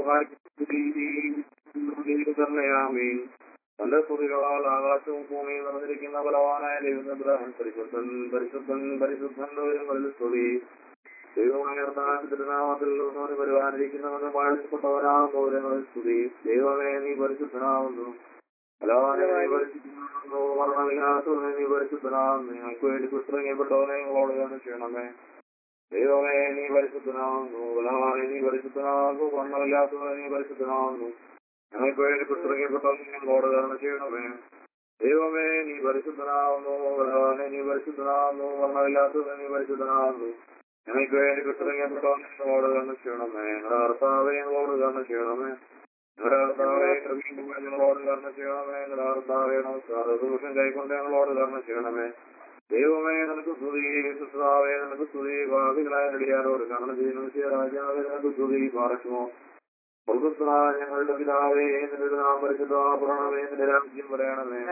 തന്നെയാമീൻ തന്റെ സ്തുതികളാൽ ആകാശവും ഭൂമിയും നിറഞ്ഞിരിക്കുന്ന ബലവാനായ ദൈവം പരിശുദ്ധൻ പരിശുദ്ധൻ പരിശുദ്ധൻ ദൈവങ്ങളിൽ സ്തുതി ദൈവമേർത്താനാമത്തിൽ നിന്നവന് വരുവാനിരിക്കുന്നവന് വാഴ്ത്തപ്പെട്ടവനാകുന്നവരങ്ങളിൽ സ്തുതി ദൈവമേ നീ പരിശുദ്ധനാവുന്നു ബലവാനെ നീ പരിശുദ്ധനാകുന്നു വർണ്ണമില്ലാത്തവനെ നീ പരിശുദ്ധനാകുന്നു ഞങ്ങൾക്ക് വേണ്ടി പുസ്തകപ്പെട്ടവനെ ഞങ്ങളോട് തന്നെ ചെയ്യണമേ ദൈവമേ നീ പരിശുദ്ധനാകുന്നു ബലവാനെ നീ പരിശുദ്ധനാകുന്നു വർണ്ണമില്ലാത്തവനെ നീ പരിശുദ്ധനാകുന്നു ഞങ്ങൾക്ക് വേണ്ടി പുസ്തകപ്പെട്ടവനെ ഞങ്ങളോട് തന്നെ ചെയ്യണമേ ദൈവമേ നീ പരിശുദ്ധനാകുന്നു ബലവാനെ നീ പരിശുദ്ധനാകുന്നു വർണ്ണമില്ലാത്തവനെ നീ പരിശുദ്ധനാകുന്നു ഞങ്ങൾക്ക് വേണ്ടി പുസ്തകപ്പെട്ടവനെ ഞങ്ങളോട് തന്നെ ചെയ്യണമേ ഞങ്ങളുടെ കർത്താവെ ഞങ്ങളോട് തന്നെ ചെയ്യണമേ ഞങ്ങളുടെ കർത്താവെ കൃഷ്ണ ഞങ്ങളോട് തന്നെ ചെയ്യണമേ ഞങ്ങളുടെ കർത്താവെ നമസ്കാരം ദൂഷം കൈക്കൊണ്ട് ഞങ്ങളോട് തന്നെ ചെയ്യണമേ ദൈവമേ നിനക്ക് സ്തുതി കർത്താവേ നിനക്ക് സ്തുതി ഭാവികളായ നടിയാരോട് കാരണം ചെയ്യുന്ന രാജാവേ നിനക്ക് സ്തുതി പാർക്കുമോ സ്വർഗസ്നായ ഞങ്ങളുടെ പിതാവേ നിന്റെ നാം പരിശുദ്ധമാണമേ നിന്റെ രാജ്യം പറയണമേ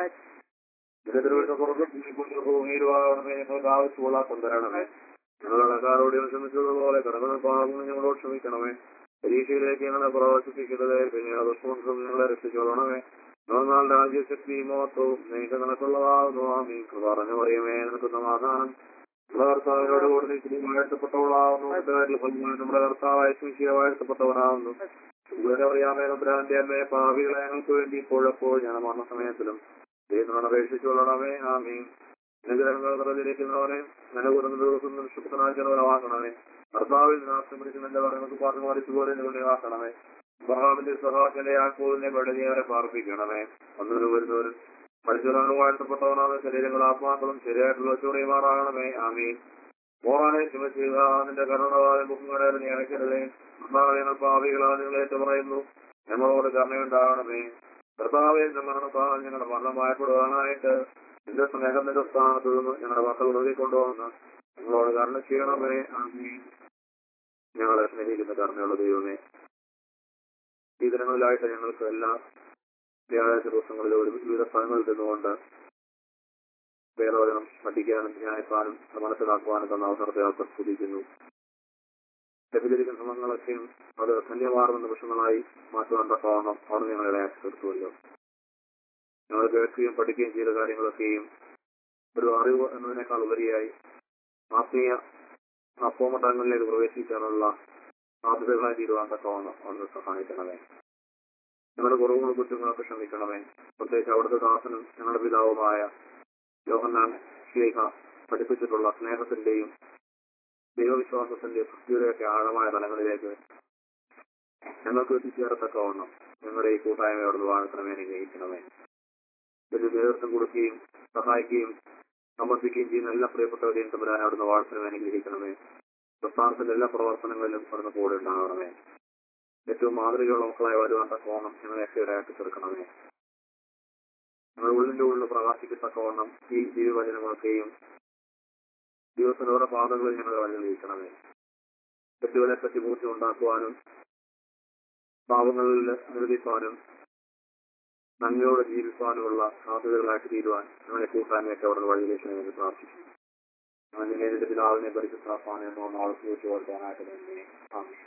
നിന്റെ തിരുവിട്ട സ്വർഗത്തിൽ കൊണ്ട് ഭൂമിയിലുമാകണമേ ഞങ്ങൾക്ക് ആവശ്യമുള്ള കൊണ്ടുവരണമേ ഞങ്ങളുടെ കടക്കാരോട് ക്ഷമിച്ചതുപോലെ കടകൾ പാപങ്ങൾ ഞങ്ങളോട് ക്ഷമിക്കണമേ പരീക്ഷയിലേക്ക് ഞങ്ങളെ പ്രവേശിപ്പിക്കരുത് പിന്നെ അതുകൊണ്ട് ഞങ്ങളെ രക്ഷിച്ചോളണമേ എന്നാൽ രാജ്യശക്തി മോത്തവും നീക്ക് നിനക്കുള്ളതാകുന്നു ആ നീക്ക് പറഞ്ഞു പറയുമേ നിനക്ക് സമാധാനം നമ്മുടെ കർത്താവിനോട് കൂടി നീക്കി വാഴ്ത്തപ്പെട്ടവളാകുന്നു നമ്മുടെ കർത്താവായ ശിശിയെ വാഴ്ത്തപ്പെട്ടവനാകുന്നു ഇതുവരെ അറിയാമേ നമ്പുരാന്റെ അമ്മയെ പാവികളെ ഞങ്ങൾക്ക് വേണ്ടി ഇപ്പോഴെപ്പോൾ ഞാൻ മരണ സമയത്തിലും ദൈവത്തിനോട് അപേക്ഷിച്ചുകൊള്ളണമേ ആമീൻ അനുഗ്രഹങ്ങൾ നിറഞ്ഞിരിക്കുന്നവനെ നനകുറഞ്ഞ ദിവസം നിഷ്പുതനാക്കുന്നവനാക്കണമേ കർത്താവിൽ നാശം പിടിക്കുന്നതിന്റെ പറയുന്നത് പറഞ്ഞു മരിച്ചുപോലെ നിലനിലാക്കണമേ ബഹാമിന്റെ സഹാക്കന്റെ ആക്കോലിനെ വെടനിയവരെ പാർപ്പിക്കണമേ ഒന്നിനു വരുന്നവരും പഠിച്ചവരാണ് വാഴ്ത്തപ്പെട്ടവനാണ് ശരീരങ്ങൾ ആത്മാക്കളും ശരിയായിട്ടുള്ള ചൂടിയുമാറാകണമേ ആമീൻ മോറാനെ ചുമ ചെയ്യുക നിന്റെ കരുണവാദ മുഖങ്ങളെ നീ അടയ്ക്കരുതേ കർത്താവെ ഞങ്ങൾ പാവികളാ നിങ്ങളേറ്റ് പറയുന്നു ഞങ്ങളോട് കരുണയുണ്ടാകണമേ കർത്താവെ മരണത്താൽ ഞങ്ങളുടെ മരണം വായ്പെടുവാനായിട്ട് നിന്റെ സ്നേഹത്തിന്റെ സ്ഥാനത്ത് നിന്ന് ഞങ്ങളുടെ മക്കൾ ഉറങ്ങിക്കൊണ്ടുവന്ന് ഞങ്ങളോട് കരുണ ചെയ്യണമേ ആമീൻ ഞങ്ങളെ സ്നേഹിക്കുന്ന കരുണയുള്ള ദൈവമേ ഈ ദിനങ്ങളിലായിട്ട് ഞങ്ങൾക്ക് എല്ലാ വ്യാഴാഴ്ച ദിവസങ്ങളിലും ഒരു വിവിധ സ്ഥലങ്ങളിൽ നിന്നുകൊണ്ട് വേദവചനം പഠിക്കാനും ധ്യാനിക്കാനും മനസ്സിലാക്കുവാനും തന്ന അവസരത്തെ അവർക്ക് സ്തുതിക്കുന്നു ലഭിച്ചിരിക്കുന്ന ശ്രമങ്ങളൊക്കെയും അത് ധന്യമാർന്ന നിമിഷങ്ങളായി മാറ്റുവാൻ തക്കവണ്ണം അവിടെ ഞങ്ങളെ തീർത്തുമല്ലോ ഞങ്ങൾ കേൾക്കുകയും പഠിക്കുകയും ചെയ്ത കാര്യങ്ങളൊക്കെയും ഒരു അറിവ് എന്നതിനേക്കാൾ ഉപരിയായി ആത്മീയ അപ്പോമട്ടങ്ങളിലേക്ക് പ്രവേശിക്കാനുള്ള സാധ്യതകളായി തീരുവാൻ തക്കവണ്ണം ഒന്ന് സഹായിക്കണമേ ഞങ്ങളുടെ കുറവുകളും കുറ്റങ്ങളൊക്കെ ക്ഷമിക്കണമേ പ്രത്യേകിച്ച് അവിടുത്തെ ദാസനും ഞങ്ങളുടെ പിതാവുമായ യോഹന്നാൻ ശ്രീഹ പഠിപ്പിച്ചിട്ടുള്ള സ്നേഹത്തിന്റെയും ദൈവവിശ്വാസത്തിന്റെയും ഭക്തിയുടെയൊക്കെ ആഴമായ തലങ്ങളിലേക്ക് ഞങ്ങൾക്ക് എത്തിച്ചേരത്തക്കവണ്ണം ഞങ്ങളുടെ ഈ കൂട്ടായ്മയോട് വാഴക്കണമേ അനുഗ്രഹിക്കണമേ വലിയ നേതൃത്വം കൊടുക്കുകയും സഹായിക്കുകയും സമർപ്പിക്കുകയും ചെയ്യുന്ന എല്ലാ പ്രിയപ്പെട്ടവരെയും തമ്പുരാൻ അവിടുന്ന് വാഴ്ത്തണമേ അനുഗ്രഹിക്കണമേ പ്രസ്ഥാനത്തിന്റെ എല്ലാ പ്രവർത്തനങ്ങളിലും അവിടുന്ന് കൂടെ ഉണ്ടാകണമേ ഏറ്റവും മാതൃകയുള്ള മക്കളായി വരുവാൻ തക്കവണ്ണം ഞങ്ങളെയൊക്കെ ഇടയാക്കി തീർക്കണമേ ഞങ്ങളുടെ ഉള്ളിന്റെ ഉള്ളിൽ പ്രകാശിക്കത്തക്കവണ്ണം ഈ ദിവചനങ്ങളൊക്കെയും ദിവസങ്ങളുടെ പാതകളിൽ ഞങ്ങൾ വഴി നയിക്കണമേ തെറ്റുകളെ പറ്റി മൂർച്ച ഉണ്ടാക്കുവാനും പാവങ്ങളിൽ നിർദ്ദിപ്പാനും നന്മയോടെ ജീവിക്കാനുമുള്ള സാധ്യതകളായിട്ട് തീരുവാൻ ഞങ്ങളെ കൂട്ടാനൊക്കെ അവിടെ വഴിയിലേക്ക് ഞങ്ങൾ പ്രാർത്ഥിക്കുന്നു അങ്ങനെ എന്റെ പിതാവിനെ പരിശുദ്ധാപ്പാനെ എന്നോ നാളെ സൂക്ഷിച്ചു കൊടുക്കാനായിട്ട് തന്നെ ആമേൻ.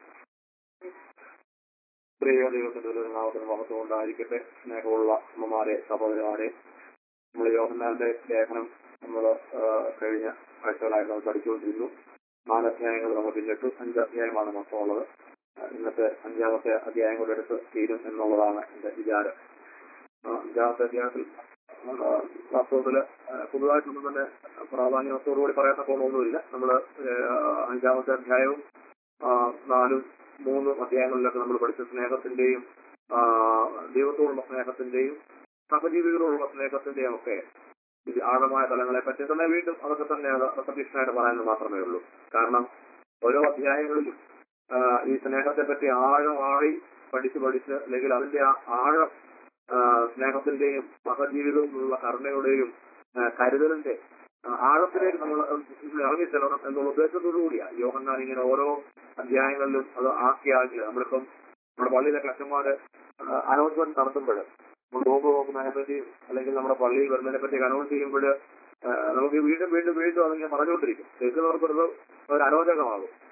പ്രിയ ദൈവത്തിന്റെ ഒരു നാമത്തിന് മഹത്വം ഉണ്ടായിരിക്കട്ടെ സ്നേഹമുള്ള അമ്മമാരെ സഹോദരന്മാരെ നമ്മൾ യോഹന്നാന്റെ ലേഖനം നമ്മൾ കഴിഞ്ഞ ആഴ്ചകളായിട്ട് നമ്മൾ പഠിച്ചുകൊണ്ടിരുന്നു നാല് അധ്യായങ്ങൾ നമ്മൾ പിന്നിട്ടു അഞ്ച് അധ്യായമാണ് മൊത്തമുള്ളത് ആ, ഇന്നത്തെ അഞ്ചാമത്തെ അധ്യായം കൂടെ എടുത്ത് തീരും എന്നുള്ളതാണ് എന്റെ വിചാരം ആ, അഞ്ചാമത്തെ അധ്യായത്തിൽ ആ, വാസ്തവത്തില് ആ, പുതുതായിട്ടൊന്നും തന്നെ പ്രാധാന്യത്തോടുകൂടി പറയത്തക്കോണമൊന്നുമില്ല നമ്മള് ആ, അഞ്ചാമത്തെ അധ്യായവും ആ, നാലും മൂന്നും അധ്യായങ്ങളിലൊക്കെ നമ്മൾ പഠിച്ച സ്നേഹത്തിന്റെയും ആ, ദൈവത്തോടുള്ള സ്നേഹത്തിന്റെയും സഹജീവികളോടുള്ള സ്നേഹത്തിന്റെയും ഒക്കെ ഇത് ആഴമായ തലങ്ങളെ പറ്റി തന്നെ വീണ്ടും അതൊക്കെ തന്നെ പ്രത്യക്ഷമായിട്ട് പറയാൻ മാത്രമേ ഉള്ളൂ കാരണം ഓരോ അധ്യായങ്ങളിലും ആ, ഈ സ്നേഹത്തെ പറ്റി ആഴം ആഴി പഠിച്ച് പഠിച്ച് അല്ലെങ്കിൽ അതിന്റെ ആ ആഴം ആ, സ്നേഹത്തിന്റെയും സഹജീവിതത്തിലുള്ള കരുണയുടെയും ആ, കരുതലിന്റെ ആ, ആഴത്തിലേക്ക് നമ്മൾ ഇറങ്ങിച്ചെല്ലണം എന്നുള്ള ഉദ്ദേശത്തോടു കൂടിയാണ് യോഹന്നാൻ ഇങ്ങനെ ഓരോ അധ്യായങ്ങളിലും അത് ആക്കി ആക്കി നമ്മളിപ്പം നമ്മുടെ പള്ളിയിലെ അച്ഛന്മാര് അനൗൺസ്മെന്റ് നടത്തുമ്പോൾ നമ്മൾ നോമ്പ് നോക്കുന്നതിനെ പറ്റിയും അല്ലെങ്കിൽ നമ്മുടെ പള്ളിയിൽ വരുന്നതിനെ പറ്റി അനൗൺസ് ചെയ്യുമ്പോൾ നമുക്ക് വീണ്ടും വീണ്ടും വീണ്ടും അതിങ്ങനെ പറഞ്ഞുകൊണ്ടിരിക്കും കേൾക്കുന്നവർക്ക് ഒരു ഒരു അരോചകമാകും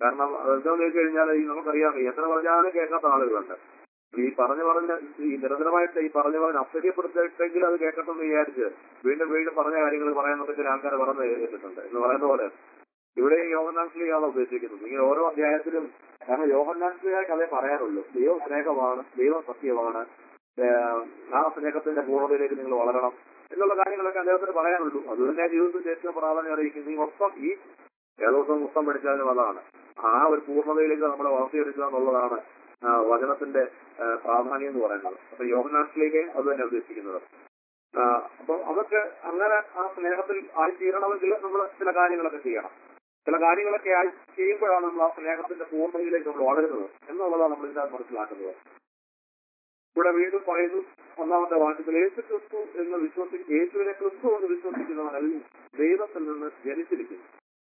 കാരണം എന്താണെന്ന് വെച്ച് കഴിഞ്ഞാൽ ഈ നമുക്കറിയാം എത്ര പറഞ്ഞാലും കേൾക്കാത്ത ആളുകളുണ്ട് ഈ പറഞ്ഞു പറഞ്ഞ ഈ നിരന്തരമായിട്ട് ഈ പറഞ്ഞു പറഞ്ഞ് അസഹ്യപ്പെടുത്തിട്ടെങ്കിലും അത് കേൾക്കട്ടെന്ന് വിചാരിച്ച് വീണ്ടും വീണ്ടും പറഞ്ഞ കാര്യങ്ങൾ പറയാനൊക്കെ ചില ആൾക്കാർ പറഞ്ഞു കേട്ടിട്ടുണ്ട് എന്ന് പറയുന്ന പോലെ ഇവിടെ യോഹന്നാൻസ്ലിയാണ് ഉദ്ദേശിക്കുന്നത് ഇങ്ങനെ ഓരോ അധ്യായത്തിലും കാരണം യോഹന്നാൻസ്ലിയായ കഥയെ പറയാറുള്ളൂ ദൈവം സ്നേഹമാണ് ദൈവം സത്യമാണ് ഏഹ് ആ സ്നേഹത്തിന്റെ പൂർണ്ണതയിലേക്ക് നിങ്ങൾ വളരണം എന്നുള്ള കാര്യങ്ങളൊക്കെ അദ്ദേഹത്തിന് പറയാനുള്ളൂ അത് തന്നെ ജീവിതത്തിൽ ഏറ്റവും പ്രാധാന്യം അറിയിക്കുന്നത് ഈ മൊത്തം ഈ ഏതോസം മൊത്തം പഠിച്ചാലും അതാണ് ആ ഒരു പൂർണ്ണതയിലേക്ക് നമ്മളെ വളർത്തിയെടുക്കുക എന്നുള്ളതാണ് ആ, വചനത്തിന്റെ ആ, പ്രാധാന്യം എന്ന് പറയുന്നത് അപ്പൊ യോഹനാട്ടിലേക്ക് അത് തന്നെ ഉദ്ദേശിക്കുന്നത് ആ, അപ്പൊ അതൊക്കെ അങ്ങനെ ആ സ്നേഹത്തിൽ ആയിത്തീരണമെങ്കിൽ നമ്മൾ ചില കാര്യങ്ങളൊക്കെ ചെയ്യണം ചില കാര്യങ്ങളൊക്കെ ആയി ചെയ്യുമ്പോഴാണ് നമ്മൾ ആ സ്നേഹത്തിന്റെ പൂർണ്ണതയിലേക്ക് നമ്മൾ വളരുന്നത് എന്നുള്ളതാണ് നമ്മൾ ഇതിനകത്ത് മനസ്സിലാക്കുന്നത് ഇവിടെ വീണ്ടും പറയുന്നു ഒന്നാമത്തെ വാക്യത്തിൽ യേശു ക്രിസ്തു എന്ന് വിശ്വസിക്കും യേശുവിനെ ക്രിസ്തു എന്ന് വിശ്വസിക്കുന്നവരെല്ലാം ദൈവത്തിൽ നിന്ന് ജനിച്ചിരിക്കുന്നു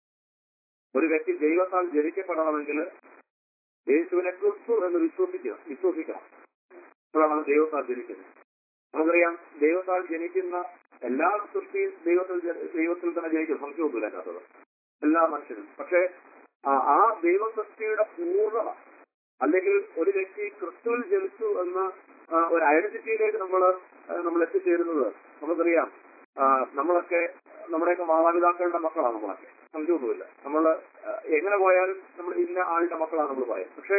ഒരു വ്യക്തി ദൈവത്താൽ ജനിക്കപ്പെടണമെങ്കിൽ യേശുവിനെ ക്രിസ്തു എന്ന് വിശ്വസിക്കുക വിശ്വസിക്കണം അപ്പോഴാണ് ദൈവത്താൽ ജനിക്കുന്നത് നമുക്കറിയാം ദൈവത്താൽ ജനിക്കുന്ന എല്ലാ സൃഷ്ടിയും ദൈവത്തിൽ ജ- ദൈവത്തിൽ തന്നെ ജനിക്കും സംശയമൊന്നുമില്ല അതിനകത്തത് എല്ലാ മനുഷ്യരും പക്ഷേ ആ- ആ ദൈവ സൃഷ്ടിയുടെ പൂർണ്ണത അല്ലെങ്കിൽ ഒരു വ്യക്തി ക്രിസ്തുവിൽ ജനിച്ചു എന്ന ആ, ഒരു ഐഡന്റിറ്റിയിലേക്ക് നമ്മൾ നമ്മൾ എത്തിച്ചേരുന്നത് നമുക്കറിയാം ആ, നമ്മളൊക്കെ നമ്മുടെയൊക്കെ മാതാപിതാക്കളുടെ മക്കളാണ് നമ്മളൊക്കെ സംശയമൊന്നുമില്ല നമ്മൾ എങ്ങനെ പോയാലും നമ്മൾ ഇന്ന ആളുടെ മക്കളാണ് നമ്മൾ പറയാം പക്ഷേ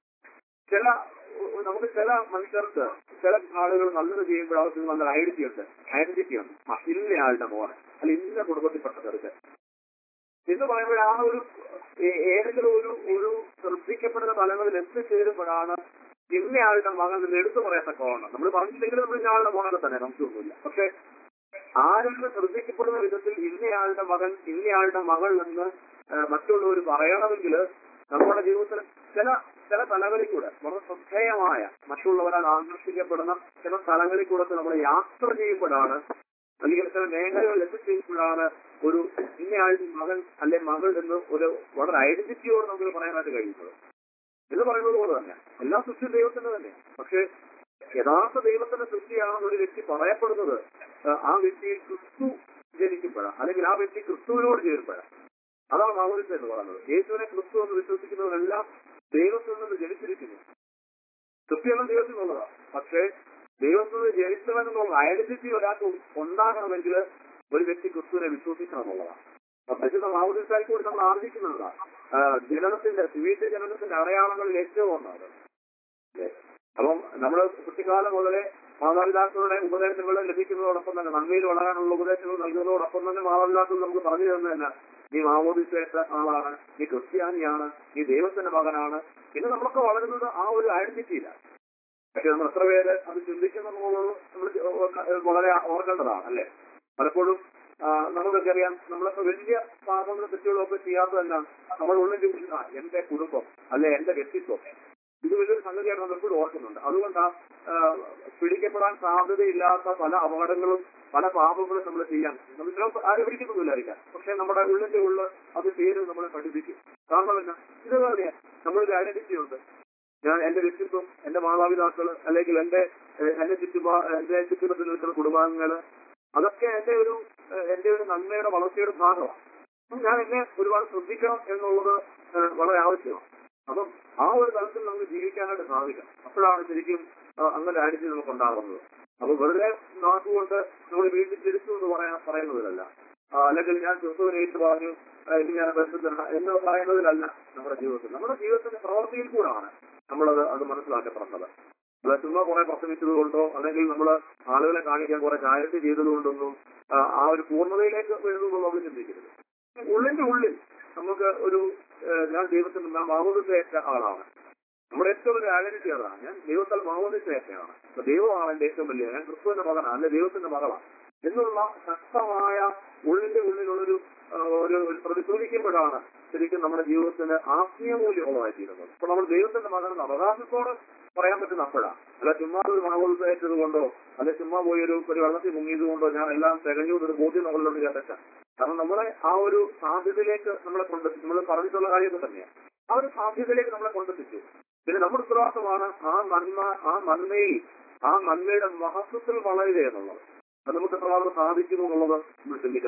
ചില ഉ- നമുക്ക് ചില മനുഷ്യർക്ക് ചില ആളുകൾ നല്ലത് ചെയ്യുമ്പോൾ അവർക്ക് നല്ലൊരു ഐഡന്റിറ്റി ഉണ്ട് ഐഡന്റിറ്റി ഉണ്ട് ആ, ഇന്ന ആളുടെ മോനെ അല്ല ഇന്ന കുടുംബത്തിൽപ്പെട്ട ചെറുക്കൻ എന്ന് പറയുമ്പോൾ ആ ഒരു ഏ- ഏതെങ്കിലും ഒരു ഒരു ശ്രദ്ധിക്കപ്പെടുന്ന തലങ്ങളിൽ എത്തിച്ചേരുമ്പോഴാണ് ഇന്നയാളുടെ മകൻ എന്ന് എടുത്തു പറയത്തക്കോണം നമ്മൾ പറഞ്ഞില്ലെങ്കിലും നമ്മൾ ഇന്നയാളുടെ മകനെ തന്നെ നമുക്കൊന്നുമില്ല പക്ഷെ ആരെങ്കിലും ശ്രദ്ധിക്കപ്പെടുന്ന വിധത്തിൽ ഇന്നയാളുടെ മകൻ ഇന്നയാളുടെ മകൾ എന്ന് ആ, മറ്റുള്ളവർ പറയണമെങ്കിൽ നമ്മുടെ ജീവിതത്തിൽ ചില ചില തലങ്ങളിൽ കൂടെ വളരെ ശ്രദ്ധേയമായ മറ്റുള്ളവരാൽ ആകർഷിക്കപ്പെടുന്ന ചില സ്ഥലങ്ങളിൽ കൂടെ ഒക്കെ നമ്മൾ യാത്ര ചെയ്യുമ്പോഴാണ് അല്ലെങ്കിൽ ചില മേഖലകളിൽ എത്തിച്ചേരുമ്പോഴാണ് ഒരു ഇന്നയാളുടെ മകൻ അല്ലെ മകൾ എന്ന് ഒരു വളരെ ഐഡന്റിറ്റിയോട് നമുക്ക് പറയാനായിട്ട് കഴിയുന്നത് എന്ന് പറയുന്നത് പോലെ തന്നെ എല്ലാ സൃഷ്ടിയും ദൈവത്തിന്റെ തന്നെ പക്ഷേ യഥാർത്ഥ ദൈവത്തിന്റെ സൃഷ്ടിയാണെന്ന് ഒരു വ്യക്തി പറയപ്പെടുന്നത് ആ, ആ വ്യക്തിയിൽ ക്രിസ്തു ജനിക്കുമ്പോഴാണ് അല്ലെങ്കിൽ ആ വ്യക്തി ക്രിസ്തുവിനോട് ചേരുമ്പോഴാണ് അതാണ് മാമോദിസം എന്ന് പറയുന്നത് യേശുവിനെ ക്രിസ്തു എന്ന് വിശ്വസിക്കുന്നവരെല്ലാം ദൈവത്തിൽ നിന്ന് ജനിച്ചിരിക്കുന്നു ക്രിസ്ത്യനും ദൈവത്തിൽ നിന്നുള്ളതാണ് പക്ഷേ ദൈവത്തിൽ നിന്ന് ജനിച്ചവൻ എന്നുള്ള ഐഡന്റിറ്റി ഒരാൾക്ക് ഉണ്ടാകണമെങ്കിൽ ഒരു വ്യക്തി ക്രിസ്തുവിനെ വിശ്വസിക്കണം എന്നുള്ളതാണ് അപ്പൊ പരിശുദ്ധ മാമോദിസായി കൂടി നമ്മൾ ആർജിക്കുന്നതാണ് ആ, ജനനത്തിന്റെ സ്വീറ്റ് ജനനത്തിന്റെ അടയാളങ്ങളിൽ ഏറ്റവും ഒന്നാണ് അല്ലേ? അപ്പം നമ്മൾ കുട്ടിക്കാലം മുതലേ മാതാപിതാക്കളുടെ ഉപദേശങ്ങൾ ലഭിക്കുന്നതോടൊപ്പം തന്നെ നന്മയിൽ വളരാനുള്ള ഉപദേശങ്ങൾ നൽകുന്നതോടൊപ്പം തന്നെ മാതാപിതാക്കൾ നമുക്ക് പറഞ്ഞു തന്നതല്ല നീ മാമോദിസേറ്റ ആളാണ് നീ ക്രിസ്ത്യാനിയാണ് നീ ദൈവത്തിന്റെ മകനാണ് ഇന്ന് നമ്മളൊക്കെ വളരുന്നത് ആ ഒരു ഐഡന്റിറ്റിയിലാണ് പക്ഷെ നമ്മൾ എത്ര പേര് അത് ചിന്തിക്കുന്നത് നമ്മൾ വളരെ ഓർക്കേണ്ടതാണ് അല്ലെ പലപ്പോഴും ആ, നമുക്കൊക്കെ അറിയാം നമ്മളൊക്കെ വലിയ പാപങ്ങളും തെറ്റുകളും ഒക്കെ ചെയ്യാത്തത് എന്താണ് നമ്മൾ ഉള്ളിൽ ചിന്തിക്കുന്ന "ആ, എന്റെ കുടുംബം അല്ലെ എന്റെ വ്യക്തിത്വം ഇത് വലിയൊരു സംഗതിയാണ് നമ്മൾ എപ്പോഴും ഓർക്കുന്നുണ്ട് അതുകൊണ്ട് ആ, ആ, പിടിക്കപ്പെടാൻ സാധ്യതയില്ലാത്ത പല അപകടങ്ങളും പല പാപങ്ങളും നമ്മൾ ചെയ്യാൻ നമ്മൾ ചിലപ്പോൾ ആരും പിടിക്കുന്നില്ലായിരിക്കാം പക്ഷെ നമ്മുടെ ഉള്ളിന്റെ ഉള്ളിൽ അത് പേര് നമ്മളെ പഠിപ്പിക്കും കാരണം എന്നാ ഇത് പറയാ നമ്മളൊരു ഐഡന്റിറ്റി ഉണ്ട് ഞാൻ എന്റെ വ്യക്തിത്വം എന്റെ മാതാപിതാക്കള് അല്ലെങ്കിൽ എന്റെ ഏഹ്, എന്റെ ചുറ്റുപാ എന്റെ ചുറ്റുപത്തിൽ നിൽക്കുന്ന കുടുംബാംഗങ്ങള് അതൊക്കെ എന്റെ ഒരു ഏഹ്, എന്റെ ഒരു നന്മയുടെ വളർച്ചയുടെ ഭാഗമാണ് അപ്പം ഞാൻ എന്നെ ഒരുപാട് ശ്രദ്ധിക്കണം എന്നുള്ളത് ഏഹ്, വളരെ ആവശ്യമാണ് അപ്പം ആ ഒരു തലത്തിൽ നമുക്ക് ജീവിക്കാനായിട്ട് സാധിക്കണം അപ്പോഴാണ് ശരിക്കും ആ, അങ്ങനെ ഐഡന്റിറ്റി നമുക്ക് ഉണ്ടാകുന്നത് അപ്പൊ വെറുതെ നാക്കുകൊണ്ട് നമ്മൾ വീട്ടിൽ തിരിച്ചു എന്ന് പറയാൻ പറയുന്നതിലല്ല ആ, അല്ലെങ്കിൽ ഞാൻ ക്രിസ്തുവിനെ ഏറ്റു പറഞ്ഞു ആ, ഇത് ഞാൻ ബന്ധത്തിലാണ് എന്ന് പറയുന്നതിലല്ല നമ്മുടെ ജീവിതത്തിൽ നമ്മുടെ ജീവിതത്തിന്റെ പ്രവൃത്തിയിൽ കൂടാണ് നമ്മളത് അത് മനസ്സിലാക്കപ്പെടുന്നത് അത് ചുമ്മാ കുറെ പ്രസംഗിച്ചത് കൊണ്ടോ അല്ലെങ്കിൽ നമ്മൾ ആളുകളെ കാണിക്കാൻ കുറെ ചാരിറ്റി ചെയ്തത് കൊണ്ടൊന്നും ആ, ആ ഒരു പൂർണ്ണതയിലേക്ക് വരുന്നത് നമ്മൾ ചിന്തിക്കരുത് ഉള്ളിന്റെ ഉള്ളിൽ നമുക്ക് ഒരു ഏഹ്, ഞാൻ ദൈവത്തിന് ഞാൻ മാമോദിസേറ്റ ആളാണ് നമ്മുടെ ഏറ്റവും വലിയ ഐഡന്റിറ്റി അതാണ് ഞാൻ ദൈവത്താൽ മാമോദിസേറ്റയാണ് അപ്പൊ ദൈവമാണ് എന്റെ ഏറ്റവും വലിയ ഞാൻ ക്രിസ്തുവിന്റെ മകനാണ് അല്ലെ ദൈവത്തിന്റെ മകളാണ് എന്നുള്ള ശക്തമായ ഉള്ളിന്റെ ഉള്ളിലുള്ളൊരു ആ, ഒരു ഒരു പ്രതിഫലിക്കുമ്പോഴാണ് ശരിക്കും നമ്മുടെ ജീവിതത്തിന് ആത്മീയ മൂല്യമുള്ളതായി തീരുന്നത് അപ്പൊ നമ്മൾ ദൈവത്തിന്റെ മകൻ അവകാശത്തോട് പറയാൻ പറ്റുന്ന അപ്പോഴാണ് അല്ല ചുമ്മാ ഒരു മാവോത്സവം കൊണ്ടോ അല്ലെ ചുമ്മാ പോയി ഒരു ഒരു വെള്ളത്തിൽ മുങ്ങിയത് കൊണ്ടോ ഞാൻ എല്ലാം തികഞ്ഞു എന്നൊരു ബോധ്യം നമ്മളിലോട്ട് കേട്ട കാരണം നമ്മളെ ആ ഒരു സാധ്യതയിലേക്ക് നമ്മളെ കൊണ്ടെത്തിച്ചു നമ്മൾ പറഞ്ഞിട്ടുള്ള കാര്യമൊക്കെ തന്നെയാണ് ആ ഒരു സാധ്യതയിലേക്ക് നമ്മളെ കൊണ്ടെത്തിച്ചു പിന്നെ നമ്മുടെ ഉത്തരവാദിത്തമാണ് ആ നന്മ ആ നന്മയിൽ ആ നന്മയുടെ മഹത്വത്തിൽ വളരുക എന്നുള്ളത് അത് നമുക്ക് എത്രമാത്രം സാധിക്കുന്നു എന്നുള്ളത് നമ്മൾ ചിന്തിക്കണം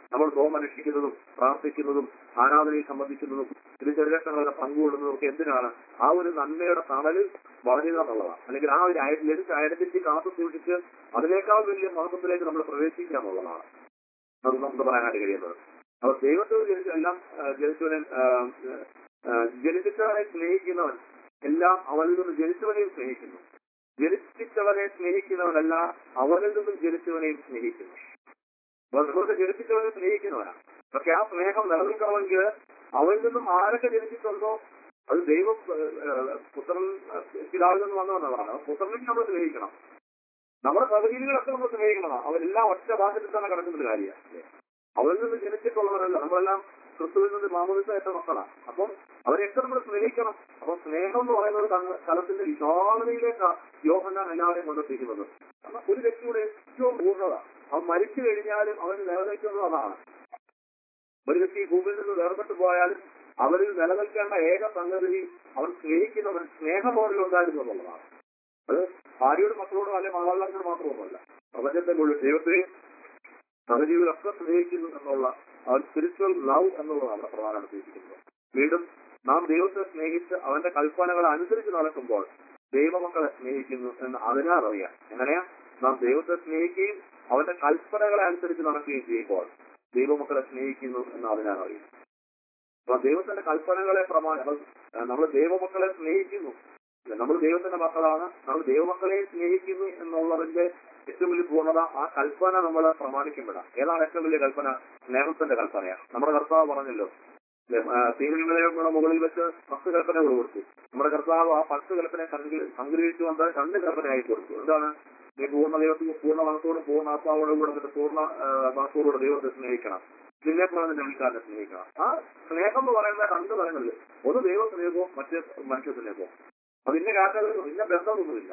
നമ്മൾ നോമ്പ് അനുഷ്ഠിക്കുന്നതും പ്രാർത്ഥിക്കുന്നതും ആരാധനയിൽ സംബന്ധിക്കുന്നതും തിരുചരിത്രങ്ങളൊക്കെ പങ്കുകൊള്ളുന്നതും ഒക്കെ എന്തിനാണ് ആ ഒരു നന്മയുടെ തണലിൽ വളരുക എന്നുള്ളതാണ് അല്ലെങ്കിൽ ആ ഒരു ഐ- ലഭിച്ച ഐഡന്റിറ്റി കാത്തു സൂക്ഷിച്ച് അതിനേക്കാൾ വലിയ മഹത്വത്തിലേക്ക് നമ്മൾ പ്രവേശിക്കുക എന്നുള്ളതാണ് അത് നമുക്ക് പറയാനായിട്ട് കഴിയുന്നത് അപ്പൊ ദൈവത്തോട് ജനിച്ച എല്ലാം ആ, ജനിച്ചവനെ ആ, ആ, ജനിച്ചവനെ സ്നേഹിക്കുന്നവൻ എല്ലാം അവനിൽ നിന്ന് ജനിച്ചവനെയും സ്നേഹിക്കുന്നു ജനിപ്പിച്ചവനെ സ്നേഹിക്കുന്നവനെല്ലാം അവനിൽ നിന്നും ജനിച്ചവനെയും സ്നേഹിക്കുന്നു അപ്പൊ നമുക്ക് ജനിപ്പിച്ചവനെ സ്നേഹിക്കുന്നവനാണ് പക്ഷെ ആ സ്നേഹം നിലനിൽക്കണമെങ്കിൽ അവനിൽ നിന്നും ആരൊക്കെ ജനിച്ചിട്ടുണ്ടോ അത് ദൈവം ആ, ആ, പുത്രൻ ആ, പിതാവിൽ നിന്ന് വന്നതെന്നതാണ് പുത്രനെ നമ്മൾ സ്നേഹിക്കണം നമ്മുടെ സഹജീവികളൊക്കെ നമ്മൾ സ്നേഹിക്കുന്നതാണ് അവരെല്ലാം ഒറ്റ ഭാഗത്തിൽ തന്നെ കിടക്കുന്ന ഒരു കാര്യമാണ് അവരിൽ നിന്ന് ജനിച്ചിട്ടുള്ളവരല്ല നമ്മളെല്ലാം ക്രിസ്തുവിൽ നിന്ന് മാമോദിസ ഏറ്റ മക്കളാണ് അപ്പം അവരെയൊക്കെ നമ്മൾ സ്നേഹിക്കണം അപ്പൊ സ്നേഹം എന്ന് പറയുന്നത് തങ്ങ- തലത്തിന്റെ വിശാലതയിലേക്കാണ് യോഹന്നാൻ എല്ലാവരെയും കൊണ്ടെത്തിക്കുന്നത് കാരണം ഒരു വ്യക്തിയുടെ ഏറ്റവും പൂർണ്ണത അവൻ മരിച്ചു കഴിഞ്ഞാലും അവൻ നിലനിൽക്കുന്നത് അതാണ് ഒരു വ്യക്തി ഭൂമിയിൽ നിന്ന് വേർപെട്ടു പോയാലും അവരിൽ നിലനിൽക്കേണ്ട ഏക സംഗതി അവൻ സ്നേഹിക്കുന്നവൻ സ്നേഹമോടിൽ ഉണ്ടായിരുന്നു എന്നുള്ളതാണ് അത് ഭാര്യയോട് മക്കളോടും അല്ലെ മാതാപിതാക്കളോട് മാത്രമൊന്നുമല്ല പ്രപഞ്ചത്തെ മുഴുവൻ ദൈവത്തെയും സഹജീവികളൊക്കെ സ്നേഹിക്കുന്നു എന്നുള്ള ആ സ്പിരിച്വൽ ലവ് എന്നുള്ളതാണ് അവിടെ പ്രധാനമായിട്ട് വീണ്ടും നാം ദൈവത്തെ സ്നേഹിച്ച് അവന്റെ കൽപ്പനകൾ അനുസരിച്ച് നടക്കുമ്പോൾ ദൈവമക്കളെ സ്നേഹിക്കുന്നു എന്ന് അതിനാൽ അറിയാം എങ്ങനെയാ നാം ദൈവത്തെ സ്നേഹിക്കുകയും അവന്റെ കൽപ്പനകളെ അനുസരിച്ച് നടക്കുകയും ചെയ്യുമ്പോൾ ദൈവമക്കളെ സ്നേഹിക്കുന്നു എന്ന് അതിനാൽ അറിയാം അപ്പൊ ദൈവത്തിന്റെ കൽപ്പനകളെ പ്രമാണം നമ്മൾ ദൈവമക്കളെ സ്നേഹിക്കുന്നു നമ്മൾ ദൈവത്തിന്റെ മക്കളാണ് നമ്മൾ ദൈവമക്കളെ സ്നേഹിക്കുന്നു എന്നുള്ളതിന്റെ ഏറ്റവും വലിയ പൂർണ്ണത ആ കൽപ്പന നമ്മൾ പ്രമാണിക്കുമ്പോഴാണ് ഏതാണ് ഏറ്റവും വലിയ കൽപ്പന സ്നേഹത്തിന്റെ കൽപ്പനയാണ് നമ്മുടെ കർത്താവ് പറഞ്ഞല്ലോ തീരുമാനങ്ങളുടെ മുകളിൽ വെച്ച് പത്ത് കൽപ്പനകൾ കൊടുത്തു നമ്മുടെ കർത്താവ് ആ പത്ത് കൽപ്പന സംഗ്രഹിച്ചു വന്ന് രണ്ട് കൽപ്പനയായി കൊടുത്തു എന്താണ് നീ പൂർണ്ണ ദൈവത്തിന് പൂർണ്ണ മനസ്സോടും പൂർണ്ണ ആത്മാവോടും കൂടെ നിന്റെ പൂർണ്ണ ആ, മനസ്സോടുകൂടെ ദൈവത്തെ സ്നേഹിക്കണം നിന്നെ പോലെ നിന്റെ അണിക്കാരനെ സ്നേഹിക്കണം ആ സ്നേഹം എന്ന് പറയുന്ന രണ്ട് തലങ്ങളിൽ ഒന്ന് ദൈവ സ്നേഹവും മറ്റ് മനുഷ്യ സ്നേഹവും അതിന്റെ കാറ്റഗറി ഇന്ന ബന്ധമൊന്നുമില്ല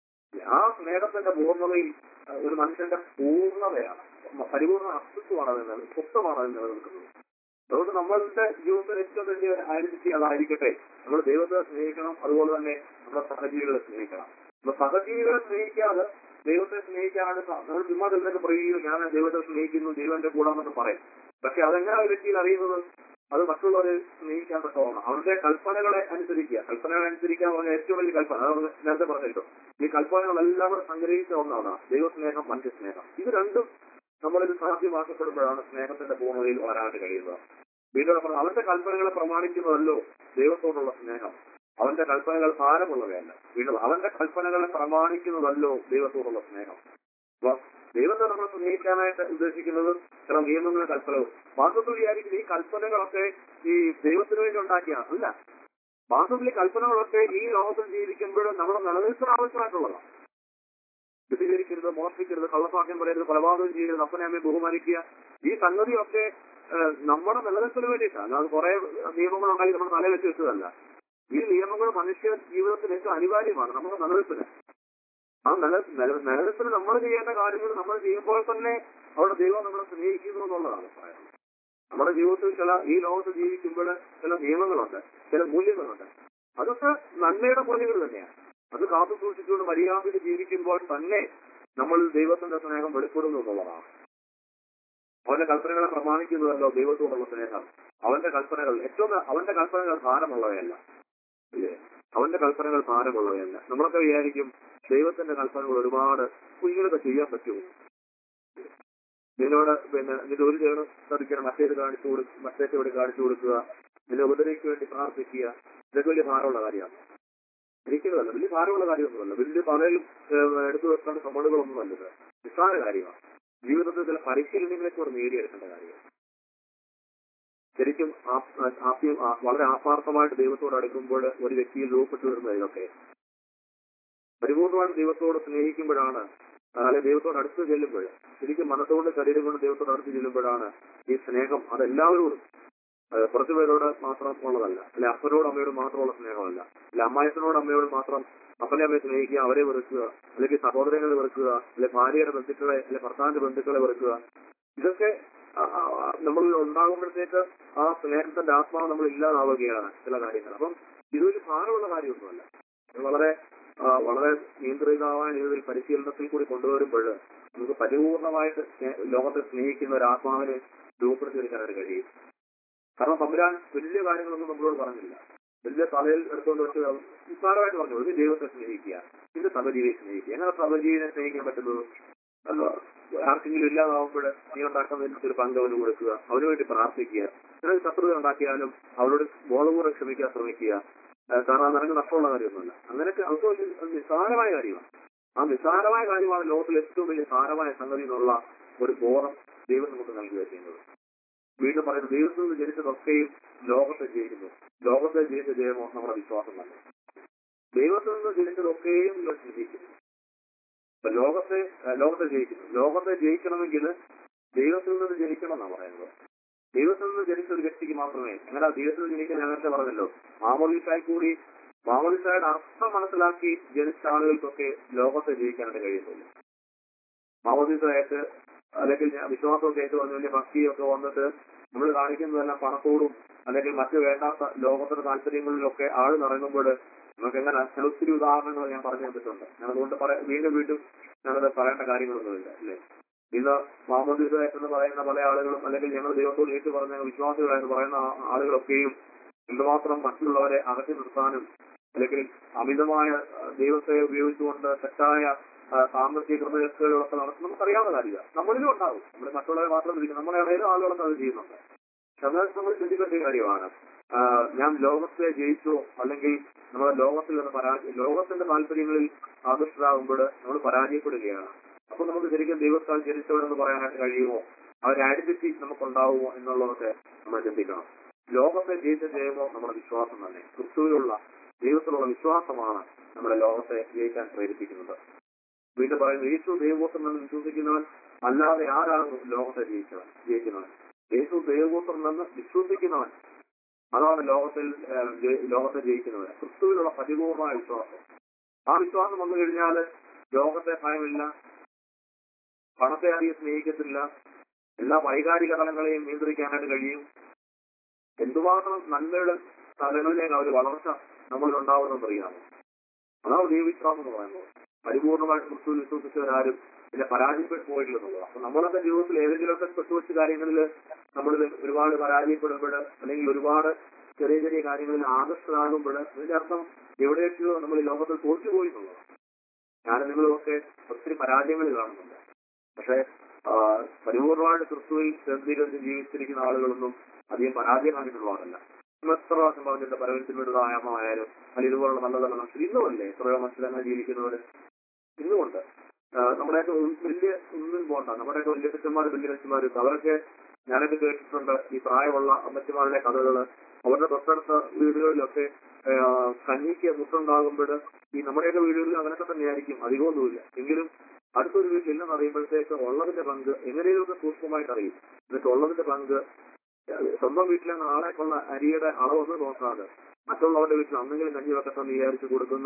ആ സ്നേഹത്തിന്റെ പൂർണ്ണതയിൽ ആ, ഒരു മനുഷ്യന്റെ പൂർണ്ണതയാണ് പരിപൂർണ്ണ അസ്തിത്വമാണ് അതിൽ നില- സ്വത്വമാണ് അതിൽ നിലനിൽക്കുന്നത് അതുകൊണ്ട് നമ്മളുടെ ജീവിതത്തിൽ ഏറ്റവും വലിയ ഐഡന്റിറ്റി അതായിരിക്കട്ടെ നമ്മൾ ദൈവത്തെ സ്നേഹിക്കണം അതുപോലെ തന്നെ നമ്മുടെ സഹജീവികളെ സ്നേഹിക്കണം നമ്മൾ സഹജീവികളെ സ്നേഹിക്കാതെ ദൈവത്തെ സ്നേഹിക്കാനാണ് സ- നമ്മൾ ചുമ്മാ ചിലരൊക്കെ പറയുകയും ഞാൻ ദൈവത്തെ സ്നേഹിക്കുന്നു ദൈവന്റെ കൂടാന്നൊക്കെ പറയും പക്ഷെ അതെങ്ങനെ ആ വ്യക്തിയിൽ അറിയുന്നത് അത് മറ്റുള്ളവരെ സ്നേഹിക്കാൻ തക്കവണ്ണം അവരുടെ കൽപ്പനകളെ അനുസരിക്കുക കൽപ്പനകളെ അനുസരിക്കുക എന്ന് പറഞ്ഞാൽ ഏറ്റവും വലിയ കൽപ്പന അത് നേരത്തെ പറഞ്ഞല്ലോ ഈ കൽപ്പനകളെല്ലാം കൂടെ സംഗ്രഹിച്ച ഒന്നാണ് ദൈവസ്നേഹം മനുഷ്യസ്നേഹം ഇത് രണ്ടും നമ്മളിത് സാധ്യമാക്കപ്പെടുമ്പോഴാണ് സ്നേഹത്തിന്റെ പൂർണ്ണതയിൽ വരാനായിട്ട് കഴിയുന്നത് വീണ്ടും നമ്മൾ അവന്റെ കൽപ്പനകളെ പ്രമാണിക്കുന്നതല്ലോ ദൈവത്തോടുള്ള സ്നേഹം അവന്റെ കൽപ്പനകൾ ഭാരമുള്ളവയല്ല വീണ്ടും അവന്റെ കൽപ്പനകളെ പ്രമാണിക്കുന്നതല്ലോ ദൈവത്തോടുള്ള സ്നേഹം അപ്പൊ ദൈവത്തെ നമ്മൾ സ്നേഹിക്കാനായിട്ട് ഉദ്ദേശിക്കുന്നത് ചില നിയമങ്ങളും കൽപ്പനകളും വാസ്തവത്തിൽ വിചാരിക്കുന്ന ഈ കൽപ്പനകളൊക്കെ ഈ ദൈവത്തിന് വേണ്ടി ഉണ്ടാക്കിയാണ് അല്ല വാസ്തവത്തിൽ ഈ കൽപ്പനകളൊക്കെ ഈ ലോകത്തിൽ ജീവിക്കുമ്പോഴും നമ്മുടെ നിലനിൽപ്പിന് ആവശ്യമായിട്ടുള്ളതാണ് വ്യതിചരിക്കരുത് മോഷ്ടിക്കരുത് കള്ളസാക്ഷ്യം പറയരുത് കൊലപാതകം ചെയ്യരുത് അപ്പനെ അമ്മയെ ബഹുമാനിക്കുക ഈ സംഗതിയൊക്കെ ഏഹ്, നമ്മുടെ നിലനിൽപ്പിന് വേണ്ടിയിട്ടാണ് അത് കുറെ നിയമങ്ങൾ ഉണ്ടാക്കി നമ്മുടെ തല വെച്ച് വെച്ചതല്ല ഈ നിയമങ്ങൾ മനുഷ്യ ജീവിതത്തിന് ഏറ്റവും അനിവാര്യമാണ് നമ്മുടെ നിലനിൽപ്പിന് ആ നില നില- നിലനിൽപ്പിന് നമ്മൾ ചെയ്യേണ്ട കാര്യങ്ങൾ നമ്മൾ ചെയ്യുമ്പോൾ തന്നെ അവിടെ ദൈവം നമ്മളെ സ്നേഹിക്കുന്നു എന്നുള്ളതാണ് പറയുന്നത് നമ്മുടെ ജീവിതത്തിൽ ചില ഈ ലോകത്ത് ജീവിക്കുമ്പോൾ ചില നിയമങ്ങളുണ്ട് ചില മൂല്യങ്ങളുണ്ട് അതൊക്കെ നന്മയുടെ മൂല്യങ്ങൾ തന്നെയാണ് അത് കാത്തു സൂക്ഷിച്ചുകൊണ്ട് മര്യാദയിൽ ജീവിക്കുമ്പോൾ തന്നെ നമ്മൾ ദൈവത്തിന്റെ സ്നേഹം വെളിപ്പെടുന്നു എന്നുള്ളതാണ് അവന്റെ കൽപ്പനകളെ പ്രമാണിക്കുന്നതല്ലോ ദൈവത്തോടുള്ള സ്നേഹം അവന്റെ കൽപ്പനകൾ ഏറ്റവും ന- അവന്റെ കൽപ്പനകൾ ഭാരമുള്ളവയല്ല ഇല്ലേ? അവന്റെ കൽപ്പനകൾ ഭാരമുള്ളവയല്ല നമ്മളൊക്കെ വിചാരിക്കും ദൈവത്തിന്റെ കൽപ്പനകൾ ഒരുപാട് കുഞ്ഞുങ്ങളൊക്കെ ചെയ്യാൻ പറ്റുമോ നിന്നോട് പിന്നെ നിന്റെ ഒരു ചേർന്ന് ശ്രദ്ധിക്കണം മറ്റേത് കാണിച്ചു കൊടുക്കുക മറ്റേക്ക് വേണ്ടി കാണിച്ചു കൊടുക്കുക നിന്റെ ഉപദ്രവിക്ക് വേണ്ടി പ്രാർത്ഥിക്കുക ഇതൊക്കെ വലിയ ഭാരമുള്ള കാര്യമാണ് ഒരിക്കലുമല്ല വലിയ ഭാരമുള്ള കാര്യമൊന്നുമല്ല വലിയ പലരും എടുത്തു വെക്കേണ്ട സമ്മതങ്ങളൊന്നും ഇത് നിസ്സാര കാര്യമാണ് ജീവിതത്തിൽ ചില പരിശീലനങ്ങളെ കൂടെ നേടിയെടുക്കേണ്ട കാര്യമാണ് ശരിക്കും ആ- ആത്മീയം ആ- വളരെ ആത്മാർത്ഥമായിട്ട് ദൈവത്തോട് അടുക്കുമ്പോൾ ഒരു വ്യക്തിയിൽ രൂപപ്പെട്ടു വരുന്നത് ഇതൊക്കെ പരിപൂർണമായിട്ട് ദൈവത്തോട് സ്നേഹിക്കുമ്പോഴാണ് അല്ലെങ്കിൽ ദൈവത്തോട് അടുത്ത് ചെല്ലുമ്പോൾ ശരിക്കും മനസ്സുകൊണ്ട് ശരീരം കൊണ്ട് ദൈവത്തോട് അടുത്ത് ചെല്ലുമ്പോഴാണ് ഈ സ്നേഹം അതെല്ലാവരോടും അത് കുറച്ചു പേരോട് മാത്രം ഉള്ളതല്ല അല്ലെ അപ്പനോട് അമ്മയോട് മാത്രമുള്ള സ്നേഹമല്ല അല്ലെ അമ്മായത്തിനോട് അമ്മയോട് മാത്രം അപ്പനെ അമ്മയെ സ്നേഹിക്കുക അവരെ വെറുക്കുക അല്ലെങ്കിൽ സഹോദരങ്ങളെ വെറുക്കുക അല്ലെ ഭാര്യയുടെ ബന്ധുക്കളെ അല്ലെ ഭർത്താവിന്റെ ബന്ധുക്കളെ വെറുക്കുക ഇതൊക്കെ ആ, ആ, ആ, നമ്മളിൽ ഉണ്ടാകുമ്പോഴത്തേക്ക് ആ സ്നേഹത്തിന്റെ ആത്മാവ് നമ്മൾ ഇല്ലാതാവുകയാണ് ചില കാര്യങ്ങൾ അപ്പം ഇതൊരു ഭാരമുള്ള കാര്യമൊന്നുമല്ല ഇത് വളരെ ആ, വളരെ നിയന്ത്രിതമായ രീതിയിൽ പരിശീലനത്തിൽ കൂടി കൊണ്ടുവരുമ്പോൾ നമുക്ക് പരിപൂർണമായിട്ട് സ്നേ- ലോകത്തെ സ്നേഹിക്കുന്ന ഒരു ആത്മാവിനെ രൂപപ്പെടുത്തിയെടുക്കാനായിട്ട് കഴിയും കാരണം തമ്പുരാൻ വലിയ കാര്യങ്ങളൊന്നും നമ്മളോട് പറഞ്ഞില്ല വലിയ തലയിൽ എടുത്തുകൊണ്ട് വെച്ച് നിസ്സാരമായിട്ട് പറഞ്ഞു ഒരു ദൈവത്തെ സ്നേഹിക്കുക ഇത് സഹജീവിയെ സ്നേഹിക്കുക എങ്ങനെ സഹജീവിനെ സ്നേഹിക്കാൻ പറ്റുന്നത് അല്ല, ആർക്കെങ്കിലും ഇല്ലാതാവുമ്പോൾ നീ ഉണ്ടാക്കുന്ന ഒരു പങ്ക് അവന് കൊടുക്കുക അവന് വേണ്ടി പ്രാർത്ഥിക്കുക ചില ശത്രുത ഉണ്ടാക്കിയാലും അവരോട് ബോധപൂർവ്വം ക്ഷമിക്കാൻ ശ്രമിക്കുക ആ, കാരണം അത് നിനക്ക് നഷ്ടമുള്ള കാര്യമൊന്നുമല്ല അങ്ങനെയൊക്കെ അതൊക്കെ ഒരു നിസ്സാരമായ കാര്യമാണ് ആ നിസ്സാരമായ കാര്യമാണ് ലോകത്തിൽ ഏറ്റവും വലിയ സാരമായ സംഗതി എന്നുള്ള ഒരു ബോധം ദൈവം നമുക്ക് നൽകുക ചെയ്യുന്നത് വീണ്ടും പറയുന്നത് ദൈവത്തിൽ നിന്ന് ജനിച്ചതൊക്കെയും ലോകത്തെ ജയിക്കുന്നു ലോകത്തെ ജയിച്ച ജയമോ നമ്മുടെ വിശ്വാസം തന്നെ ദൈവത്തിൽ നിന്ന് ജനിച്ചതൊക്കെയും ലോകത്തെ ജയിക്കുന്നു അപ്പൊ ലോകത്തെ ആ, ലോകത്തെ ജയിക്കുന്നു ലോകത്തെ ജയിക്കണമെങ്കിൽ ദൈവത്തിൽ നിന്ന് ജനിക്കണം എന്നാണ് പറയുന്നത് ദൈവത്തിൽ നിന്ന് ജനിച്ച ഒരു വ്യക്തിക്ക് മാത്രമേ അങ്ങനെ ദൈവത്തിൽ നിന്ന് ജനിക്കാൻ ഞാൻ നേരത്തെ പറഞ്ഞല്ലോ മാമോദിസായി കൂടി മാമോദിസായുടെ അർത്ഥം മനസ്സിലാക്കി ജനിച്ച ആളുകൾക്കൊക്കെ ലോകത്തെ ജയിക്കാനായിട്ട് കഴിയുന്നുള്ളൂ മാമോദിസായിട്ട് അല്ലെങ്കിൽ ഞാൻ വിശ്വാസമൊക്കെ ആയിട്ട് വന്ന് വലിയ ഭക്തിയൊക്കെ വന്നിട്ട് നമ്മൾ കാണിക്കുന്നതെല്ലാം പണത്തോടും അല്ലെങ്കിൽ മറ്റു വേണ്ടാത്ത ലോകത്തിന്റെ താല്പര്യങ്ങളിലൊക്കെ ആൾ നിറങ്ങുമ്പോൾ നമുക്ക് എങ്ങനെ ചില ഒത്തിരി ഉദാഹരണങ്ങൾ ഞാൻ പറഞ്ഞു തന്നിട്ടുണ്ട് ഞാൻ അതുകൊണ്ട് പറയാ വീണ്ടും വീണ്ടും ഞാനത് പറയേണ്ട കാര്യങ്ങളൊന്നുമില്ല അല്ലേ ഇന്ന് മാമോദിസ എന്ന് പറയുന്ന പല ആളുകളും അല്ലെങ്കിൽ ഞങ്ങൾ ദൈവത്തോട് ഏറ്റു പറഞ്ഞ വിശ്വാസികളായെന്ന് പറയുന്ന ആ- ആളുകളൊക്കെയും എന്തുമാത്രം മറ്റുള്ളവരെ അകറ്റി നിർത്താനും അല്ലെങ്കിൽ അമിതമായ ആ, ദൈവത്തെ ഉപയോഗിച്ചുകൊണ്ട് തെറ്റായ ആ, സാമ്പത്തിക ക്രമക്കേടുകളൊക്കെ നടത്തും നമുക്കറിയാവുന്ന കാര്യമാണ് നമ്മളിലും ഉണ്ടാവും നമ്മൾ മറ്റുള്ളവരെ മാത്രം ഇരിക്കും നമ്മുടെ ഇടയിലും ആളുകളൊക്കെ അത് ചെയ്യുന്നുണ്ട് പക്ഷെ അത് നമ്മൾ ചിന്തിക്കേണ്ട ഒരു കാര്യമാണ് ആ, ഞാൻ ലോകത്തെ ജയിച്ചോ അല്ലെങ്കിൽ നമ്മുടെ ലോകത്തിൽ നിന്ന് പരാജയം ലോകത്തിന്റെ താല്പര്യങ്ങളിൽ ആകർഷരാകുമ്പോൾ നമ്മൾ പരാജയപ്പെടുകയാണ് അപ്പൊ നമുക്ക് ശരിക്കും ദൈവത്താൽ ജനിച്ചവരെന്ന് പറയാനായിട്ട് കഴിയുമോ ആ ഒരു ഐഡന്റിറ്റി നമുക്കുണ്ടാവുമോ എന്നുള്ളതൊക്കെ നമ്മൾ ചിന്തിക്കണം ലോകത്തെ ജയിച്ച ജയമോ നമ്മുടെ വിശ്വാസം തന്നെ ക്രിസ്തുവിലുള്ള ദൈവത്തിലുള്ള വിശ്വാസമാണ് നമ്മുടെ ലോകത്തെ ജയിക്കാൻ പ്രേരിപ്പിക്കുന്നത് വീണ്ടും പറയുന്നു യേശു ദൈവപുത്രൻ എന്ന് വിശ്വസിക്കുന്നവൻ അല്ലാതെ ആരാണ് ലോകത്തെ ജയിച്ചവൻ ജയിക്കുന്നവൻ യേശു ദൈവപുത്രൻ എന്ന് വിശ്വസിക്കുന്നവൻ അതാണ് ലോകത്തിൽ ഏഹ്, ജയി- ലോകത്തെ ജയിക്കുന്നത് ക്രിസ്തുവിലുള്ള പരിപൂർണമായ വിശ്വാസം ആ വിശ്വാസം വന്നു കഴിഞ്ഞാൽ ലോകത്തെ ഭയമില്ല പണത്തെ അധികം സ്നേഹിക്കത്തില്ല എല്ലാ വൈകാരിക തലങ്ങളെയും നിയന്ത്രിക്കാനായിട്ട് കഴിയും എന്തുമാത്രം നന്മയുടെ തലങ്ങളിലേക്ക് ആ ഒരു വളർച്ച നമ്മളിൽ ഉണ്ടാവുമെന്ന് അറിയാമോ അതാണ് ദൈവവിശ്വാസം എന്ന് പറയുന്നത് പരിപൂർണമായിട്ട് ക്രിസ്തു വിശ്വസിച്ചവരാരും പിന്നെ പരാജയപ്പെട്ടു പോയിട്ടുള്ളതാണ് അപ്പൊ നമ്മളൊക്കെ ജീവിതത്തിൽ ഏതെങ്കിലുമൊക്കെ പെട്ടുവെച്ച കാര്യങ്ങളിൽ നമ്മൾ ഒരുപാട് പരാജയപ്പെടുമ്പോൾ അല്ലെങ്കിൽ ഒരുപാട് ചെറിയ ചെറിയ കാര്യങ്ങളിൽ ആകർഷകരാകുമ്പോൾ അതിന്റെ അർത്ഥം എവിടെയൊക്കെയോ നമ്മൾ ഈ ലോകത്തിൽ തോറ്റുപോയി എന്നുള്ളതാണ് ഞാനും നിങ്ങളുമൊക്കെ ഒത്തിരി പരാജയങ്ങളിൽ കാണുന്നുണ്ട് പക്ഷെ ആ, പരിപൂർണമായിട്ട് ക്രിസ്തുവിൽ കേന്ദ്രീകരിച്ച് ജീവിച്ചിരിക്കുന്ന ആളുകളൊന്നും അധികം പരാജയം കാണിക്കുന്നവരല്ല ഇന്ന് എത്ര പ്രാവശ്യം പറഞ്ഞിട്ട് പരവത്തിനോട് വ്യായാമമായാലും അല്ലെങ്കിൽ ഇതുപോലുള്ള നല്ല നല്ല മനുഷ്യർ ഇന്നുമല്ലേ എത്രയോ മനുഷ്യരങ്ങനെ ജീവിക്കുന്നവര് ഇന്നുമുണ്ട് ആ, നമ്മുടെയൊക്കെ ഉൾ- വലിയ ഉള്ളിൽ പോണ്ട നമ്മുടെയൊക്കെ വലിയ അച്ഛന്മാരും വലിയ അച്ഛന്മാരും അവരൊക്കെ ഞാനൊക്കെ കേട്ടിട്ടുണ്ട് ഈ പ്രായമുള്ള അമ്മച്ചിമാരുടെ കഥകള് അവരുടെ തൊട്ടടുത്ത വീടുകളിലൊക്കെ ആ, കഞ്ഞിക്ക് മുട്ടുണ്ടാകുമ്പോൾ ഈ നമ്മുടെയൊക്കെ വീടുകളിൽ അങ്ങനെയൊക്കെ തന്നെയായിരിക്കും അധികമൊന്നുമില്ല എങ്കിലും അടുത്തൊരു വീട്ടിൽ ഇല്ലെന്ന് അറിയുമ്പോഴത്തേക്ക് ഉള്ളതിന്റെ പങ്ക് എങ്ങനെയൊക്കെ സൂക്ഷ്മമായിട്ട് അറിയും എന്നിട്ട് ഉള്ളതിന്റെ പങ്ക് സ്വന്തം വീട്ടിലെ നാളേക്കുള്ള അരിയുടെ അളവൊന്നും നോക്കാതെ മറ്റുള്ളവരുടെ വീട്ടിൽ അന്നെങ്കിലും കഞ്ഞി വെക്കട്ടെ എന്ന് വിചാരിച്ച് കൊടുക്കുന്ന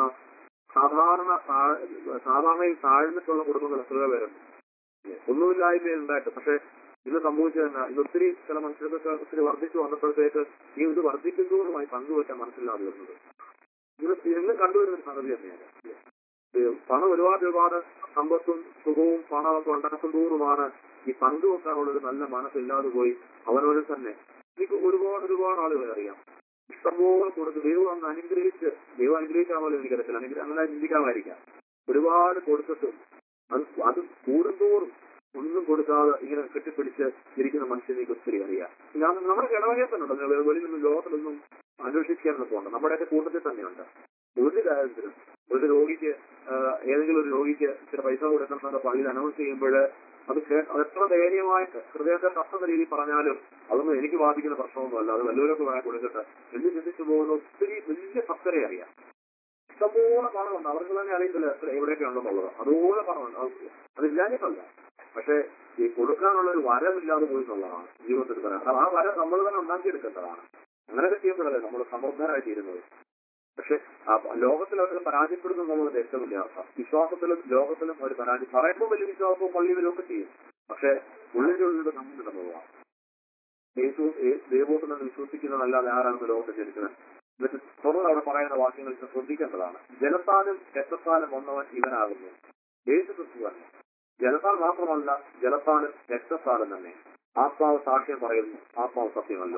സാധാരണ താഴ്- സാധാരണയിൽ താഴ്ന്നിട്ടുള്ള കുടുംബങ്ങൾ എത്രയോ പേരുണ്ട് ഒന്നുമില്ലായ്മ ഉണ്ടായിട്ട് പക്ഷെ ഇന്ന് സംഭവിച്ചത് എന്നാ ഇന്ന് ഒത്തിരി ചില മനുഷ്യർക്കൊക്കെ ഒത്തിരി വർദ്ധിച്ചു വന്നപ്പോഴത്തേക്ക് ഈ ഇത് വർദ്ധിക്കുന്നതുമായി പങ്കുവെക്കാൻ മനസ്സിലാതെ വരുന്നത് ഇത് ഇന്ന് കണ്ടുവരുന്ന ഒരു സംഗതി തന്നെയാണ് ഈ പണം ഒരുപാട് ഒരുപാട് സമ്പത്തും സുഖവും പണമൊക്കെ ഉണ്ടാക്കുന്നതോറുമാണ് ഈ പങ്കുവെക്കാനുള്ള ഒരു നല്ല മനസ്സില്ലാതെ പോയി അവനവന് തന്നെ എനിക്ക് ഒരുപാട് ഒരുപാട് ആളുകളെ അറിയാം ഇഷ്ടംപോലെ കൊടുത്ത് ദൈവം അങ്ങ് അനുഗ്രഹിച്ച് ദൈവം അനുഗ്രഹിക്കാൻ പോലും എനിക്കറിയത്തില്ല അനുഗ്രഹം അങ്ങനെ ചിന്തിക്കാമായിരിക്കാം ഒരുപാട് കൊടുത്തിട്ടും അത് അത് കൂടുന്തോറും ഒന്നും കൊടുക്കാതെ ഇങ്ങനെ കെട്ടിപ്പിടിച്ച് ഇരിക്കുന്ന മനുഷ്യനെ എനിക്ക് ഒത്തിരി അറിയാം ഞാൻ നമ്മുടെ ഇടവകയിൽ തന്നെ ഉണ്ട് വെളിയിൽ നിന്ന് ലോകത്തിലൊന്നും അന്വേഷിക്കാനൊന്നും പോകണ്ട നമ്മുടെയൊക്കെ കൂട്ടത്തിൽ തന്നെയുണ്ട് ഒരു കാര്യത്തിലും ഒരു രോഗിക്ക് ആഹ്, ഏതെങ്കിലും ഒരു രോഗിക്ക് ഇച്ചിരി പൈസ കൊടുക്കണം പള്ളിയിൽ അനൗൺസ് ചെയ്യുമ്പോൾ അത് കേ- അത് എത്ര ധൈര്യമായിട്ട് ഹൃദയത്തെ തട്ടുന്ന രീതിയിൽ പറഞ്ഞാലും അതൊന്നും എനിക്ക് ബാധിക്കുന്ന പ്രശ്നമൊന്നുമല്ല അത് വല്ലവരൊക്കെ വേണം കൊടുക്കട്ടെ എന്ന് ചിന്തിച്ചു പോകുന്ന ഒത്തിരി വലിയ ഭക്തരെ അറിയാം ഇഷ്ടംപോലെ പണമുണ്ട് അവർക്ക് തന്നെ അറിയത്തില്ല എത്ര എവിടെയൊക്കെ ഉണ്ടെന്നുള്ളത് അതുപോലെ പണമുണ്ട് അത് അതില്ലാഞ്ഞിട്ടല്ല പക്ഷെ ഈ കൊടുക്കാനുള്ള ഒരു വരമില്ലാതെ പോയി എന്നുള്ളതാണ് ജീവിതത്തിൽ പറയാം കാരണം ആ വരം നമ്മൾ തന്നെ ഉണ്ടാക്കിയെടുക്കേണ്ടതാണ് അങ്ങനെയൊക്കെ ചെയ്യുമ്പോഴല്ലേ നമ്മൾ സമൃദ്ധരായി തീരുന്നത് പക്ഷെ ആ ലോകത്തിൽ അവർ പരാജയപ്പെടുന്നു എന്നുള്ളത് ഏറ്റവും വലിയ അർത്ഥം വിശ്വാസത്തിലും ലോകത്തിലും അവർ പരാജയം പറയുമ്പോൾ വലിയ വിശ്വാസവും പള്ളിയിലും ഒക്കെ ചെയ്യും പക്ഷെ ഉള്ളിന്റെ ഉള്ളിൽ നമ്മൾ കിടന്നതാണ് യേശു ദൈവോട്ടം വിശ്വസിക്കുന്നതല്ലാതെ ആരാണ് ലോകത്തെ ജനിക്കുന്നത് എന്നിട്ട് തുടർന്ന് അവിടെ പറയുന്ന വാക്യങ്ങൾ ഇത് ശ്രദ്ധിക്കേണ്ടതാണ് ജലത്താലും രക്തത്താലും വന്നവൻ ഇവനാകുന്നു യേശു ക്രിസ്തു തന്നെ ജലത്താൽ മാത്രമല്ല ജലത്താലും രക്തത്താലും തന്നെ ആത്മാവ് സാക്ഷ്യം പറയുന്നു ആത്മാവ് സത്യമല്ലോ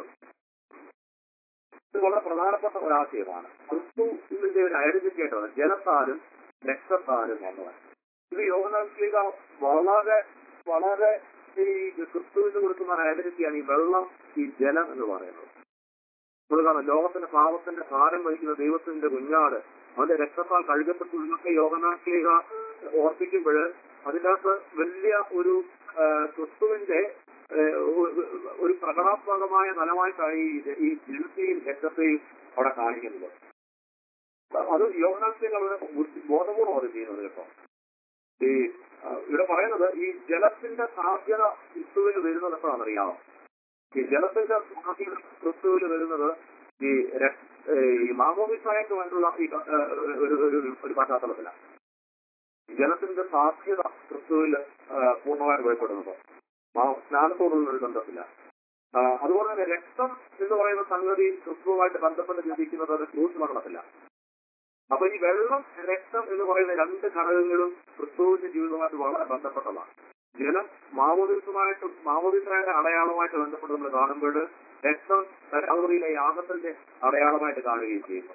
ഇത് വളരെ പ്രധാനപ്പെട്ട ഒരാശയമാണ് ക്രിസ്തുവിന്റെ ഒരു ഐഡന്റിറ്റി ആയിട്ടാണ് ജലത്താലും രക്തത്താലും വന്നവൻ ഇത് യോഗനാഥിക വളരെ വളരെ ഈ ക്രിസ്തുവിന് കൊടുക്കുന്ന ഐഡന്റിറ്റിയാണ് ഈ വെള്ളം ഈ ജലം എന്ന് പറയുന്നത് നമ്മൾ കാണാം ലോകത്തിന്റെ പാപത്തിന്റെ ഭാരം വഹിക്കുന്ന ദൈവത്തിന്റെ കുഞ്ഞാട് അവന്റെ രക്തത്താൽ കഴുകപ്പെട്ടു എന്നൊക്കെ യോഗനാഥിക ഓർപ്പിക്കുമ്പോൾ അതിനകത്ത് വലിയ ഒരു ആ, ക്രിസ്തുവിന്റെ ആ, ഒരു- ഒരു പ്രകടാത്മകമായ തലമായിട്ടാണ് ഈ ഈ ജലത്തെയും രക്തത്തെയും അവിടെ കാണിക്കുന്നത് അത് യോഗനാഥിക വളരെ ബുദ്ധി- ബോധപൂർവ്വം അത് ചെയ്യുന്നത് കേട്ടോ ഈ ആ, ഇവിടെ പറയുന്നത് ഈ ജലത്തിന്റെ സാധ്യത ക്രിസ്തുവിന് വരുന്നത് എപ്പോഴാണെന്നറിയാമോ ഈ ജലത്തിന്റെ സാധ്യത ക്രിസ്തുവിൽ വരുന്നത് ഈ ര- ഈ മാമോദിസായിട്ട് വേണ്ടുള്ള ഈ ക- ഏ, ഒരു ഒരു ഒരു പശ്ചാത്തലത്തിലാണ് ജലത്തിന്റെ സാധ്യത ക്രിസ്തുവിൽ പൂർണ്ണമായിട്ട് വെളിപ്പെടുന്നത് മാ- സ്നാനത്തോടുള്ള ഒരു ബന്ധത്തില്ല ആ, അതുപോലെ തന്നെ രക്തം എന്ന് പറയുന്ന സംഗതി ക്രിസ്തുവുമായിട്ട് ബന്ധപ്പെട്ട് ചിന്തിക്കുന്നത് അത് ക്രൂസ് മരണത്തില്ല അപ്പൊ ഈ വെള്ളം രക്തം എന്ന് പറയുന്ന രണ്ട് ഘടകങ്ങളും ക്രിസ്തുവിന്റെ ജീവിതവുമായിട്ട് വളരെ ബന്ധപ്പെട്ടതാണ് ജലം മാമോദിസമായിട്ടും മാമോദിസയുടെ അടയാളമായിട്ട് ബന്ധപ്പെട്ട് നമ്മൾ കാണുമ്പോൾ രക്തം കലാവറിയിലെ യാഗത്തിന്റെ അടയാളമായിട്ട് കാണുകയും ചെയ്യുന്നു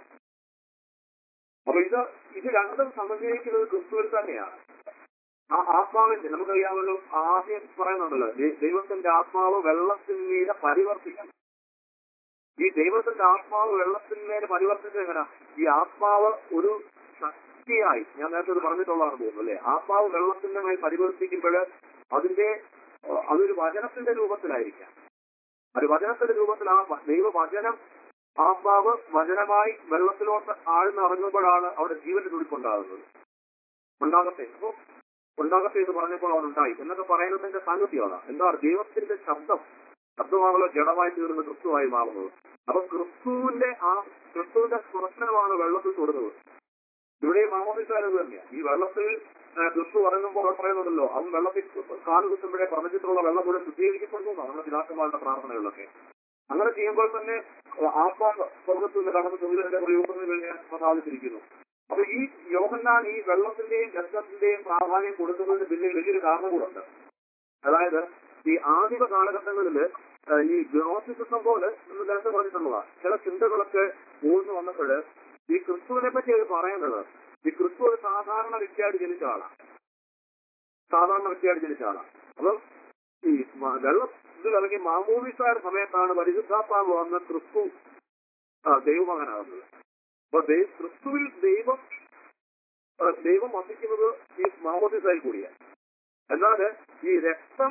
അപ്പൊ ഇത് ഇത് രണ്ടും സമന്വയിക്കുന്നത് ക്രിസ്തുവിൽ തന്നെയാണ് ആ ആത്മാവിന്റെ നമുക്കറിയാമല്ലോ ആദ്യം പറയുന്നുണ്ടല്ലോ ദൈ- ദൈവത്തിന്റെ ആത്മാവ് വെള്ളത്തിന്മീതെ പരിവർത്തിക്കും ഈ ദൈവത്തിന്റെ ആത്മാവ് വെള്ളത്തിന്മേലെ പരിവർത്തിച്ചത് എങ്ങനെ ഈ ആത്മാവ് ഒരു ശക്തിയായി ഞാൻ നേരത്തെ ഇത് പറഞ്ഞിട്ടുള്ളതാണ് തോന്നുന്നു അല്ലെ ആത്മാവ് വെള്ളത്തിന്റെ മേൽ പരിവർത്തിക്കുമ്പോൾ അതിന്റെ ഏഹ്, അതൊരു വചനത്തിന്റെ രൂപത്തിലായിരിക്കാം ഒരു വചനത്തിന്റെ രൂപത്തിൽ ആ വ- ദൈവവചനം ആത്മാവ് വചനമായി വെള്ളത്തിലോട്ട് ആഴ്ന്നിറങ്ങുമ്പോഴാണ് അവിടെ ജീവന്റെ തുടിപ്പുണ്ടാകുന്നത് ഉണ്ടാകട്ടെ അപ്പോ ഉണ്ടാകട്ടെ എന്ന് പറഞ്ഞപ്പോൾ അവൻ ഉണ്ടായി എന്നൊക്കെ പറയുന്നതിന്റെ സാന്നിധ്യമാണ് എന്താ ദൈവത്തിന്റെ ശബ്ദം ശബ്ദമാണല്ലോ ജഡമായി തീർന്ന് ക്രിസ്തുവായി മാറുന്നത് അപ്പൊ ക്രിസ്തുവിന്റെ ആ ക്രിസ്തുവിന്റെ സ്പർശനമാണ് വെള്ളത്തിൽ തൊടുന്നത് ഇവിടെ മാമോദിസാരത് തന്നെയാണ് ഈ വെള്ളത്തിൽ ആ, ക്രിസ്തു പറയുമ്പോൾ അവിടെ പറയുന്നുണ്ടല്ലോ അവൻ വെള്ളത്തിൽ കാല് കുത്തുമ്പോഴേ പറഞ്ഞിട്ടുള്ള വെള്ളം കൂടെ ശുദ്ധീകരിക്കപ്പെടുന്നു എന്നാണ് നമ്മുടെ പിതാക്കന്മാരുടെ പ്രാർത്ഥനകളിലൊക്കെ അങ്ങനെ ചെയ്യുമ്പോൾ തന്നെ ആത്മാ സ്വർഗത്തിൽ നിന്ന് കടന്ന് സുവിധന്റെ പ്രയോഗത്തിന് വേണ്ടി സാധിച്ചിരിക്കുന്നു അപ്പൊ ഈ യോഹന്നാൻ ഈ വെള്ളത്തിന്റെയും രക്തത്തിന്റെയും പ്രാധാന്യം കൊടുക്കുന്നതിന് പിന്നിൽ വലിയൊരു കാരണം കൂടെ ഉണ്ട് അതായത് ഈ ആദിമ കാലഘട്ടങ്ങളിൽ ഈ ഗ്നോസിസം പോലെ എന്ന് നേരത്തെ പറഞ്ഞിട്ടുള്ളതാണ് ചില ചിന്തകളൊക്കെ ഊർന്നു വന്നപ്പോൾ ഈ ക്രിസ്തുവിനെ പറ്റി അത് പറയുന്നത് ഈ ക്രിസ്തു ഒരു സാധാരണ വ്യക്തിയായിട്ട് ജനിച്ച ആളാണ് സാധാരണ വ്യക്തിയായിട്ട് ജനിച്ച ആളാണ് അപ്പം ഈ മ- വെള്ളം ഇതിൽ അല്ലെങ്കിൽ മാമൂലിസായ സമയത്താണ് പരിശുദ്ധാത്മാവ് വന്ന ക്രിസ്തു ആ, ദൈവമകനാകുന്നത് അപ്പൊ ദൈ- ക്രിസ്തുവിൽ ദൈവം ആ, ദൈവം വസിക്കുന്നത് ഈ മാമോദിസായി കൂടിയാണ് എന്നാൽ ഈ രക്തം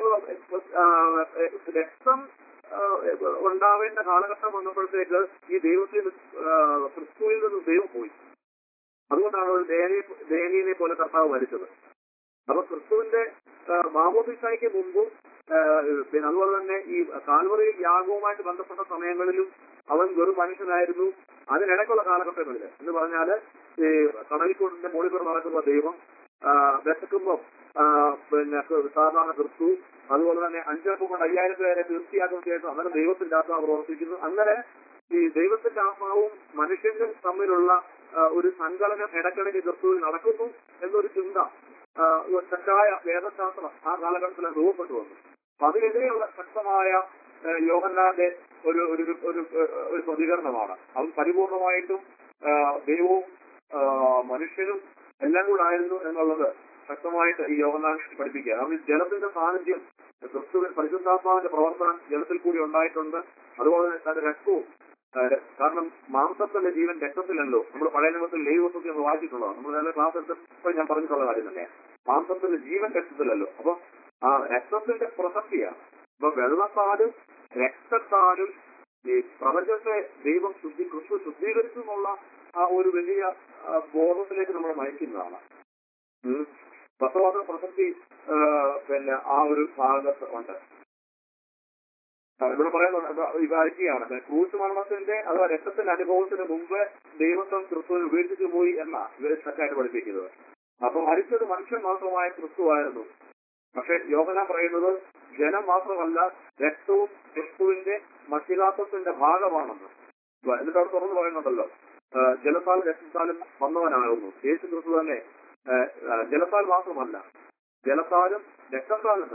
ആ, രക്തം ആ, ഉണ്ടാവേണ്ട കാലഘട്ടം വന്നപ്പോഴത്തേക്ക് ഈ ദൈവത്തിൽ ആ, ക്രിസ്തുവിൽ നിന്ന് ദൈവം പോയി അതുകൊണ്ടാണ് ഒരു ദയനീയ ദയനീയനെ പോലെ കർത്താവ് മരിച്ചത് അപ്പൊ ക്രിസ്തുവിന്റെ ആ, മാമോദിസായ്ക്ക് മുമ്പും ആ, പിന്നെ അതുപോലെ തന്നെ ഈ കാൽവറി യാഗവുമായിട്ട് ബന്ധപ്പെട്ട സമയങ്ങളിലും അവൻ വെറും മനുഷ്യനായിരുന്നു അതിനിടയ്ക്കുള്ള കാലഘട്ടങ്ങളിൽ എന്ന് പറഞ്ഞാല് ഈ കടലിക്കൂടിന്റെ മുകളിൽ കൂടെ നടക്കുന്ന ദൈവം ആ, വിശക്കുമ്പം ആ, പിന്നെ സാധാരണ ക്രിസ്തു അതുപോലെ തന്നെ അഞ്ചപ്പം കൊണ്ട് അയ്യായിരം പേരെ തീർച്ചയാക്കും ശേഷം അങ്ങനെ ദൈവത്തിന്റെ ആത്മാവ് പ്രവർത്തിക്കുന്നു അങ്ങനെ ഈ ദൈവത്തിന്റെ ആത്മാവും മനുഷ്യനും തമ്മിലുള്ള ആ, ഒരു സങ്കലനം ഇടയ്ക്കിടയ്ക്ക് ക്രിസ്തുവിൽ നടക്കുന്നു എന്നൊരു ചിന്ത ആ, ഒരു തെറ്റായ വേദശാസ്ത്രം ആ കാലഘട്ടത്തിൽ രൂപപ്പെട്ടു വന്നു അപ്പൊ അതിനെതിരെയുള്ള ശക്തമായ ആ, യോഹന്നാന്റെ ഒരു ഒരു ഒരു- ഒരു ഒരു പ്രതികരണമാണ് അത് പരിപൂർണമായിട്ടും ആ, ദൈവവും ആ, മനുഷ്യനും എല്ലാം കൂടെ ആയിരുന്നു എന്നുള്ളത് ശക്തമായിട്ട് ഈ യോഗനാൻ പഠിപ്പിക്കുക കാരണം ഈ ജലത്തിന്റെ സാന്നിധ്യം ക്രിസ്തുവിൻ പരിശുദ്ധാത്മാവിന്റെ പ്രവർത്തനം ജലത്തിൽ കൂടി ഉണ്ടായിട്ടുണ്ട് അതുപോലെ തന്നെ തന്റെ രക്തവും ആ, ര- കാരണം മാംസത്തിന്റെ ജീവൻ രക്തത്തിലല്ലോ നമ്മൾ പഴയ നിയമത്തിൽ ദൈവത്വത്തിൽ നമ്മൾ വായിച്ചിട്ടുള്ളതാണ് നമ്മൾ നേരെ ക്ലാസ് എടുത്തപ്പോൾ ഞാൻ പറഞ്ഞിട്ടുള്ള കാര്യം തന്നെ മാംസത്തിന്റെ ജീവൻ രക്തത്തിലല്ലോ അപ്പൊ ആ രക്തത്തിന്റെ പ്രസക്തിയാണ് അപ്പൊ വെള്ളത്താലും രക്തത്താലും ഈ പ്രപഞ്ചത്തെ ദൈവം ശുദ്ധി ക്രിസ്തു ശുദ്ധീകരിച്ചു എന്നുള്ള ആ ഒരു വലിയ ആ, ബോധത്തിലേക്ക് നമ്മൾ നയിക്കുന്നതാണ് ഉം. പത്രവാദ പ്രസക്തി ആ, പിന്നെ ആ ഒരു ഭാഗത്ത് ഉണ്ട് ആ, ഇവിടെ പറയുന്നത് വിവാഹിക്കുകയാണ് ക്രൂസ് മരണത്തിന്റെ അഥവാ രക്തത്തിന്റെ അനുഭവത്തിന് മുമ്പ് ദൈവത്വം ക്രിസ്തുവിനെ ഉപേക്ഷിച്ചു പോയി എന്ന ഇവര് തെറ്റായിട്ട് പഠിപ്പിക്കുന്നത് അപ്പൊ മരിച്ചത് മനുഷ്യൻ മാത്രമായ ക്രിസ്തുവായിരുന്നു പക്ഷെ യോഹന പറയുന്നത് ജനം മാത്രമല്ല രക്തവും ക്രിസ്തുവിന്റെ മഷികാത്വത്തിന്റെ ഭാഗമാണെന്ന് വ- എന്നിട്ട് അവിടെ തുറന്നു പറയുന്നുണ്ടല്ലോ ആ, ജലത്താൽ രക്തത്താലും വന്നവനാകുന്നു യേശു ക്രിസ്തു തന്നെ ആ, ആ, ജലത്താൽ മാത്രമല്ല ജലത്താലും രക്തത്താലും തന്നെ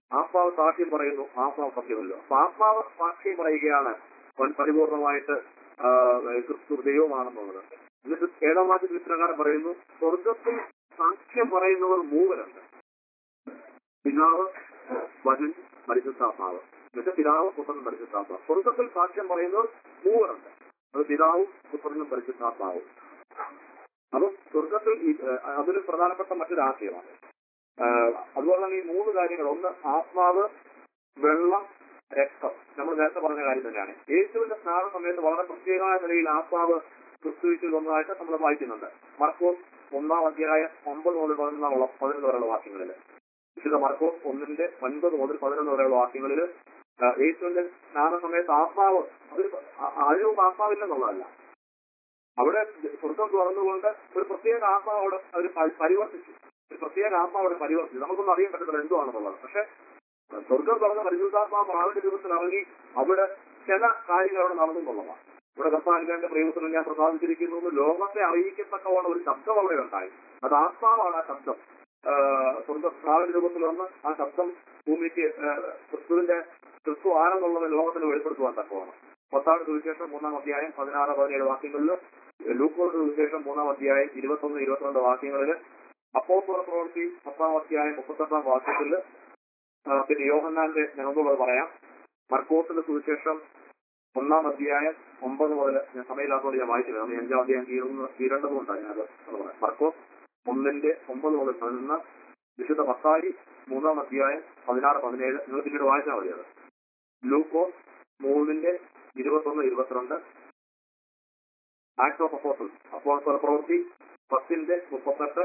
ആത്മാവ് സാക്ഷ്യം പറയുന്നു ആത്മാവ് സത്യമല്ലോ അപ്പൊ ആത്മാവ് സാക്ഷ്യം പറയുകയാണ് അവൻ പരിപൂർണമായിട്ട് ആ, ക്രിസ്തു ദൈവമാണെന്നുള്ളത് എന്നിട്ട് ഏഴാം വാക്യത്തിൽ ഇപ്രകാരം പറയുന്നു സ്വർഗത്തിൽ സാക്ഷ്യം പറയുന്നവർ മൂവരുണ്ട് പിതാവ് വചൻ പരിശുദ്ധാത്മാവ് എന്നിട്ട് പിതാവ് പുത്രൻ പരിശുദ്ധാത്മാവ് സ്വർഗത്തിൽ സാക്ഷ്യം പറയുന്നവർ മൂവരുണ്ട് അത് പിതാവും പുത്രനും പരിശുദ്ധാത്മാവും അപ്പം സ്വർഗത്തിൽ ഈ- ഏഹ് അതൊരു പ്രധാനപ്പെട്ട മറ്റൊരു ആശയമാണ് ആഹ് അതുപോലെ തന്നെ ഈ മൂന്ന് കാര്യങ്ങൾ ഒന്ന് ആത്മാവ് വെള്ളം രക്തം നമ്മൾ നേരത്തെ പറഞ്ഞ കാര്യം തന്നെയാണ് യേശുവിന്റെ സ്നാന സമയത്ത് വളരെ പ്രത്യേകമായ നിലയിൽ ആത്മാവ് ക്രിസ്തുവിൽ ഒന്നതായിട്ട് നമ്മൾ വായിക്കുന്നുണ്ട് മർക്കോസ് ഒന്നാം അധ്യായം ഒമ്പത് മുതൽ പതിനൊന്നുള്ള പതിനൊന്ന് വരെയുള്ള വാക്യങ്ങളിൽ വിശുദ്ധ മർക്കോസ് ഒന്നിന്റെ ഒൻപത് മുതൽ പതിനൊന്ന് വരെയുള്ള വാക്യങ്ങളിൽ ആഹ് യേശുവിന്റെ സ്നാന സമയത്ത് ആത്മാവ് അതൊരു ആഴവും ആത്മാവില്ലെന്നുള്ളതല്ല അവിടെ സ്വർഗം തുറന്നുകൊണ്ട് ഒരു പ്രത്യേക ആത്മാവ് അവിടെ അവർ പരിവർത്തിച്ചു ഒരു പ്രത്യേക ആത്മാവ് അവിടെ പരിവർത്തിച്ചു നമുക്കൊന്നും അറിയാൻ പറ്റത്തില്ല എന്തുവാണെന്നുള്ളത് പക്ഷെ സ്വർഗം തുറന്ന പരിശുദ്ധാത്മാവ് ആവിന്റെ രൂപത്തിൽ ഇറങ്ങി അവിടെ ചില കാര്യങ്ങൾ അവിടെ നടന്നു എന്നുള്ളതാണ് ഇവിടെ കർത്താവിന്റെ പ്രേമത്തിന് ഞാൻ പ്രസാദിച്ചിരിക്കുന്നു എന്ന് ലോകത്തെ അറിയിക്കത്തക്കവണ്ണം ഒരു ശബ്ദം അവിടെ ഉണ്ടായി അത് ആത്മാവാണ് ആ ശബ്ദം ആഹ് സ്വർഗ ആവിന്റെ രൂപത്തിൽ വന്ന് ആ ശബ്ദം ഭൂമിക്ക് ആഹ് ക്രിസ്തുവിന്റെ ക്രിസ്തു ആണെന്നുള്ളത് ലോകത്തിന് വെളിപ്പെടുത്തുവാൻ തക്കവണ്ണം പത്താം സുവിശേഷം മൂന്നാം അധ്യായം പതിനാറ് പതിനേഴ് വാക്യങ്ങളിൽ ലൂക്കോട് സുവിശേഷം മൂന്നാം അധ്യായം ഇരുപത്തൊന്ന് ഇരുപത്തിരണ്ട് വാക്യങ്ങളിൽ അപ്പോസ്തല പ്രവൃത്തി പത്താം അധ്യായം മുപ്പത്തെട്ടാം വാക്യത്തിൽ ആ, പിന്നെ യോഹന്നാന്റെ ഞങ്ങൾക്കുള്ളത് പറയാം മർക്കോസിന്റെ സുവിശേഷം ഒന്നാം അധ്യായം ഒമ്പത് മുതൽ ഞാൻ സമയമില്ലാത്തതുകൊണ്ട് ഞാൻ വായിച്ചില്ല നമ്മൾ അഞ്ചാം അധ്യായം തീർന്ന് തീരേണ്ടതുകൊണ്ടാണ് ഞാനത് അത് പറയാം മർക്കോസ് ഒന്നിന്റെ ഒമ്പത് മുതൽ പതിനൊന്ന് വിശുദ്ധ പത്തായി മൂന്നാം അധ്യായം പതിനാറ് പതിനേഴ് നിങ്ങൾ പിന്നീട് വായിച്ചാൽ മതി അത് ലൂക്കോസ് മൂന്നിന്റെ ഇരുപത്തൊന്ന് ഇരുപത്തിരണ്ട് ആക്ട് ഓഫ് അപ്പോസൽ അപ്പോസൽ പ്രവൃത്തി പത്തിന്റെ മുപ്പത്തെട്ട്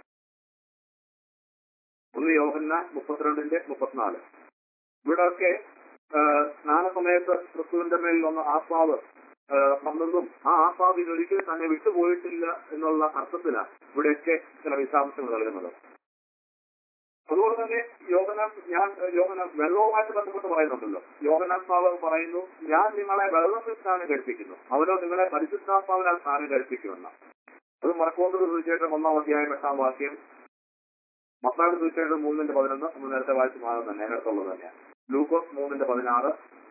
ഒന്ന് യോഹന്ന മുപ്പത്തിരണ്ടിന്റെ മുപ്പത്തിനാല് ഇവിടെയൊക്കെ ആ, സ്നാന സമയത്ത് ക്രിസ്തുവിന്റെ മേലിൽ വന്ന ആത്മാവ് ആ, വന്നതും ആ ആത്മാവിൽ ഒരിക്കലും തന്നെ വിട്ടുപോയിട്ടില്ല എന്നുള്ള അർത്ഥത്തിലാണ് ഇവിടെയൊക്കെ ചില വിശദാംശങ്ങൾ നൽകുന്നത് അതുപോലെ തന്നെ യോഗനാഥ് ഞാൻ യോഗനാഥ് വെള്ളവുമായിട്ട് ബന്ധപ്പെട്ട് പറയുന്നുണ്ടല്ലോ യോഗനാത്മാവ് പറയുന്നു ഞാൻ നിങ്ങളെ വെള്ളത്തിൽ സ്നാനം കഴിപ്പിക്കുന്നു അവനോ നിങ്ങളെ പരിശുദ്ധാത്മാവിനാൽ സ്നാനം കഴിപ്പിക്കുമെന്ന് അത് മറക്കോണ്ട് തീർച്ചയായിട്ടും ഒന്നാം അധ്യായം എട്ടാം വാക്യം മത്താട് തീർച്ചയായിട്ടും മൂന്നിന്റെ പതിനൊന്ന് നമ്മൾ നേരത്തെ വായിച്ച ഭാഗം തന്നെ അടുത്തുള്ളത് തന്നെയാണ് ലൂക്കോസ് മൂന്നിന്റെ പതിനാറ്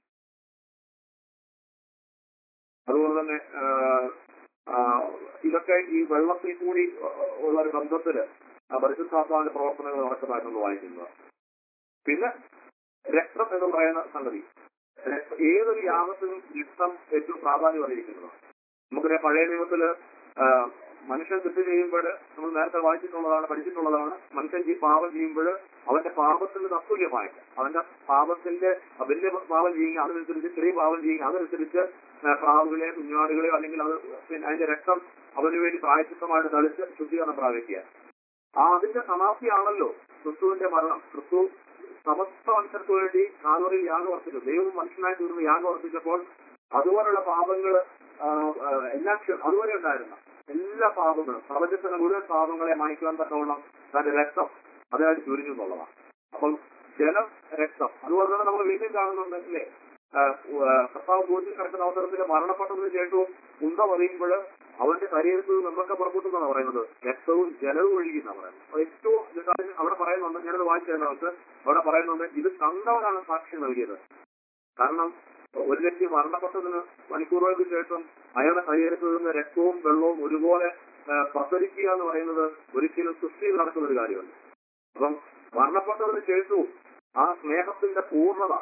അതുപോലെ തന്നെ ആ, ആ, ഇതൊക്കെ ഈ വെള്ളത്തിൽ കൂടി ഉള്ള ഒരു ബന്ധത്തില് ആ പരിശുദ്ധാത്മാവിന്റെ പ്രവർത്തനങ്ങൾ നടക്കുന്നതായിട്ട് നമ്മൾ വായിക്കുന്നത് പിന്നെ രക്തം എന്ന് പറയുന്ന സംഗതി രക്തം- ഏതൊരു യാഗത്തിനും രക്തം ഏറ്റവും പ്രാധാന്യം അറിയിക്കുന്നത് നമുക്കറിയാം പഴയ നിയമത്തില് ആ, മനുഷ്യൻ തെറ്റ് ചെയ്യുമ്പോൾ നമ്മൾ നേരത്തെ വായിച്ചിട്ടുള്ളതാണ് പഠിച്ചിട്ടുള്ളതാണ് മനുഷ്യൻ ഈ പാപം ചെയ്യുമ്പോൾ അവന്റെ പാപത്തിന് തത്തുല്യമായിട്ട് അവന്റെ പാപത്തിന്റെ വലിയ പാപം ചെയ്യുക അതനുസരിച്ച് ചെറിയ പാപം ചെയ്യുക അതനുസരിച്ച് ആ, പ്രാവുകളെ കുഞ്ഞാടുകളെ അല്ലെങ്കിൽ അത് പിന്നെ അതിന്റെ രക്തം അവന് വേണ്ടി പ്രായച്ചിത്തമായിട്ട് തളിച്ച് ശുദ്ധീകരണം പ്രാപിക്കുക ആ അതിന്റെ സമാപ്തിയാണല്ലോ ക്രിസ്തുവിന്റെ മരണം ക്രിസ്തു സമസ്ത മനുഷ്യർക്ക് വേണ്ടി കാലോറിൽ യാഗം വർദ്ധിച്ചു ദൈവം മനുഷ്യനായി തീർന്ന് യാഗം വർദ്ധിച്ചപ്പോൾ അതുപോലുള്ള പാപങ്ങൾ എല്ലാം ക്ഷ- അതുവരെ ഉണ്ടായിരുന്ന എല്ലാ പാപങ്ങളും പ്രപഞ്ചത്തിന്റെ മുഴുവൻ പാപങ്ങളെ മായ്ക്കുവാൻ തക്കവണ്ണം തന്റെ രക്തം അതായത് ചുരുങ്ങി എന്നുള്ളതാണ് അപ്പം ജലം രക്തം അതുപോലെ തന്നെ നമ്മൾ വീട്ടിൽ കാണുന്നുണ്ട് അല്ലേ കർത്താവ് കൂട്ടി കിടക്കുന്ന അവസരത്തിൽ മരണപ്പെട്ടതിന് ശേഷവും ഉണ്ട പറയുമ്പോൾ അവന്റെ ശരീരത്തിൽ നിന്നൊക്കെ പുറപ്പെട്ടെന്നാണ് പറയുന്നത് രക്തവും ജലവും ഒഴുകി എന്നാണ് പറയുന്നത് അത് ഏറ്റവും ഇത് അവിടെ പറയുന്നുണ്ട് ഞാനത് വായിച്ചു നമുക്ക് അവിടെ പറയുന്നുണ്ട് ഇത് കണ്ടവരാണ് സാക്ഷി നൽകിയത് കാരണം ഒരു വ്യക്തി മരണപ്പെട്ടതിന് മണിക്കൂറുകൾക്ക് ശേഷം അയാളുടെ ശരീരത്തിൽ നിന്ന് രക്തവും വെള്ളവും ഒരുപോലെ ആ, പ്രസരിക്കുക എന്ന് പറയുന്നത് ഒരിക്കലും സൃഷ്ടിയിൽ നടക്കുന്ന ഒരു കാര്യമല്ല അപ്പം മരണപ്പെട്ടതിന് ശേഷവും ആ സ്നേഹത്തിന്റെ പൂർണ്ണത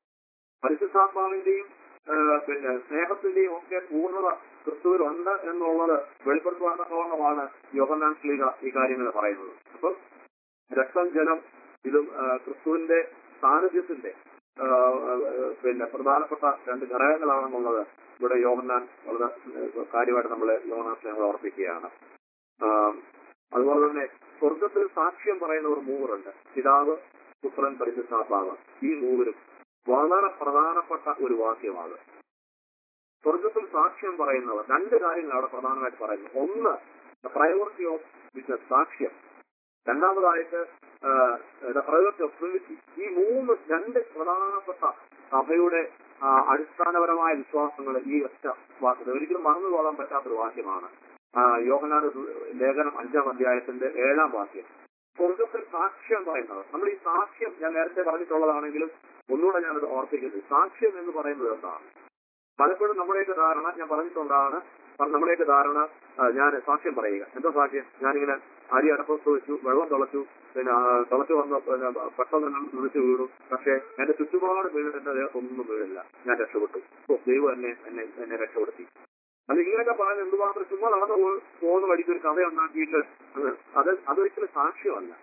പരിശുദ്ധാത്മാവിന്റെയും ആ, പിന്നെ സ്നേഹത്തിന്റെയും ഒക്കെ പൂർണ്ണത ക്രിസ്തുവിൽ ഉണ്ട് എന്നുള്ളത് വെളിപ്പെടുത്തുവാൻ തക്കവണ്ണമാണ് യോഹന്നാൻ ശ്ലീക ഈ കാര്യങ്ങൾ പറയുന്നത് അപ്പം രക്തം ജലം ഇതും ആ, ക്രിസ്തുവിന്റെ സാന്നിധ്യത്തിന്റെ ആ, ആ, പിന്നെ പ്രധാനപ്പെട്ട രണ്ട് ഘടകങ്ങളാണെന്നുള്ളത് ഇവിടെ യോഹന്നാൻ വളരെ ആ, കാര്യമായിട്ട് നമ്മളെ യോഹന്നാൻ സ്നേഹം ഓർപ്പിക്കുകയാണ് ആ, അതുപോലെ തന്നെ സ്വർഗത്തിൽ സാക്ഷ്യം പറയുന്നവർ മൂവറുണ്ട് പിതാവ് പുത്രൻ പരിശുദ്ധാത്മാവ് ഈ മൂവരും വളരെ പ്രധാനപ്പെട്ട ഒരു വാക്യമാണ് സ്വർഗത്തിൽ സാക്ഷ്യം പറയുന്നവർ രണ്ട് കാര്യങ്ങൾ അവിടെ പ്രധാനമായിട്ട് പറയുന്നു ഒന്ന് പ്രയോറിറ്റി ഓഫ് ബിസിനസ് സാക്ഷ്യം രണ്ടാമതായിട്ട് പ്രയോറിറ്റി ഓഫ് പ്രിവിറ്റി ഈ മൂന്ന് രണ്ട് പ്രധാനപ്പെട്ട സഭയുടെ ആ, അടിസ്ഥാനപരമായ വിശ്വാസങ്ങൾ ഈ ഒറ്റ വാക്യത്തിൽ ഒരിക്കലും മറന്നു പോകാൻ പറ്റാത്തൊരു വാക്യമാണ് ആ, യോഹന്നാന്റെ ദു- ലേഖനം അഞ്ചാം അധ്യായത്തിന്റെ ഏഴാം വാക്യം സ്വർഗത്തിൽ സാക്ഷ്യം പറയുന്നത് നമ്മൾ ഈ സാക്ഷ്യം ഞാൻ നേരത്തെ പറഞ്ഞിട്ടുള്ളതാണെങ്കിലും ഒന്നുകൂടെ ഞാനത് ഓർപ്പിക്കുന്നത് സാക്ഷ്യം എന്ന് പറയുന്നത് എന്താണ് പലപ്പോഴും നമ്മുടെയൊക്കെ ധാരണ ഞാൻ പറഞ്ഞിട്ടുള്ളതാണ് പ- നമ്മുടെയൊക്കെ ധാരണ ആ, ഞാൻ സാക്ഷ്യം പറയുക എന്താ സാക്ഷ്യം ഞാനിങ്ങനെ അരി അടപ്പത്ത് വെച്ചു വെള്ളം തിളച്ചു പിന്നെ ആ, തിളച്ചു വന്ന പിന്നെ പെട്ടെന്ന് ഞാൻ വിളിച്ചു വീണു പക്ഷേ എന്റെ ചുറ്റുപാട് വീണിട്ട് എന്റെ ദേഹത്ത് ഒന്നും വീഴില്ല ഞാൻ രക്ഷപ്പെട്ടു ഓ ദൈവം എന്നെ എന്നെ എന്നെ രക്ഷപ്പെടുത്തി അത് ഇങ്ങനെയൊക്കെ പറയാൻ എന്തുമാത്രം ചുമ്മാ നടന്നു പോ- പോകുന്ന വഴിക്ക് ഒരു കഥ ഉണ്ടാക്കിയിട്ട് അത് അത് അതൊരിക്കലും സാക്ഷ്യമല്ല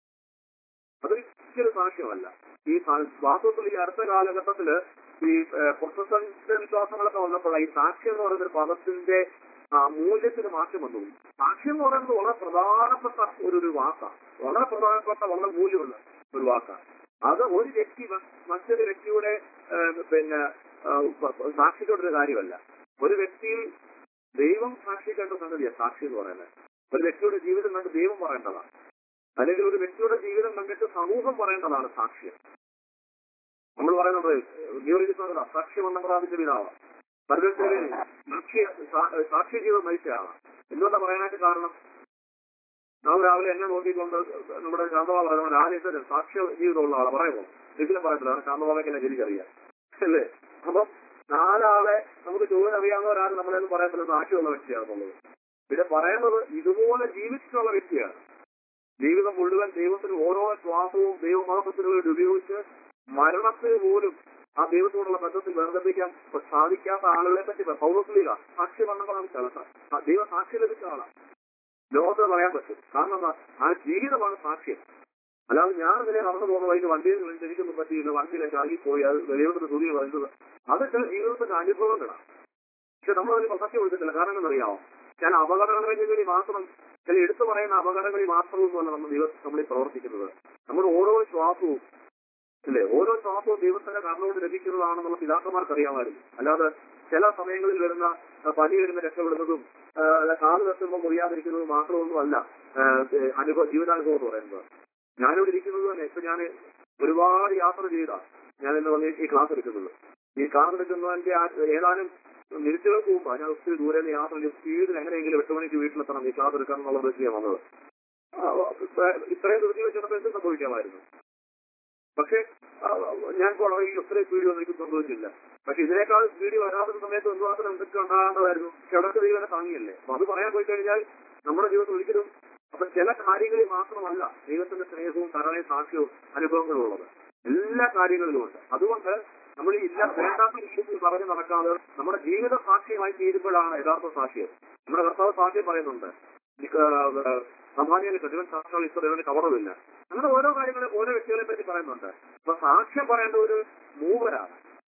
അതൊരിക്കലും സാക്ഷ്യമല്ല ഈ സാ- വാസ്തവത്തിൽ ഈ അടുത്ത കാലഘട്ടത്തില് ഈ പ്രൊട്ടസ്റ്റന്റ് വിശ്വാസങ്ങളൊക്കെ വന്നപ്പോഴാണ് ഈ സാക്ഷ്യം എന്ന് പറയുന്ന ഒരു പദത്തിന്റെ ആ, മൂല്യത്തിന് മാറ്റം വന്നു സാക്ഷ്യം എന്ന് പറയുന്നത് വളരെ പ്രധാനപ്പെട്ട ഒരു ഒരു വാക്കാണ് വളരെ പ്രധാനപ്പെട്ട വളരെ മൂല്യമുള്ള ഒരു വാക്കാണ് അത് ഒരു വ്യക്തി മ- മറ്റൊരു വ്യക്തിയുടെ ആ, പിന്നെ ആ, പ- പ- സാക്ഷിക്കേണ്ട ഒരു കാര്യമല്ല ഒരു വ്യക്തിയിൽ ദൈവം സാക്ഷിക്കേണ്ട സംഗതിയാണ് സാക്ഷി എന്ന് പറയുന്നത് ഒരു വ്യക്തിയുടെ ജീവിതം കണ്ട് ദൈവം പറയേണ്ടതാണ് അല്ലെങ്കിൽ ഒരു വ്യക്തിയുടെ ജീവിതം കണ്ടിട്ട് സമൂഹം പറയേണ്ടതാണ് സാക്ഷ്യം നമ്മൾ പറയുന്നത് ഗീവർഗീസ് സാക്ഷ്യം പ്രാപിച്ച പിതാവ് പരലോകത്തിലെ സാക്ഷി സാ- സാക്ഷി ജീവിതം നയിച്ചയാണ് എന്തുകൊണ്ടാ പറയാനായിട്ട് കാരണം നാം രാവിലെ എന്നെ നോക്കിക്കൊണ്ട് നമ്മുടെ ശാന്തബാബ പറയുന്നത് ആദ്യത്തെ സാക്ഷ്യ ജീവിതമുള്ള ആളെ പറയുമോ ഒരിക്കലും പറയത്തില്ല കാരണം ശാന്തബാബയ്ക്ക് എന്നെ എനിക്കറിയാം അല്ലേ അപ്പം നാലാളെ നമുക്ക് ചോദ്യം അറിയാവുന്നവരാരും നമ്മളെന്ന് പറയത്തില്ല സാക്ഷിയുള്ള വ്യക്തിയാണെന്നുള്ളത് പിന്നെ പറയുന്നത് ഇതുപോലെ ജീവിച്ചിട്ടുള്ള വ്യക്തിയാണ് ജീവിതം മുഴുവൻ ദൈവത്തിന് ഓരോ ശ്വാസവും ദൈവമാസത്തിനു വേണ്ടി ഉപയോഗിച്ച് മരണത്തിന് പോലും ആ ദൈവത്തോടുള്ള ബന്ധത്തിൽ വേർതിരിക്കാൻ സാധിക്കാത്ത ആളുകളെ പറ്റി പൗരസ്ലിക സാക്ഷി വർണ്ണങ്ങളാണ് സ്ഥലത്താണ് ദൈവം സാക്ഷി ലഭിച്ച ആളാണ് ലോകത്തിന് പറയാൻ പറ്റും കാരണം എന്താ ആ ജീവിതമാണ് സാക്ഷ്യം അല്ലാതെ ഞാൻ ഇതിനെ നടന്നു പോകുന്ന വഴിക്ക് വണ്ടിയിൽ നിന്ന് എനിക്കൊന്നും പറ്റിയില്ല വണ്ടിയിലേക്ക് ആകിപ്പോയി അത് ദൈവത്തിന് തുണി പറയുന്നത് അതൊക്കെ ജീവിതത്തിന്റെ അനുഭവങ്ങളാണ് പക്ഷെ നമ്മൾ അതിന് പ്രസക്തി കൊടുത്തിട്ടില്ല കാരണം എന്നറിയാമോ ചില അപകടങ്ങളിൽ വേണ്ടി മാത്രം ചില എടുത്തു പറയുന്ന അപകടങ്ങളിൽ മാത്രമൊന്നുമല്ല നമ്മൾ ദൈവം നമ്മളിൽ പ്രവർത്തിക്കുന്നത് നമ്മുടെ ഓരോ ശ്വാസവും അല്ലേ ഓരോ ശ്വാസവും ദൈവത്തിന്റെ കർണോട് ലഭിക്കുന്നതാണെന്നുള്ള പിതാക്കന്മാർക്ക് അറിയാമായിരുന്നു അല്ലാതെ ചില സമയങ്ങളിൽ വരുന്ന ആ, പനി വരുന്ന രക്ഷപ്പെടുന്നതും ആ, അല്ല, കാല് തട്ടുമ്പോൾ മുറിയാതിരിക്കുന്നതും മാത്രമൊന്നും അല്ല അനുഭവ ജീവിതാനുഭവം എന്ന് പറയുന്നത് ഞാനിവിടെ ഇരിക്കുന്നത് തന്നെ ഇപ്പൊ ഞാൻ ഒരുപാട് യാത്ര ചെയ്ത ഞാൻ ഇന്ന് വന്ന് ഈ ക്ലാസ് എടുക്കുന്നത് ഈ ക്ലാസ് എടുക്കുന്നതിന്റെ ആ ഏതാനും മിനിറ്റുകൾക്ക് മുമ്പ് ഞാൻ ഒത്തിരി ദൂരെ നിന്ന് യാത്ര ചെയ്ത് സ്പീഡിൽ എങ്ങനെയെങ്കിലും എട്ട് മണിക്ക് വീട്ടിലെത്തണം ഈ ക്ലാസ് എടുക്കണം എന്നുള്ള ഉദ്ദേശിക്കാൻ വന്നത് ആ, ഇപ്പൊ ഇത്രയും ധൃതി വെച്ചിട്ട് എന്ത് സംഭവിക്കാമായിരുന്നു പക്ഷേ ആ, ഞാൻ വളരെ ഈ ഒത്തിരി സ്പീഡ് ഒന്നും എനിക്ക് സംഭവിച്ചില്ല പക്ഷെ ഇതിനേക്കാൾ സ്പീഡ് വരാത്ത സമയത്ത് എന്തുമാത്രം എന്തൊക്കെ ഉണ്ടാകേണ്ടതായിരുന്നു പക്ഷെ അവിടത്തെ ദൈവനെ താങ്ങിയല്ലേ അപ്പൊ അത് പറയാൻ പോയി കഴിഞ്ഞാൽ നമ്മുടെ ജീവിതത്തിൽ ഒരിക്കലും അപ്പൊ ചില കാര്യങ്ങളിൽ മാത്രമല്ല ദൈവത്തിന്റെ സ്നേഹവും കരുണയും സാക്ഷ്യവും അനുഭവങ്ങളും ഉള്ളത് എല്ലാ കാര്യങ്ങളിലും ഉണ്ട് അതുകൊണ്ട് നമ്മൾ ഈ ഇല്ല വേണ്ടാത്ത രീതിയിൽ പറഞ്ഞു നടക്കാതെ നമ്മുടെ ജീവിത സാക്ഷ്യമായി തീരുമ്പോഴാണ് യഥാർത്ഥ സാക്ഷ്യം നമ്മുടെ കർത്താവ് സാക്ഷ്യം പറയുന്നുണ്ട് സമാനിയുടെ കെട്ടിടൻ സാക്ഷികൾ ഇത്ര കവറുമില്ല അങ്ങനെ ഓരോ കാര്യങ്ങളും ഓരോ വ്യക്തികളെ പറ്റി പറയുന്നുണ്ട് അപ്പൊ സാക്ഷ്യം പറയേണ്ട ഒരു മൂവരാണ്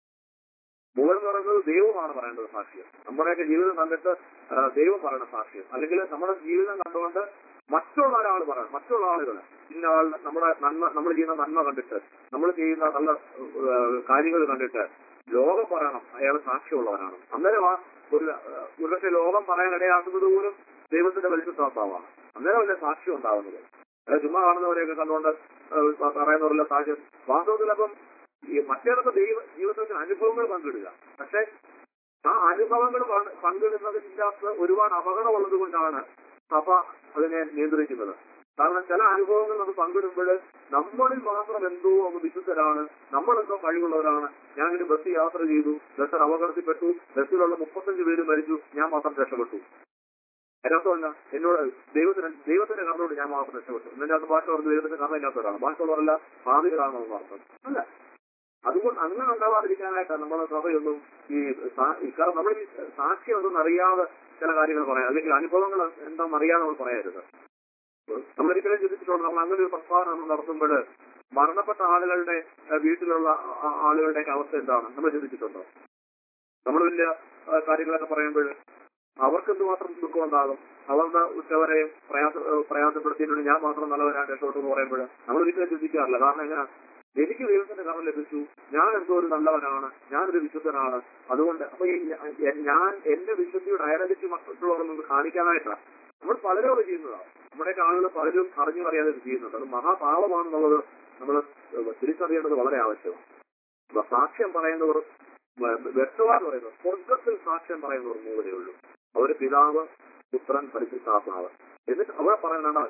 മൂവർ എന്ന് പറയുന്നത് ദൈവമാണ് പറയേണ്ടത് സാക്ഷ്യം നമ്മുടെയൊക്കെ ജീവിതം കണ്ടിട്ട് ആ, ദൈവം പറയുന്ന സാക്ഷ്യം അല്ലെങ്കിൽ നമ്മുടെ ജീവിതം കണ്ടുകൊണ്ട് മറ്റുള്ള ഒരാൾ പറയണം മറ്റുള്ള ആളുകൾ ഇന്ന ആൾ നമ്മുടെ നന്മ നമ്മൾ ചെയ്യുന്ന നന്മ കണ്ടിട്ട് നമ്മൾ ചെയ്യുന്ന നല്ല ആ, കാര്യങ്ങൾ കണ്ടിട്ട് ലോകം പറയണം അയാൾ സാക്ഷ്യമുള്ളവരാണ് അന്നേരം ആ ഒരു ആ, ഒരുപക്ഷെ ലോകം പറയാൻ ഇടയാക്കുന്നത് പോലും ദൈവത്തിന്റെ പരിശുദ്ധാത്മാവാണ് അന്നേരമല്ലേ സാക്ഷ്യം ഉണ്ടാകുന്നത് അത് ചുമ്മാ കാണുന്നവരെയൊക്കെ കണ്ടുകൊണ്ട് ആ, പറയുന്നവരെല്ലാം സാക്ഷ്യം വാസ്തവത്തിൽ അപ്പം ഈ മറ്റേതൊക്കെ ദൈവ ജീവിതത്തിൽ അനുഭവങ്ങൾ പങ്കിടുക പക്ഷെ ആ അനുഭവങ്ങൾ പങ്ക് പങ്കിടുന്നതിന്റെ അകത്ത് ഒരുപാട് അപകടമുള്ളത് കൊണ്ടാണ് സഭ അതിനെ നിയന്ത്രിക്കുന്നത് കാരണം ചില അനുഭവങ്ങൾ നമ്മൾ പങ്കിടുമ്പോൾ നമ്മളിൽ മാത്രം എന്തോ അങ്ങ് വിശുദ്ധരാണ് നമ്മളെന്തോ കഴിവുള്ളവരാണ് ഞാൻ ഒരു ബസ് യാത്ര ചെയ്തു ബസ് അപകടത്തിൽപ്പെട്ടു ബസ്സിലുള്ള മുപ്പത്തഞ്ച് പേര് മരിച്ചു ഞാൻ മാത്രം രക്ഷപ്പെട്ടു അതിനകത്തല്ല എന്നോട് ദൈവത്തിന് ദൈവത്തിന്റെ കർണോട് ഞാൻ മാത്രം രക്ഷപ്പെട്ടു എന്നെ അത് ഭാഷ പറഞ്ഞ് ദൈവത്തിന്റെ കർണ ഇല്ലാത്തവരാണ് ഭാഷയുള്ളവരല്ല ഭാവികളാണെന്ന് അർത്ഥം അല്ല അതുകൊണ്ട് അങ്ങനെ ഉണ്ടാവാതിരിക്കാനായിട്ടാണ് നമ്മളെ സഭയൊന്നും ഈ സാ- ഈ കാരണം നമ്മൾ ഈ സാക്ഷ്യം ഒന്നും അറിയാതെ ചില കാര്യങ്ങൾ പറയാം അല്ലെങ്കിൽ അനുഭവങ്ങൾ എന്താണെന്ന് അറിയാതെ നമ്മൾ പറയരുത് നമ്മളൊരിക്കലും ചിന്തിച്ചിട്ടുണ്ട് നമ്മൾ അങ്ങനെ ഒരു പ്രസ്താവന നമ്മൾ നടത്തുമ്പോൾ മരണപ്പെട്ട ആളുകളുടെ ഏഹ്, വീട്ടിലുള്ള ആ- ആളുകളുടെയൊക്കെ അവസ്ഥ എന്താണ് നമ്മൾ ചിന്തിച്ചിട്ടുണ്ടോ നമ്മൾ വലിയ ആ, കാര്യങ്ങളൊക്കെ പറയുമ്പോൾ അവർക്ക് എന്തുമാത്രം ദുഃഖം ഉണ്ടാകും അവരുടെ ഉച്ചവരെയും പ്രയാസ ഏഹ്, പ്രയാസപ്പെടുത്തിയിട്ടുണ്ട് ഞാൻ മാത്രം നല്ലവരാണ് രക്ഷപ്പെട്ടു എന്ന് പറയുമ്പോൾ നമ്മൾ ഒരിക്കലും ചിന്തിക്കാറില്ല കാരണം എങ്ങനെ എനിക്ക് ദൈവത്തിന്റെ കർമ്മം ലഭിച്ചു ഞാൻ എന്തോ ഒരു നല്ലവനാണ് ഞാനൊരു വിശുദ്ധനാണ് അതുകൊണ്ട് അപ്പൊ ഈ ഞ- ഞാൻ എന്റെ വിശുദ്ധിയുടെ ഐഡന്റിറ്റി മറ്റുള്ളവർ നമുക്ക് കാണിക്കാനായിട്ടാണ് നമ്മൾ പലരും അത് ചെയ്യുന്നതാണ് നമ്മുടെ ആളുകൾ പലരും അറിഞ്ഞു അറിയാതെ ഇത് ചെയ്യുന്നുണ്ട് അത് മഹാപാപമാണെന്നുള്ളത് നമ്മൾ തിരിച്ചറിയേണ്ടത് വളരെ ആവശ്യമാണ് അപ്പൊ സാക്ഷ്യം പറയുന്നവർ വ്യക്തമായിട്ട് പറയുന്നത് സ്വർഗത്തിൽ സാക്ഷ്യം പറയുന്നവർ മൂവരേ ഉള്ളൂ അവര് പിതാവ് പുത്രൻ പരിശുദ്ധാത്മാവ് എന്നിട്ട് അവിടെ പറയുന്നതാണ്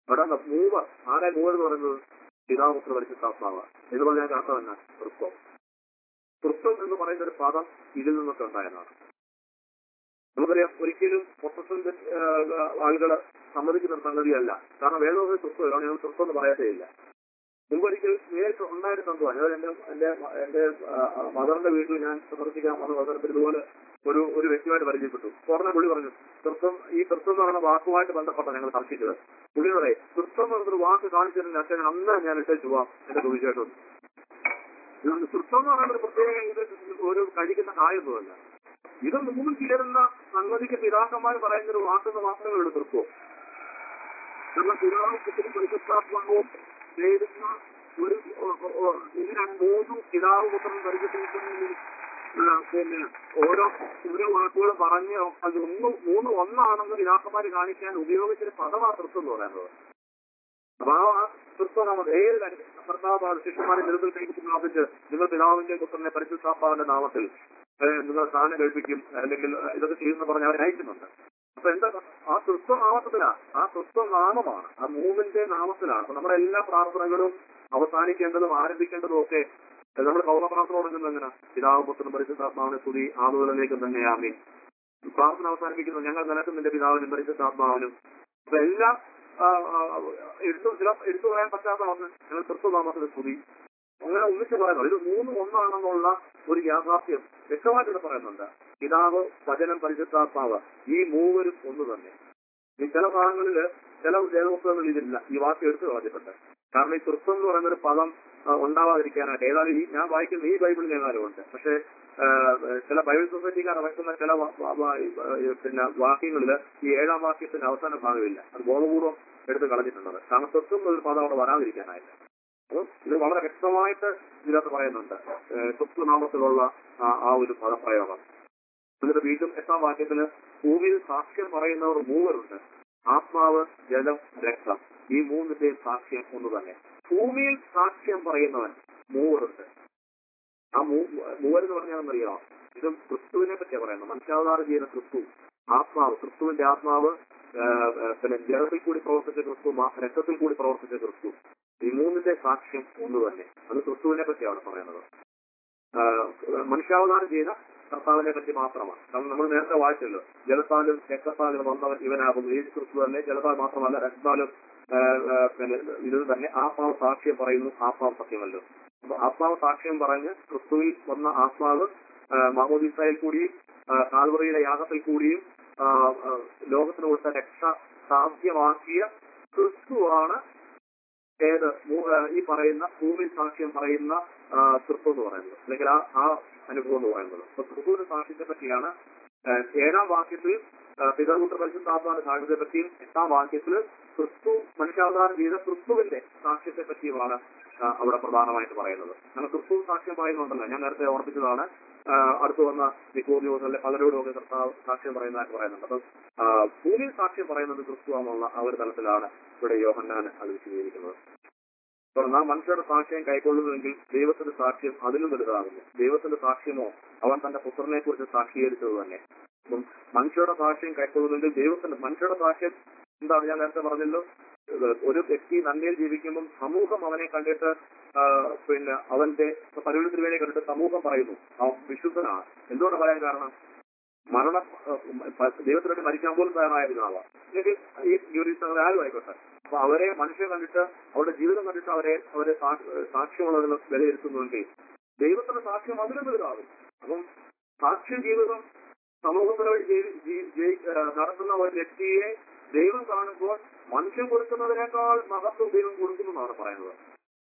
അവിടെ മൂവ ആരെ മൂവ എന്ന് പറയുന്നത് പിതാപുത്ര പരിശുദ്ധാത്മാവ് എന്ന് പറഞ്ഞാൽ അർത്ഥം തന്നെ തൃത്വം തൃത്വം എന്ന് പറയുന്ന ഒരു പദം ഇതിൽ നിന്നൊക്കെ ഉണ്ടായതാണ് നമുക്കറിയാം ഒരിക്കലും പ്രൊഫസറിന്റെ ആളുകൾ സമ്മതിക്കുന്ന ഒരു സംഗതിയല്ല കാരണം വേദോഹ തൃത്വം ഞങ്ങൾ തൃത്വം എന്ന് പറയത്തേ ഇല്ല മുമ്പൊരിക്കൽ നേരിട്ട് ഉണ്ടായിട്ട് സംഭവം അതായത് എന്റെ എന്റെ എന്റെ മദറിന്റെ വീട്ടിൽ ഞാൻ സന്ദർശിക്കാൻ വന്ന അവസരത്തിൽ ഇതുപോലെ ഒരു ഒരു വ്യക്തിയുമായിട്ട് പരിചയപ്പെട്ടു ഉടനെ പുള്ളി പറഞ്ഞു തൃത്വം ഈ തൃത്വം എന്ന് പറയുന്ന വാക്കുമായിട്ട് ബന്ധപ്പെട്ട ഞങ്ങൾ തർക്കിച്ചത് പുള്ളി പറയും തൃത്വം എന്ന് പറഞ്ഞൊരു വാക്ക് കാണിച്ചതിന് അച്ഛൻ അന്ന് ഞാൻ ഇട്ടേച്ചു പോവാം എന്റെ തീർച്ചയായിട്ടും ഇതുകൊണ്ട് തൃത്വം എന്ന് പറയുന്ന ഒരു പ്രത്യേക ഇത് ഒരു കഴിക്കുന്ന കായൊന്നുമല്ല ഇത് മൂന്നും ചേരുന്ന സംഗതിക്ക് പിതാക്കന്മാർ പറയുന്ന ഒരു വാക്കെന്ന് മാത്രമേ ഉള്ളൂ തൃത്വം നമ്മൾ പിതാവും പുത്രനും പരിശുദ്ധാത്മാവും ചേരുന്ന ഒരു ഇതിനാണ് മൂന്നും പിതാവ് പുത്രൻ പരിശുദ്ധിക്കുന്ന പിന്നെ ഓരോ ഓരോ വാക്കുകൾ പറഞ്ഞ് അത് ഒന്ന് മൂന്ന് ഒന്നാണെന്ന് പിതാക്കന്മാർ കാണിക്കാൻ ഉപയോഗിച്ചൊരു പദമാണ് തൃത്വം എന്ന് പറയുന്നത് അപ്പൊ ആ തൃത്വം നമ്മൾ ഏത് കർത്താവ് ശിഷ്യന്മാരെ നിലനിൽപ്പിലേക്ക് പ്രാപിച്ച് നിങ്ങൾ പിതാവിന്റെ പുത്രനെ പരിശുദ്ധാത്മാവിന്റെ നാമത്തിൽ നിങ്ങൾ സ്ഥാനം കഴിപ്പിക്കും അല്ലെങ്കിൽ ഇതൊക്കെ ചെയ്യുമെന്ന് പറഞ്ഞ് അവരെ അയക്കുന്നുണ്ട് അപ്പൊ എന്താ ആ തൃത്വ നാമത്തിലാണ് ആ തൃത്വ നാമമാണ് ആ മൂവിന്റെ നാമത്തിലാണ് അപ്പൊ നമ്മുടെ എല്ലാ പ്രാർത്ഥനകളും അവസാനിക്കേണ്ടതും ആരംഭിക്കേണ്ടതും ഒക്കെ നമ്മൾ കൗമ പ്രാർത്ഥന തുടങ്ങുന്നത് എങ്ങനെ പിതാവ് പുത്രനും പരിശുദ്ധാത്മാവിനെ സ്തുതി ആളുകളിലേക്ക് തന്നെയാമേ പ്രാർത്ഥന അവസാനിപ്പിക്കുന്നത് ഞങ്ങൾ നിനക്കും നിന്റെ പിതാവിനും പരിശുദ്ധാത്മാവിനും അപ്പൊ എല്ലാ എടുത്തു ചില എടുത്തു പറയാൻ പറ്റാത്ത ഒന്ന് ഞങ്ങൾ തൃത്വനാമത്തിന് സ്തുതി അങ്ങനെ ഒന്നിച്ച് പറയുന്നു ഇത് മൂന്ന് ഒന്നാണെന്നുള്ള ഒരു യാഥാർത്ഥ്യം വ്യക്തമായിട്ട് പറയുന്നുണ്ട് പിതാവ് വചനം പരിശുദ്ധാത്മാവ് ഈ മൂവരും ഒന്ന് തന്നെ ഈ ചില ഭാഗങ്ങളില് ചില വേദപുസ്തകങ്ങളിൽ ഇതില്ല ഈ വാക്ക് എടുത്തു കളഞ്ഞിട്ടുണ്ട് കാരണം ഈ തൃത്വം എന്ന് പറയുന്ന ഒരു പദം ഉണ്ടാവാതിരിക്കാനായിട്ട് ഏതായാലും ഈ ഞാൻ വായിക്കുന്ന ഈ ബൈബിളിൽ ഏതായാലും ഉണ്ട് പക്ഷേ ചില ബൈബിൾ സൊസൈറ്റിക്കാർ ഇറക്കുന്ന ചില പിന്നെ വാക്യങ്ങളിൽ ഈ ഏഴാം വാക്യത്തിന്റെ അവസാന ഭാഗമില്ല അത് ബോധപൂർവം എടുത്ത് കളഞ്ഞിട്ടുള്ളത് കാരണം തൃത്വം എന്നൊരു പദം അവിടെ വരാതിരിക്കാനായിട്ട് അപ്പം ഇത് വളരെ വ്യക്തമായിട്ട് ഇതിനകത്ത് പറയുന്നുണ്ട് സ്വപ്നനാമത്തിലുള്ള ആ ഒരു പദപ്രയോഗം എന്നിട്ട് വീണ്ടും എട്ടാം വാക്യത്തിന് ഭൂമിയിൽ സാക്ഷ്യം പറയുന്നവർ മൂവരുണ്ട് ആത്മാവ് ജലം രക്തം ഈ മൂന്നിന്റെയും സാക്ഷ്യം ഒന്ന് തന്നെ ഭൂമിയിൽ സാക്ഷ്യം പറയുന്നവൻ മൂവരുണ്ട് ആ മൂവരെന്ന് പറഞ്ഞാൽ അറിയാം ഇത് ക്രിസ്തുവിനെ പറ്റിയാണ് പറയുന്നത് മനുഷ്യാവതാരം ചെയ്യുന്ന ക്രിസ്തു ആത്മാവ് ക്രിസ്തുവിന്റെ ആത്മാവ് പിന്നെ ജലത്തിൽ കൂടി പ്രവർത്തിച്ച ക്രിസ്തു രക്തത്തിൽ കൂടി പ്രവർത്തിച്ച ക്രിസ്തു ഈ മൂന്നിന്റെ സാക്ഷ്യം ഒന്ന് തന്നെ അത് ക്രിസ്തുവിനെ പറ്റിയാണ് പറയുന്നത് മനുഷ്യാവതാരം ചെയ്ത കർത്താവിനെ പറ്റി മാത്രമാണ് കാരണം നമ്മൾ നേരത്തെ വായിച്ചല്ലോ ജലത്താലും രക്തത്താലും വന്നവൻ ഇവനാകുന്നു യേശു ക്രിസ്തു തന്നെ ജലത്താൽ മാത്രമല്ല രക്തത്താലും പിന്നെ ഇത് തന്നെ ആത്മാവ് സാക്ഷ്യം പറയുന്നു ആത്മാവ് സത്യമല്ലോ അപ്പൊ ആത്മാവ് സാക്ഷ്യം പറഞ്ഞ് ക്രിസ്തുവിൽ വന്ന ആത്മാവ് മഹോദിസയിൽ കൂടിയും കാൽവറിയുടെ യാഗത്തിൽ കൂടിയും ലോകത്തിന് കൊടുത്ത രക്ഷ സാധ്യമാക്കിയ ക്രിസ്തുവാണ് ഏത് ഈ പറയുന്ന ഭൂമിയിൽ സാക്ഷ്യം പറയുന്ന തൃത്വം എന്ന് പറയുന്നത് അല്ലെങ്കിൽ ആ ആ അനുഭവം എന്ന് പറയുന്നത് അപ്പൊ ക്രിസ്തുവിന്റെ സാക്ഷ്യത്തെ പറ്റിയാണ് ഏഴാം വാക്യത്തിൽ പിതർപുത്ര പരിശുദ്ധാത്മാവിന്റെ സാക്ഷ്യത്തെ പറ്റിയും എട്ടാം വാക്യത്തിൽ ക്രിസ്തു മനുഷ്യാവതാരം ചെയ്ത ക്രിസ്തുവിന്റെ സാക്ഷ്യത്തെ പറ്റിയുമാണ് അവിടെ പ്രധാനമായിട്ട് പറയുന്നത് അങ്ങനെ ക്രിസ്തു സാക്ഷ്യം പറയുന്നുണ്ടല്ലോ ഞാൻ നേരത്തെ ഓർപ്പിച്ചതാണ് അടുത്തു വന്ന നിക്കോദിയോസിലെ പലരോടും ഒക്കെ കർത്താവ് സാക്ഷ്യം പറയുന്നതായിട്ട് പറയുന്നുണ്ട് അപ്പം ഭൂമിയിൽ സാക്ഷ്യം പറയുന്നത് ക്രിസ്തു എന്നുള്ള ആ ഒരു തലത്തിലാണ് ഇവിടെ യോഹന്നാൻ അത് വിശദീകരിക്കുന്നത് നാം മനുഷ്യരുടെ സാക്ഷ്യം കൈക്കൊള്ളുന്നുവെങ്കിൽ ദൈവത്തിന്റെ സാക്ഷ്യം അതിലും വലുതാകുന്നു ദൈവത്തിന്റെ സാക്ഷ്യമോ അവൻ തന്റെ പുത്രനെ കുറിച്ച് സാക്ഷീകരിച്ചത് തന്നെ അപ്പം മനുഷ്യരുടെ സാക്ഷ്യം കൈക്കൊള്ളുന്നെങ്കിൽ ദൈവത്തിന്റെ മനുഷ്യരുടെ സാക്ഷ്യം എന്താണ് ഞാൻ നേരത്തെ പറഞ്ഞല്ലോ ഒരു വ്യക്തി നന്മയിൽ ജീവിക്കുമ്പം സമൂഹം അവനെ കണ്ടിട്ട് പിന്നെ അവന്റെ പരിവൃത്തിന് വേണ്ടി കണ്ടിട്ട് സമൂഹം പറയുന്നു അവൻ വിശുദ്ധനാണ് എന്തുകൊണ്ട് പറയാൻ കാരണം മരണ ദൈവത്തിന് വേണ്ടി മരിക്കാൻ പോലും തയ്യാറായ പിതാവാണ് അല്ലെങ്കിൽ ഈ ജോലിസ്ഥലങ്ങൾ ആരും ആയിക്കോട്ടെ അപ്പൊ അവരെ മനുഷ്യരെ കണ്ടിട്ട് അവരുടെ ജീവിതം കണ്ടിട്ട് അവരെ അവരെ സാക്ഷ്യമുള്ളതിന് വിലയിരുത്തുന്നുവെങ്കിൽ ദൈവത്തിന്റെ സാക്ഷ്യം അതിലും വലുതാകും അപ്പം സാക്ഷ്യ ജീവിതം സമൂഹത്തിൽ നടത്തുന്ന ഒരു വ്യക്തിയെ ദൈവം കാണുമ്പോൾ മനുഷ്യൻ കൊടുക്കുന്നതിനേക്കാൾ മഹത്വം ദൈവം കൊടുക്കുന്നു എന്നാണ് പറയുന്നത്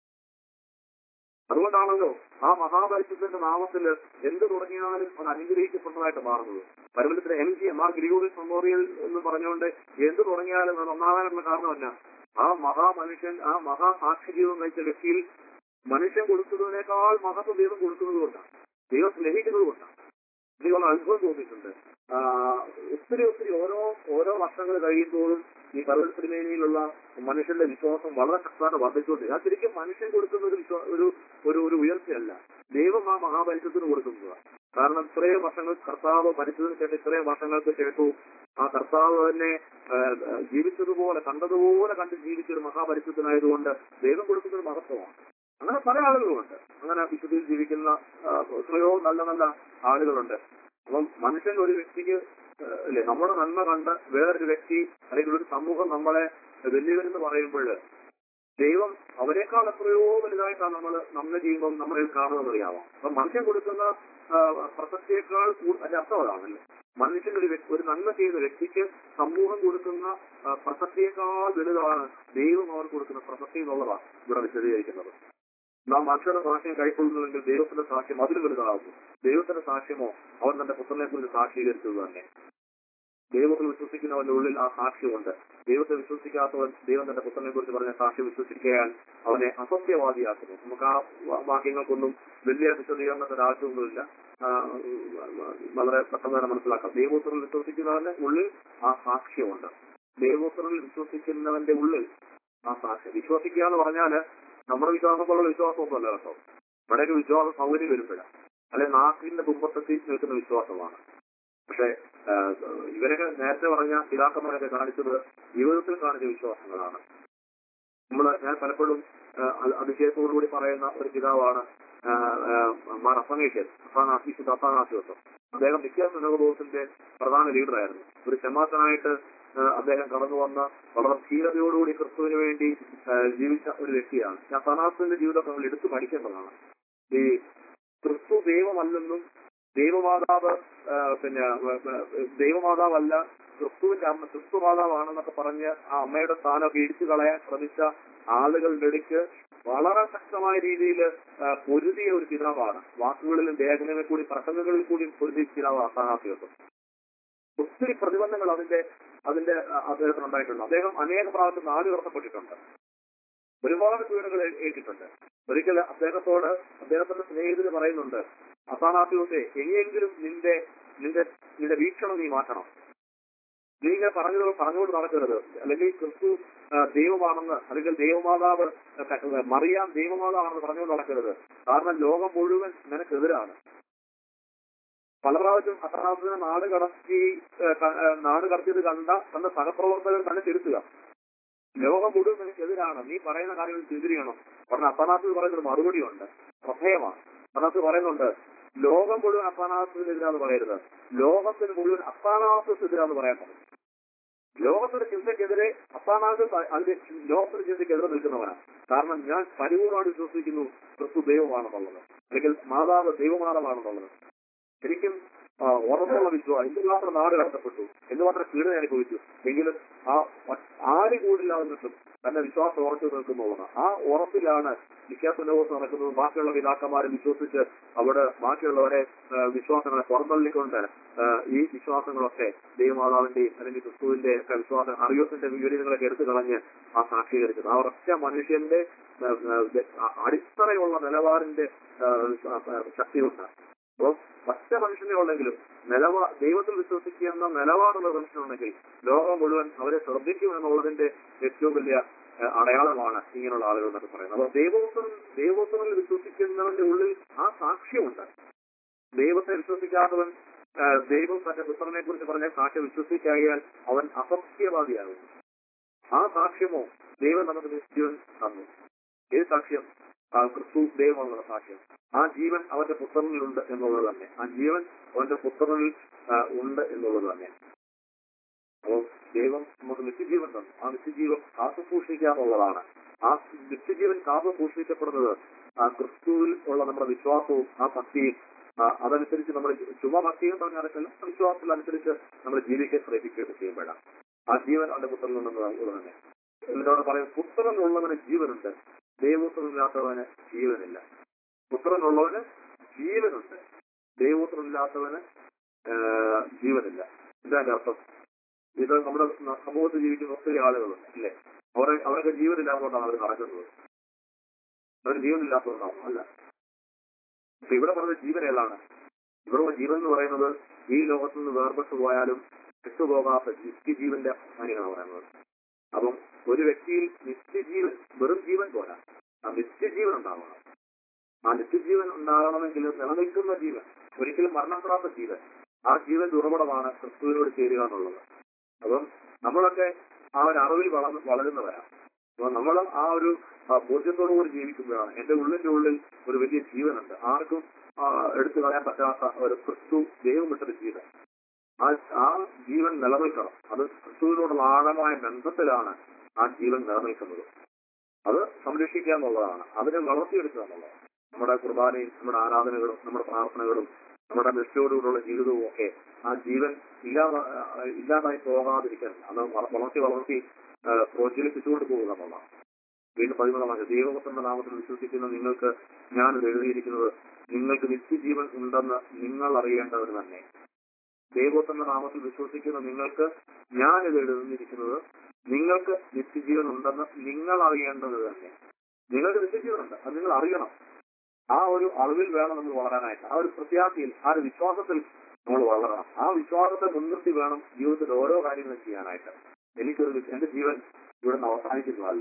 അതുകൊണ്ടാണല്ലോ ആ മഹാപരിശുദ്ധന്റെ നാമത്തിൽ എന്ത് തുടങ്ങിയാലും അത് അനുഗ്രഹിക്കപ്പെട്ടതായിട്ട് മാറുന്നത് പരമലത്തിലെ M G M R Gregorios memorial എന്ന് പറഞ്ഞുകൊണ്ട് എന്ത് തുടങ്ങിയാലും അത് ഒന്നാകാനുള്ള കാരണമല്ല ആ മഹാമനുഷ്യൻ ആ മഹാസാക്ഷി ജീവിതം നയിച്ച വ്യക്തിയിൽ മനുഷ്യൻ കൊടുക്കുന്നതിനേക്കാൾ മഹത്വം ദൈവം കൊടുക്കുന്നത് കൊണ്ടാണ് ദൈവം സ്നേഹിക്കുന്നത് കൊണ്ടാണ് ദൈവം അനുഭവം തോന്നിയിട്ടുണ്ട് ഒത്തിരി ഒത്തിരി ഓരോ ഓരോ വർഷങ്ങൾ കഴിയുമ്പോഴും ഈ പർവ്വതത്തിനുമേനിയിലുള്ള മനുഷ്യന്റെ വിശ്വാസം വളരെ ശക്തമായിട്ട് വർദ്ധിച്ചുകൊണ്ടിരിക്കും അത് ശരിക്കും മനുഷ്യൻ കൊടുക്കുന്ന ഒരു ഒരു ഒരു ഒരു ഉയർച്ചയല്ല ദൈവം ആ മഹാപരിശത്തിന് കൊടുക്കുന്നതാണ് കാരണം ഇത്രയും വർഷങ്ങൾ കർത്താവ് മരിച്ചതിന് ശേഷം ഇത്രയും വർഷങ്ങൾക്ക് ശേഷവും ആ കർത്താവ് തന്നെ ആ, ആ, ജീവിച്ചതുപോലെ കണ്ടതുപോലെ കണ്ട് ജീവിച്ചൊരു മഹാപരിശുദ്ധനായതുകൊണ്ട് ദൈവം കൊടുക്കുന്ന ഒരു മഹത്വമാണ് അങ്ങനെ പല ആളുകളുമുണ്ട് അങ്ങനെ വിശുദ്ധിയിൽ ജീവിക്കുന്ന ആ, എത്രയോ നല്ല നല്ല ആളുകളുണ്ട് അപ്പം മനുഷ്യൻ ഒരു വ്യക്തിക്ക് ആ, അല്ലേ നമ്മുടെ നന്മ കണ്ട് വേറൊരു വ്യക്തി അല്ലെങ്കിൽ ഒരു സമൂഹം നമ്മളെ വെല്ലുവിലെന്ന് പറയുമ്പോൾ ദൈവം അവരെക്കാൾ എത്രയോ വലുതായിട്ടാണ് നമ്മൾ നമ്മൾ ചെയ്യുമ്പോൾ നമ്മളെ കാണുന്നത് അറിയാമോ അപ്പൊ മനുഷ്യൻ കൊടുക്കുന്ന ആ, പ്രസക്തിയേക്കാൾ കൂടു- അതിന്റെ അർത്ഥം അതാണല്ലോ മനുഷ്യൻ ഒരു വ്യക്തി ഒരു നന്മ ചെയ്യുന്ന വ്യക്തിക്ക് സമൂഹം കൊടുക്കുന്ന ആ, പ്രസക്തിയേക്കാൾ വലുതാണ് ദൈവം അവർ കൊടുക്കുന്ന പ്രസക്തി എന്നുള്ളതാണ് ഇവിടെ വിശദീകരിക്കുന്നത് നാം മനുഷ്യരുടെ സാക്ഷ്യം കൈക്കൊള്ളുന്നുവെങ്കിൽ ദൈവത്തിന്റെ സാക്ഷ്യം അതിൽ വലുതാകുന്നു ദൈവത്തിന്റെ സാക്ഷ്യമോ അവൻ തന്റെ പുത്രനെ കുറിച്ച് സാക്ഷീകരിച്ചത് തന്നെ ദൈവത്തിൽ വിശ്വസിക്കുന്നവന്റെ ഉള്ളിൽ ആ സാക്ഷ്യമുണ്ട് ദൈവത്തെ വിശ്വസിക്കാത്തവൻ ദൈവം തന്റെ പുത്രനെ കുറിച്ച് പറഞ്ഞ സാക്ഷ്യം വിശ്വസിക്കാൻ അവനെ അസത്യവാദിയാക്കുന്നു നമുക്ക് ആ വാ- വാക്യങ്ങൾക്കൊന്നും വലിയ വിശദീകരണത്തിന്റെ ആവശ്യമൊന്നുമില്ല ആ, വളരെ പെട്ടെന്ന് തന്നെ മനസ്സിലാക്കാം ദൈവപുത്രനിൽ വിശ്വസിക്കുന്നവന്റെ ഉള്ളിൽ ആ സാക്ഷ്യമുണ്ട് ദൈവപുത്രനിൽ വിശ്വസിക്കുന്നവന്റെ ഉള്ളിൽ ആ സാക്ഷ്യം വിശ്വസിക്കുക എന്ന് പറഞ്ഞാല് നമ്മുടെ വിശ്വാസം പോലുള്ള വിശ്വാസമൊന്നുമല്ല കേട്ടോ ഇവിടെയൊക്കെ വിശ്വാസം സൗകര്യം വരുമ്പോഴാണ് അല്ലെ നാക്കിന്റെ തുമ്പത്തെത്തി നിൽക്കുന്ന വിശ്വാസമാണ് പക്ഷെ ആ, ഇവരൊക്കെ നേരത്തെ പറഞ്ഞ പിതാക്കന്മാരൊക്കെ കാണിച്ചത് ജീവിതത്തിൽ കാണിച്ച വിശ്വാസങ്ങളാണ് നമ്മൾ ഞാൻ പലപ്പോഴും ആ, അ- അതിശയത്തോടുകൂടി പറയുന്ന ഒരു പിതാവാണ് ആ, ആ, മാർ അഫനേഷ്യൻ അഫാനാസിസ് അഫാനാസിവസം അദ്ദേഹം വിദ്യാ സുനകബോധത്തിന്റെ പ്രധാന ലീഡറായിരുന്നു ഒരു ചെമ്മാത്തനായിട്ട് ആ, അദ്ദേഹം കടന്നു വന്ന വളരെ ധീരതയോടുകൂടി ക്രിസ്തുവിന് വേണ്ടി ആ, ജീവിച്ച ഒരു വ്യക്തിയാണ് ഞാൻ അഫാനാസിന്റെ ജീവിതം നമ്മൾ എടുത്തു പഠിക്കേണ്ടതാണ് ഈ ക്രിസ്തു ദൈവമല്ലെന്നും ദൈവമാതാവ് ആ, പിന്നെ വ- വ- ദൈവമാതാവല്ല ക്രിസ്തുവിന്റെ അമ്മ ക്രിസ്തു മാതാവാണെന്നൊക്കെ പറഞ്ഞ് ആ അമ്മയുടെ സ്ഥാനമൊക്കെ ഇടിച്ചു കളയാൻ ശ്രമിച്ച ആളുകളുടെ ഇടയ്ക്ക് വളരെ ശക്തമായ രീതിയിൽ പൊരുതിയ ഒരു പിതാവാണ് വാക്കുകളിലും ലേഖനങ്ങളിൽ കൂടി പ്രസംഗങ്ങളിൽ കൂടി പൊരുതിയ പിതാവ് സ്ഥാനാർത്ഥികത്വം ഒത്തിരി പ്രതിബന്ധങ്ങൾ അതിന്റെ അതിന്റെ ആ, അദ്ദേഹത്തിന് ഉണ്ടായിട്ടുണ്ട് അദ്ദേഹം അനേക പ്രാവശ്യം നാട് കടത്തപ്പെട്ടിട്ടുണ്ട് ഒരുപാട് പീഡകൾ ഏറ്റിട്ടുണ്ട് ഒരിക്കൽ അദ്ദേഹത്തോട് അദ്ദേഹത്തിന്റെ സ്നേഹിതര് പറയുന്നുണ്ട് അസാനാത്യോസെ എങ്ങനെയെങ്കിലും നിന്റെ നിന്റെ നിന്റെ വീക്ഷണം നീ മാറ്റണം നീ ഇങ്ങനെ പറഞ്ഞു പറഞ്ഞുകൊണ്ട് നടക്കരുത് അല്ലെങ്കിൽ ക്രിസ്തു ആ, ദൈവമാണെന്ന് അല്ലെങ്കിൽ ദൈവമാതാവ് ആ, ക- മറിയാം ദൈവമാതാവാണെന്ന് പറഞ്ഞുകൊണ്ട് നടക്കരുത് കാരണം ലോകം മുഴുവൻ നിനക്കെതിരാണ് പല പ്രാവശ്യം അസനാഥിനെ നാട് കടത്തി ആ, ക- ആ, നാട് കടത്തിയത് കണ്ട തന്റെ സഹപ്രവർത്തകർ തന്നെ തിരുത്തുക ലോകം മുഴുവൻ നിനക്കെതിരാണ് നീ പറയുന്ന കാര്യങ്ങൾ തിരിയണം പറഞ്ഞ അപ്പനാഥ് പറയുന്നൊരു മറുപടിയുണ്ട് ശ്രദ്ധേയമാണ് അപ്പനാഥ് പറയുന്നുണ്ട് ലോകം മുഴുവൻ അപ്പനാഥത്തിനെതിരാന്ന് പറയരുത് ലോകത്തിന് മുഴുവൻ അപ്പാനാഥത്തിനെതിരാന്ന് പറയാൻ പറഞ്ഞു ലോകത്തിന്റെ ചിന്തക്കെതിരെ അപ്പാനാഥ് അതിന്റെ ലോകത്തിന്റെ ചിന്തക്കെതിരെ നിൽക്കുന്നവനാണ് കാരണം ഞാൻ പരിപൂർണ്ണമായിട്ട് വിശ്വസിക്കുന്നു ക്രിസ്തു ദൈവമാണെന്നുള്ളത് അല്ലെങ്കിൽ മാതാവ് ദൈവമാതാവാണെന്നുള്ളത് ശരിക്കും ആ, ഉറപ്പുള്ള വിശ്വാസം എന്തുമാത്രം നാട് കടത്തപ്പെട്ടു എന്തുമാത്രം പീഡന അനുഭവിച്ചു എങ്കിലും ആ ഒ- ആര് കൂടില്ലാതെ നിൽക്കും തന്നെ വിശ്വാസം ഉറച്ചു നിൽക്കുന്നുള്ളത് ആ ഉറപ്പിലാണ് വിശ്വാസലോകത്ത് നടക്കുന്നത് ബാക്കിയുള്ള പിതാക്കന്മാരെ വിശ്വസിച്ച് അവിടെ ബാക്കിയുള്ളവരെ ആ, വിശ്വാസങ്ങളെ പുറന്തള്ളിക്കൊണ്ട് ആ, ഈ വിശ്വാസങ്ങളൊക്കെ ദൈവമാതാവിന്റെയും അല്ലെങ്കിൽ ക്രിസ്തുവിന്റെ ഒക്കെ വിശ്വാസം അറിയത്തിന്റെ വിപരീതങ്ങളൊക്കെ എടുത്തു കളഞ്ഞ് ആ സാക്ഷീകരിച്ചത് ആ ഒരൊറ്റ മനുഷ്യന്റെ ആ, ആ, അടിത്തറയുള്ള നിലവാറിന്റെ ആ, ആ, ശക്തിയുണ്ട് അപ്പോൾ ഒറ്റ മനുഷ്യനെ ഉള്ളെങ്കിലും നിലവാ ദൈവത്തിൽ വിശ്വസിക്കുന്ന നിലപാടുള്ള മനുഷ്യനുണ്ടെങ്കിൽ ലോകം മുഴുവൻ അവരെ ശ്രദ്ധിക്കും എന്നുള്ളതിന്റെ ഏറ്റവും വലിയ ഏഹ്, അടയാളമാണ് ഇങ്ങനെയുള്ള ആളുകൾ എന്നൊക്കെ പറയുന്നത് അപ്പോൾ ദൈവോത്തരം ദൈവോത്തരത്തിൽ വിശ്വസിക്കുന്നവന്റെ ഉള്ളിൽ ആ സാക്ഷ്യമുണ്ട് ദൈവത്തെ വിശ്വസിക്കാത്തവൻ ഏഹ്, ദൈവം തന്റെ പുത്രനെ കുറിച്ച് പറഞ്ഞ സാക്ഷ്യം വിശ്വസിക്കായാൽ അവൻ അസത്യവാദിയാകും ആ സാക്ഷ്യമോ ദൈവം നമുക്ക് നിശ്ചയം തന്നു ഏത് സാക്ഷ്യം ആ ക്രിസ്തു ദൈവമുള്ള സാക്ഷ്യം ആ ജീവൻ അവന്റെ പുത്രനിലുണ്ട് എന്നുള്ളത് തന്നെ ആ ജീവൻ അവന്റെ പുത്രനിൽ ആ, ഉണ്ട് എന്നുള്ളത് തന്നെ അപ്പോൾ ദൈവം നമുക്ക് നിത്യജീവൻ തന്നു ആ നിത്യജീവൻ കാത്തു സൂക്ഷിക്കാന്നുള്ളതാണ് ആ നിത്യജീവൻ കാത്തു സൂക്ഷിക്കപ്പെടുന്നത് ആ ക്രിസ്തുവിൽ ഉള്ള നമ്മുടെ വിശ്വാസവും ആ ഭക്തിയും ആ, അതനുസരിച്ച് നമ്മൾ ചുമ ഭക്തിയും പറഞ്ഞ നടക്കില്ല വിശ്വാസത്തിനനുസരിച്ച് നമ്മൾ ജീവിക്കാൻ ശ്രമിക്കുകയൊക്കെ ചെയ്യുമ്പോഴാണ് ആ ജീവൻ അവന്റെ പുത്രനിലുണ്ടെന്ന് തന്നെ എന്നോട് പറയും പുത്രനുള്ളവന് ജീവനുണ്ട് ദൈവപുത്രനില്ലാത്തവന് ജീവനില്ല പുത്രനുള്ളവന് ജീവനുണ്ട് ദൈവപുത്രനില്ലാത്തവന് ആ, ജീവനില്ല ഇതാണ് അർത്ഥം ഇത് നമ്മുടെ ന- സമൂഹത്തിൽ ജീവിക്കുന്ന ഒത്തിരി ആളുകളുണ്ട് അല്ലേ അവരെ അവരൊക്കെ ജീവനില്ലാത്തതുകൊണ്ടാണ് അവർ നടക്കുന്നത് അവർ ജീവനില്ലാത്തതുകൊണ്ടാണ് അല്ല അപ്പൊ ഇവിടെ പറഞ്ഞ ജീവൻ ഏതാണ് ഇവിടെ ജീവൻ എന്ന് പറയുന്നത് ഈ ലോകത്ത് നിന്ന് വേർപെട്ടു പോയാലും വിട്ടുപോകാത്ത നിത്യജീവന്റെ കാര്യമാണ് പറയുന്നത് അപ്പം ഒരു വ്യക്തിയിൽ നിത്യജീവൻ വെറും ജീവൻ പോരാ ആ നിത്യജീവൻ ഉണ്ടാവണം ആ നിത്യജീവൻ ഉണ്ടാകണമെങ്കിൽ നിലനിൽക്കുന്ന ജീവൻ ഒരിക്കലും മരണപ്പെടാത്ത ജീവൻ ആ ജീവൻ ഉറവിടമാണ് ക്രിസ്തുവിനോട് ചേരുക എന്നുള്ളത് അപ്പം നമ്മളൊക്കെ ആ ഒരു അറിവിൽ വളർന്ന് വളരുന്നവരാണ് അപ്പൊ നമ്മൾ ആ ഒരു ആ, ബോധ്യത്തോടുകൂടി ജീവിക്കുമ്പോഴാണ് എന്റെ ഉള്ളിന്റെ ഉള്ളിൽ ഒരു വലിയ ജീവനുണ്ട് ആർക്കും ആ, എടുത്തു കളയാൻ പറ്റാത്ത ഒരു ക്രിസ്തു ദൈവം വിട്ടൊരു ജീവൻ ആ ആ ജീവൻ നിലനിൽക്കണം അത് ക്രിസ്തുവിനോടുള്ള ആഴമായ ബന്ധത്തിലാണ് ആ ജീവൻ നിലനിൽക്കുന്നത് അത് സംരക്ഷിക്കുക എന്നുള്ളതാണ് അതിനെ വളർത്തിയെടുക്കുക എന്നുള്ളതാണ് നമ്മുടെ കുർബാനയും നമ്മുടെ ആരാധനകളും നമ്മുടെ പ്രാർത്ഥനകളും നമ്മുടെ നിഷ്ഠയോടുകൂടിയുള്ള ജീവിതവും ഒക്കെ ആ ജീവൻ ഇല്ലാതെ ഇല്ലാതായി പോകാതിരിക്കാൻ അത് വള- വളർത്തി വളർത്തി ആ, പ്രോജ്വലിപ്പിച്ചുകൊണ്ട് പോകുക എന്നുള്ളതാണ് വീണ്ടും പതിമൂന്നാമത് ദൈവപുത്രന്റെ നാമത്തിൽ വിശ്വസിക്കുന്ന നിങ്ങൾക്ക് ഞാൻ ഇത് എഴുതിയിരിക്കുന്നത് നിങ്ങൾക്ക് നിത്യജീവൻ ഉണ്ടെന്ന് നിങ്ങൾ അറിയേണ്ടവർ തന്നെ ദൈവത്തിന്റെ നാമത്തിൽ വിശ്വസിക്കുന്ന നിങ്ങൾക്ക് ഞാൻ ഇത് എഴുതുന്നിരിക്കുന്നത് നിങ്ങൾക്ക് നിത്യജീവൻ ഉണ്ടെന്ന് നിങ്ങൾ അറിയേണ്ടത് തന്നെ നിങ്ങൾക്ക് നിത്യജീവനുണ്ട് അത് നിങ്ങൾ അറിയണം ആ ഒരു അറിവിൽ വേണം നമ്മൾ വളരാനായിട്ട് ആ ഒരു പ്രത്യാശയിൽ ആ ഒരു വിശ്വാസത്തിൽ നമ്മൾ വളരണം ആ വിശ്വാസത്തെ മുൻനിർത്തി വേണം ജീവിതത്തിൽ ഓരോ കാര്യങ്ങളും ചെയ്യാനായിട്ട് എനിക്കൊരു വി- എന്റെ ജീവൻ ഇവിടെ നിന്ന് അവസാനിക്കുന്നതല്ല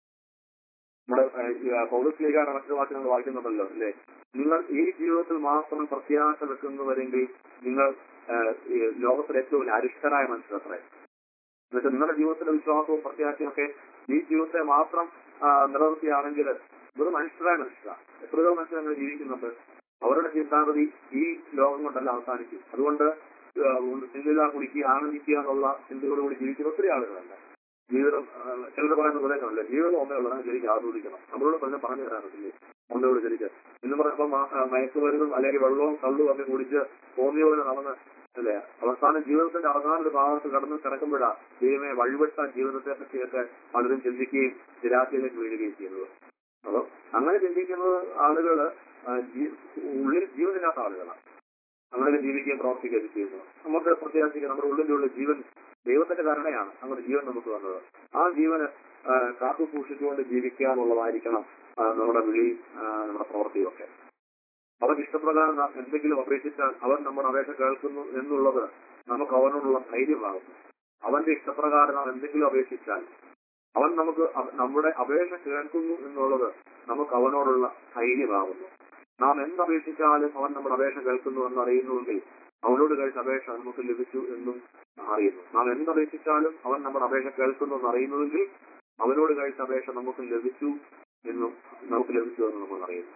നമ്മുടെ പൗരസ്ലീകാരുടെ മറ്റൊരു വാക്ക് നമ്മൾ വായിക്കുന്നുണ്ടല്ലോ അല്ലേ നിങ്ങൾ ഈ ജീവിതത്തിൽ മാത്രം പ്രത്യാശ വെക്കുന്നവരെങ്കിൽ നിങ്ങൾ ഏഹ്, ഈ ലോകത്തിലെ ഏറ്റവും വലിയ അരിഷ്ടരായ മനുഷ്യരത്രേ എന്നുവെച്ചാൽ നിങ്ങളുടെ ജീവിതത്തിലെ വിശ്വാസവും പ്രത്യാശയും ഒക്കെ ഈ ജീവിതത്തെ മാത്രം ആ, നിലനിർത്തിയാണെങ്കിൽ വെറും മനുഷ്യരായ മനുഷ്യരാണ് എത്രയോ മനുഷ്യർ അങ്ങനെ ജീവിക്കുന്നുണ്ട് അവരുടെ ചിന്താഗതി ഈ ലോകം കൊണ്ടല്ല അവസാനിക്കും അതുകൊണ്ട് ചിന്തിത കുടിക്കുക ആനന്ദിക്കുക എന്നുള്ള ചിന്തയോടുകൂടി ജീവിക്കുന്ന ഒത്തിരി ആളുകളുണ്ട് ജീവിതം ആ, ചിലർ പറയുന്ന ഉപദേശമല്ലേ ജീവിതം ഒന്നേ ഉള്ളതാണ് ശരിക്കും ആസ്വദിക്കണം നമ്മളോട് പറഞ്ഞ പറഞ്ഞു തരാറില്ലേ ഒന്നോട് ശരിക്ക് ഇന്ന് പറയുമ്പോൾ മയക്കുമരുന്നും അല്ലെങ്കിൽ വെള്ളവും കള്ളും ഒക്കെ കുടിച്ച് ഹോമിയോട് നടന്ന് അല്ലേ അവസാനം ജീവിതത്തിന്റെ അവസാന ഒരു ഭാഗത്ത് കടന്ന് കിടക്കുമ്പോഴാ ദൈവമേ വഴിവിട്ട ജീവിതത്തെ പറ്റിയൊക്കെ പലരും ചിന്തിക്കുകയും നിരാശയിലേക്ക് വീഴുകയും ചെയ്യുന്നത് അപ്പൊ അങ്ങനെ ചിന്തിക്കുന്നത് ആളുകള് ആ, ജീ- ഉള്ളിൽ ജീവനില്ലാത്ത ആളുകളാണ് അങ്ങനെ ജീവിക്കുകയും പ്രവർത്തിക്കുകയും ചെയ്യുന്നു നമുക്ക് പ്രത്യേകിച്ച് നമ്മുടെ ഉള്ളിന്റെ ഉള്ളിൽ ജീവൻ ദൈവത്തിന്റെ കരുണയാണ് അങ്ങനെ ജീവൻ നമുക്ക് വന്നത് ആ ജീവന് ആ, കാത്തു സൂക്ഷിച്ചുകൊണ്ട് ജീവിക്കുക എന്നുള്ളതായിരിക്കണം ആ, നമ്മുടെ വിളി ആ, നമ്മുടെ പ്രവൃത്തിയും ഒക്കെ അവർക്ക് ഇഷ്ടപ്രകാരം നാം എന്തെങ്കിലും അപേക്ഷിച്ചാൽ അവൻ നമ്മുടെ അപേക്ഷ കേൾക്കുന്നു എന്നുള്ളത് നമുക്ക് അവനോടുള്ള ധൈര്യമാകുന്നു അവന്റെ ഇഷ്ടപ്രകാരം നാം എന്തെങ്കിലും അപേക്ഷിച്ചാൽ അവൻ നമുക്ക് അവ- നമ്മുടെ അപേക്ഷ കേൾക്കുന്നു എന്നുള്ളത് നമുക്ക് അവനോടുള്ള ധൈര്യമാകുന്നു നാം എന്തപേക്ഷിച്ചാലും അവൻ നമ്മുടെ അപേക്ഷ കേൾക്കുന്നു എന്ന് അറിയുന്നുവെങ്കിൽ അവനോട് കഴിച്ച അപേക്ഷ നമുക്ക് ലഭിച്ചു എന്നും അറിയുന്നു നാം എന്തപേക്ഷിച്ചാലും അവൻ നമ്മുടെ അപേക്ഷ കേൾക്കുന്നു എന്ന് അറിയുന്നുവെങ്കിൽ അവനോട് കഴിച്ച അപേക്ഷ നമുക്ക് ലഭിച്ചു എന്നും നമുക്ക് ലഭിച്ചു എന്നും നമ്മൾ അറിയുന്നു